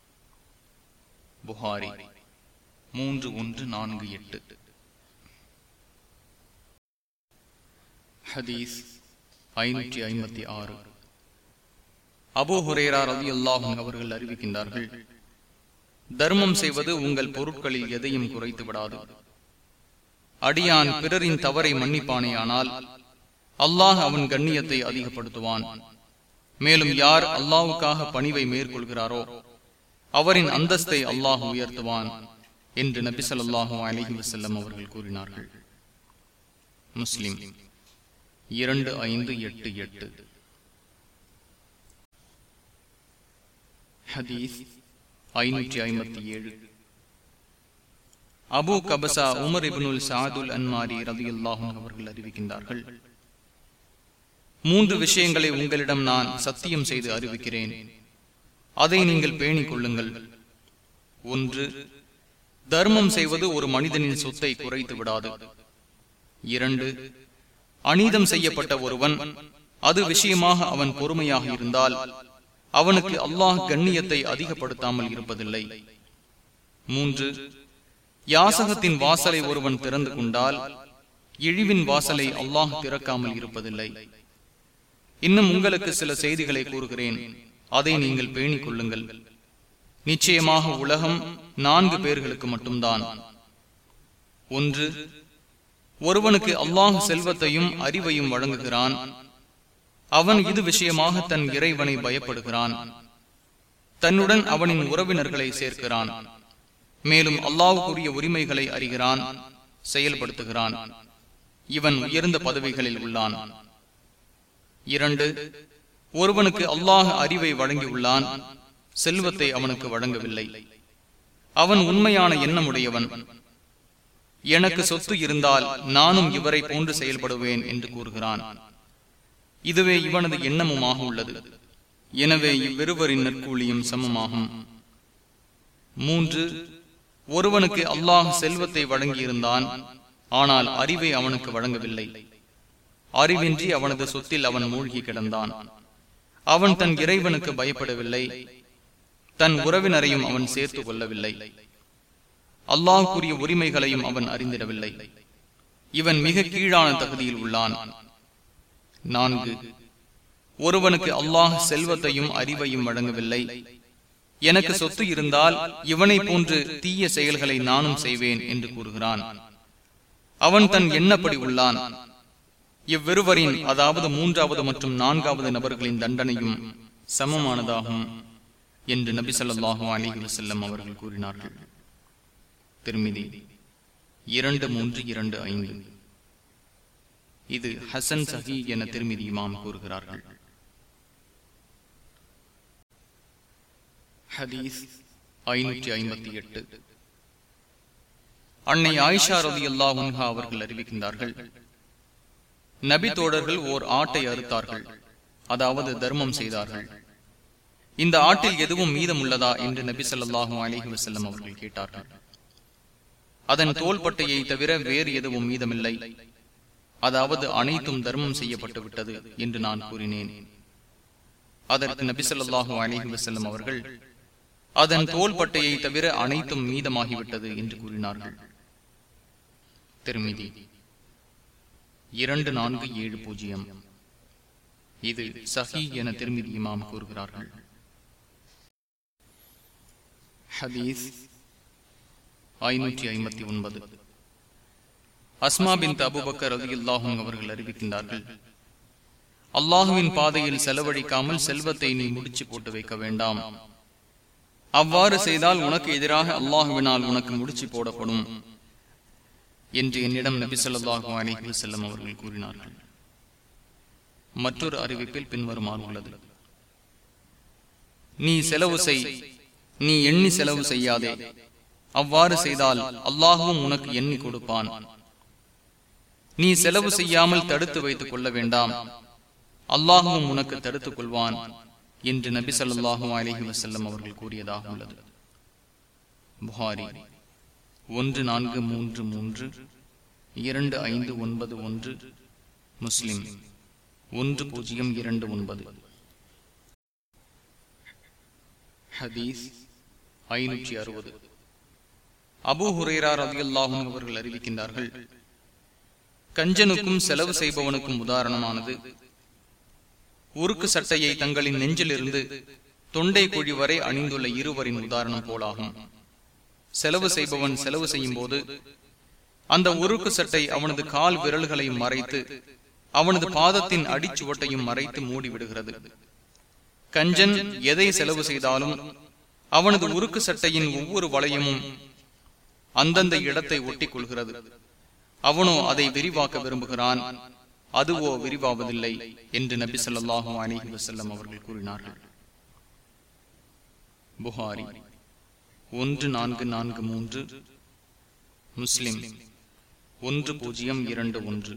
புகாரி மூன்று ஒன்று நான்கு எட்டு ஹதீஸ் ஐநூற்றி ஐம்பத்தி ஆறு அபு ஹுரேரா ரவி அல்லாஹும் அவர்கள் அறிவிக்கின்றார்கள் தர்மம் செய்வது உங்கள் பொருட்களில் எதையும் குறைத்து விடாது அடியான் பிறரின் தவறை மன்னிப்பானேயானால் அல்லாஹ் அவன் கண்ணியத்தை அதிகப்படுத்துவான் மேலும் யார் அல்லாவுக்காக பணிவை மேற்கொள்கிறாரோ அவரின் அந்தஸ்தை அல்லாஹ் உயர்த்துவான் என்று நபி சொல்லாஹு அலஹி வசல்லம் அவர்கள் கூறினார்கள் முஸ்லிம் இரண்டு ஐந்து எட்டு எட்டு ஹதீஸ் ஐநூற்றி ஐம்பத்தி ஏழு அபு கபசா உமர் இபனுல் சாதுல் அன்மாரி ரதியுல்லாஹும் அவர்கள் அறிவிக்கின்றார்கள் மூன்று விஷயங்களை உங்களிடம் நான் சத்தியம் செய்து அறிவிக்கிறேன் அதை நீங்கள் பேணிக் கொள்ளுங்கள் ஒன்று தர்மம் செய்வது ஒரு மனிதனின் சொத்தை குறைத்து விடாது இரண்டு அநீதம் செய்யப்பட்ட ஒருவன் அது விஷயமாக அவன் பொறுமையாக இருந்தால் அவனுக்கு அல்லாஹ் கண்ணியத்தை அதிகப்படுத்தாமல் இருப்பதில்லை மூன்று யாசகத்தின் வாசலை ஒருவன் திறந்து கொண்டால் இழிவின் வாசலை அல்லாஹ் திறக்காமல் இருப்பதில்லை இன்னும் உங்களுக்கு சில செய்திகளை கூறுகிறேன் அதை நீங்கள் பேணிக் கொள்ளுங்கள் நிச்சயமாக உலகம் நான்கு பேர்களுக்கு மட்டும்தான் ஒன்று ஒருவனுக்கு அல்லாஹ் செல்வத்தையும் அறிவையும் வழங்குகிறான் அவன் இது விஷயமாக தன் இறைவனை பயப்படுகிறான் தன்னுடன் அவனின் உறவினர்களை சேர்க்கிறான் மேலும் அல்லாவுக்குரிய உரிமைகளை அறிகிறான் செயல்படுத்துகிறான் இவன் உயர்ந்த பதவிகளில் உள்ளான் இரண்டு ஒருவனுக்கு அல்லாஹ் அறிவை வழங்கியுள்ளான் செல்வத்தை அவனுக்கு வழங்கவில்லை அவன் உண்மையான எண்ணமுடையவன் எனக்கு சொத்து இருந்தால் நானும் இவரை போன்று செயல்படுவேன் என்று கூறுகிறான் இதுவே இவனது எண்ணமுமாக உள்ளது எனவே இவ்விருவரின் நற்கூலியும் சமமாகும் மூன்று ஒருவனுக்கு அல்லாஹ் செல்வத்தை வழங்கியிருந்தான் ஆனால் அறிவை அவனுக்கு வழங்கவில்லை அறிவின்றி அவனது சொத்தில் அவன் மூழ்கி கிடந்தான் அவன் தன் இறைவனுக்கு பயப்படவில்லை தன் உறவினரையும் அவன் சேர்த்துக் கொள்ளவில்லை அல்லாஹ் கூறிய உரிமைகளையும் அவன் அறிந்திடவில்லை இவன் மிக கீழான தகுதியில் உள்ளான் நான்கு ஒருவனுக்கு அல்லாஹ் செல்வத்தையும் அறிவையும் வழங்கவில்லை எனக்கு சொத்து இருந்தால் இவனை போன்று தீய செயல்களை நானும் செய்வேன் என்று கூறுகிறான் அவன் தன் எண்ணப்படி உள்ளான் இவ்விருவரின் அதாவது மூன்றாவது மற்றும் நான்காவது நபர்களின் தண்டனையும் சமமானதாகும் என்று நபி சொல்லாஹு அலிஹி வசல்லம் அவர்கள் கூறினார்கள் திருமிதி இரண்டு மூன்று இரண்டு ஐந்து இது ஹசன் சஹி என திருமிதி இமாம் கூறுகிறார்கள் ஹதீஸ் ஐநூற்றி ஐம்பத்தி எட்டு அன்னை ஆயிஷா ரதி அல்லா உன்ஹா அவர்கள் அறிவிக்கின்றார்கள் நபி தோழர்கள் ஓர் ஆட்டை அறுத்தார்கள் அதாவது தர்மம் செய்தார்கள் இந்த ஆட்டில் எதுவும் மீதம் உள்ளதா என்று நபி சொல்லாஹு அலிஹி வசல்லம் அவர்கள் கேட்டார்கள் அதன் தோள்பட்டையை தவிர வேறு எதுவும் மீதமில்லை அதாவது அனைத்தும் தர்மம் செய்யப்பட்டு விட்டது என்று நான் கூறினேன் அதற்கு நபி சொல்லாஹு அலிஹி வசல்லம் அவர்கள் அதன் தோள்பட்டையை தவிர அனைத்தும் மீதமாகிவிட்டது என்று கூறினார்கள் திருமிதி இரண்டு நான்கு ஏழு பூஜ்ஜியம் இது சஹி என திருமிதி இமாம் கூறுகிறார்கள் ஹதீஸ் ஐநூற்றி ஐம்பத்தி ஒன்பது அஸ்மா பின் அபுபக்கர் ரதி அல்லாஹும் அவர்கள் அறிவிக்கின்றார்கள் அல்லாஹுவின் பாதையில் செலவழிக்காமல் செல்வத்தை நீ முடிச்சு போட்டு வைக்க வேண்டாம் அவ்வாறு செய்தால் உனக்கு எதிராக அல்லாஹுவினால் உனக்கு முடிச்சு போடப்படும் என்று என்னிடம் நபி சொல்லாஹு அலிஹி செல்லம் அவர்கள் கூறினார்கள் மற்றொரு அறிவிப்பில் பின்வருமாறு உள்ளது நீ செலவு செய் நீ எண்ணி செலவு செய்யாதே அவ்வாறு செய்தால் அல்லாஹுவும் உனக்கு எண்ணி கொடுப்பான் நீ செலவு செய்யாமல் தடுத்து வைத்துக் கொள்ள வேண்டாம் அல்லாஹுவும் உனக்கு தடுத்துக் கொள்வான் என்று நபி சொல்லாஹு அலஹி வசல்லம் அவர்கள் கூறியதாக உள்ளது புகாரி ஒன்று நான்கு மூன்று மூன்று இரண்டு ஐந்து ஒன்பது ஒன்று முஸ்லிம் ஒன்று பூஜ்ஜியம் இரண்டு ஒன்பது ஹதீஸ் ஐநூற்றி அறுபது அபு ஹுரேரா ரதியுல்லாஹும் அவர்கள் அறிவிக்கின்றார்கள் கஞ்சனுக்கும் செலவு செய்பவனுக்கும் உதாரணமானது உருக்கு சட்டையை தங்களின் நெஞ்சிலிருந்து தொண்டை குழி வரை அணிந்துள்ள இருவரின் உதாரணம் போலாகும் செலவு செய்பவன் செலவு செய்யும் போது அந்த உருக்கு சட்டை அவனது கால் விரல்களையும் மறைத்து அவனது பாதத்தின் அடிச்சுவட்டையும் மறைத்து மூடிவிடுகிறது கஞ்சன் எதை செலவு செய்தாலும் அவனது உருக்கு சட்டையின் ஒவ்வொரு வளையமும் அந்தந்த இடத்தை ஒட்டிக் கொள்கிறது அவனோ அதை விரிவாக்க விரும்புகிறான் அதுவோ விரிவாவதில்லை என்று நபி சொல்லாஹு அலிஹி வசல்லம் அவர்கள் கூறினார்கள் புகாரி ஒன்று நான்கு நான்கு மூன்று முஸ்லிம் ஒன்று பூஜ்ஜியம் இரண்டு ஒன்று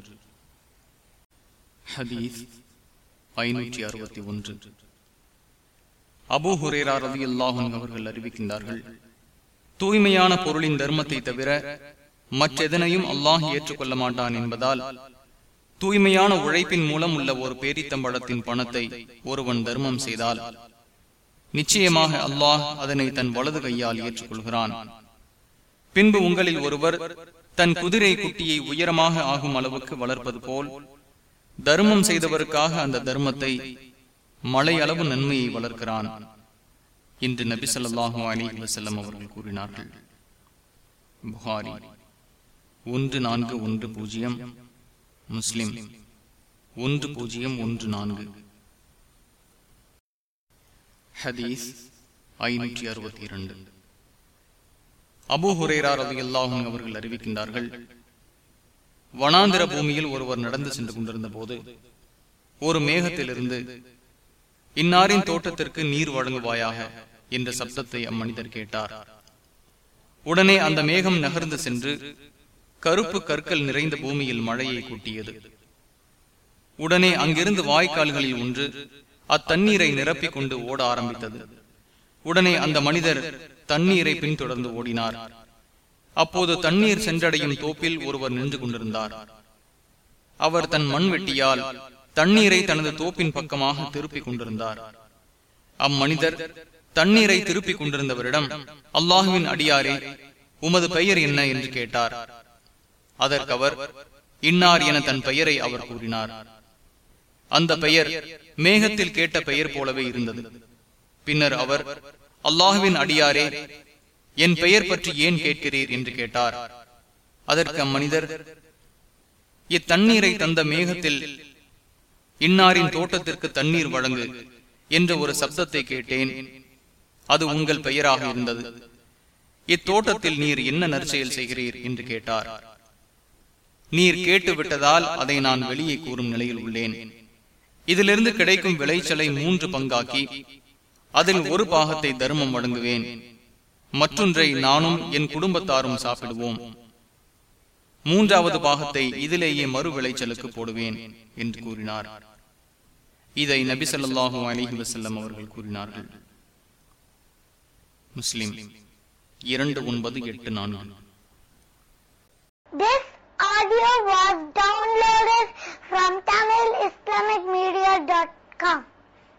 ஹதீஸ் ஐநூற்றி அறுபத்தி ஒன்று அபு ஹுரேரா ரவி அல்லாஹும் அவர்கள் அறிவிக்கின்றார்கள் தூய்மையான பொருளின் தர்மத்தை தவிர மற்றெதனையும் அல்லாஹ் ஏற்றுக்கொள்ள மாட்டான் என்பதால் தூய்மையான உழைப்பின் மூலம் உள்ள ஒரு பேரித்தம்பழத்தின் பணத்தை ஒருவன் தர்மம் செய்தால் நிச்சயமாக அல்லாஹ் அதனை தன் வலது கையால் ஏற்றுக்கொள்கிறான் பின்பு உங்களில் ஒருவர் தன் குதிரை குட்டியை உயரமாக ஆகும் அளவுக்கு வளர்ப்பது போல் தர்மம் செய்தவருக்காக அந்த தர்மத்தை மழை அளவு நன்மையை வளர்க்கிறான் என்று நபி சொல்லாஹு அலி வசல்லம் அவர்கள் கூறினார்கள் புகாரி ஒன்று நான்கு ஒன்று பூஜ்ஜியம் முஸ்லிம் ஒன்று பூஜ்ஜியம் ஒன்று நான்கு ஹதீஸ் ஐநூற்றி அறுபத்தி இரண்டு அபு ஹுரேரா ரவி அல்லாஹும் அவர்கள் அறிவிக்கின்றார்கள் வனாந்திர பூமியில் ஒருவர் நடந்து சென்று கொண்டிருந்த போது ஒரு மேகத்திலிருந்து இன்னாரின் தோட்டத்திற்கு நீர் வழங்குவாயாக என்ற சப்தத்தை அம்மனிதர் கேட்டார் உடனே அந்த மேகம் நகர்ந்து சென்று கருப்பு கற்கள் நிறைந்த பூமியில் மழையை கூட்டியது உடனே அங்கிருந்து வாய்க்கால்களில் ஒன்று அத்தண்ணீரை நிரப்பிக் கொண்டு ஓட ஆரம்பித்தது உடனே அந்த மனிதர் தண்ணீரை பின்தொடர்ந்து ஓடினார் அப்போது தண்ணீர் சென்றடையும் தோப்பில் ஒருவர் நின்று கொண்டிருந்தார் அவர் தன் மண்வெட்டியால் தண்ணீரை தனது தோப்பின் பக்கமாக திருப்பிக் கொண்டிருந்தார் அம்மனிதர் தண்ணீரை திருப்பிக் கொண்டிருந்தவரிடம் அல்லாஹுவின் அடியாரே உமது பெயர் என்ன என்று கேட்டார் அதற்கவர் இன்னார் என தன் பெயரை அவர் கூறினார் அந்த பெயர் மேகத்தில் கேட்ட பெயர் போலவே இருந்தது பின்னர் அவர் அல்லாஹுவின் அடியாரே என் பெயர் பற்றி ஏன் கேட்கிறீர் என்று கேட்டார் அதற்கு அம்மனிதர் இத்தண்ணீரை தந்த மேகத்தில் இன்னாரின் தோட்டத்திற்கு தண்ணீர் வழங்கு என்ற ஒரு சப்தத்தை கேட்டேன் அது உங்கள் பெயராக இருந்தது இத்தோட்டத்தில் நீர் என்ன நற்செயல் செய்கிறீர் என்று கேட்டார் நீர் கேட்டு விட்டதால் அதை நான் வெளியே கூறும் நிலையில் உள்ளேன் இதிலிருந்து கிடைக்கும் விளைச்சலை மூன்று பங்காக்கி அதில் ஒரு பாகத்தை தர்மம் வழங்குவேன் மற்றொன்றை நானும் என் குடும்பத்தாரும் சாப்பிடுவோம் மூன்றாவது பாகத்தை இதிலேயே மறு விளைச்சலுக்கு போடுவேன் என்று கூறினார் இதை நபி சொல்லாஹு அலிஹி வசல்லம் அவர்கள் கூறினார்கள் முஸ்லிம் இரண்டு ஒன்பது எட்டு நான்கு This audio was downloaded from TamilIslamicMedia.com.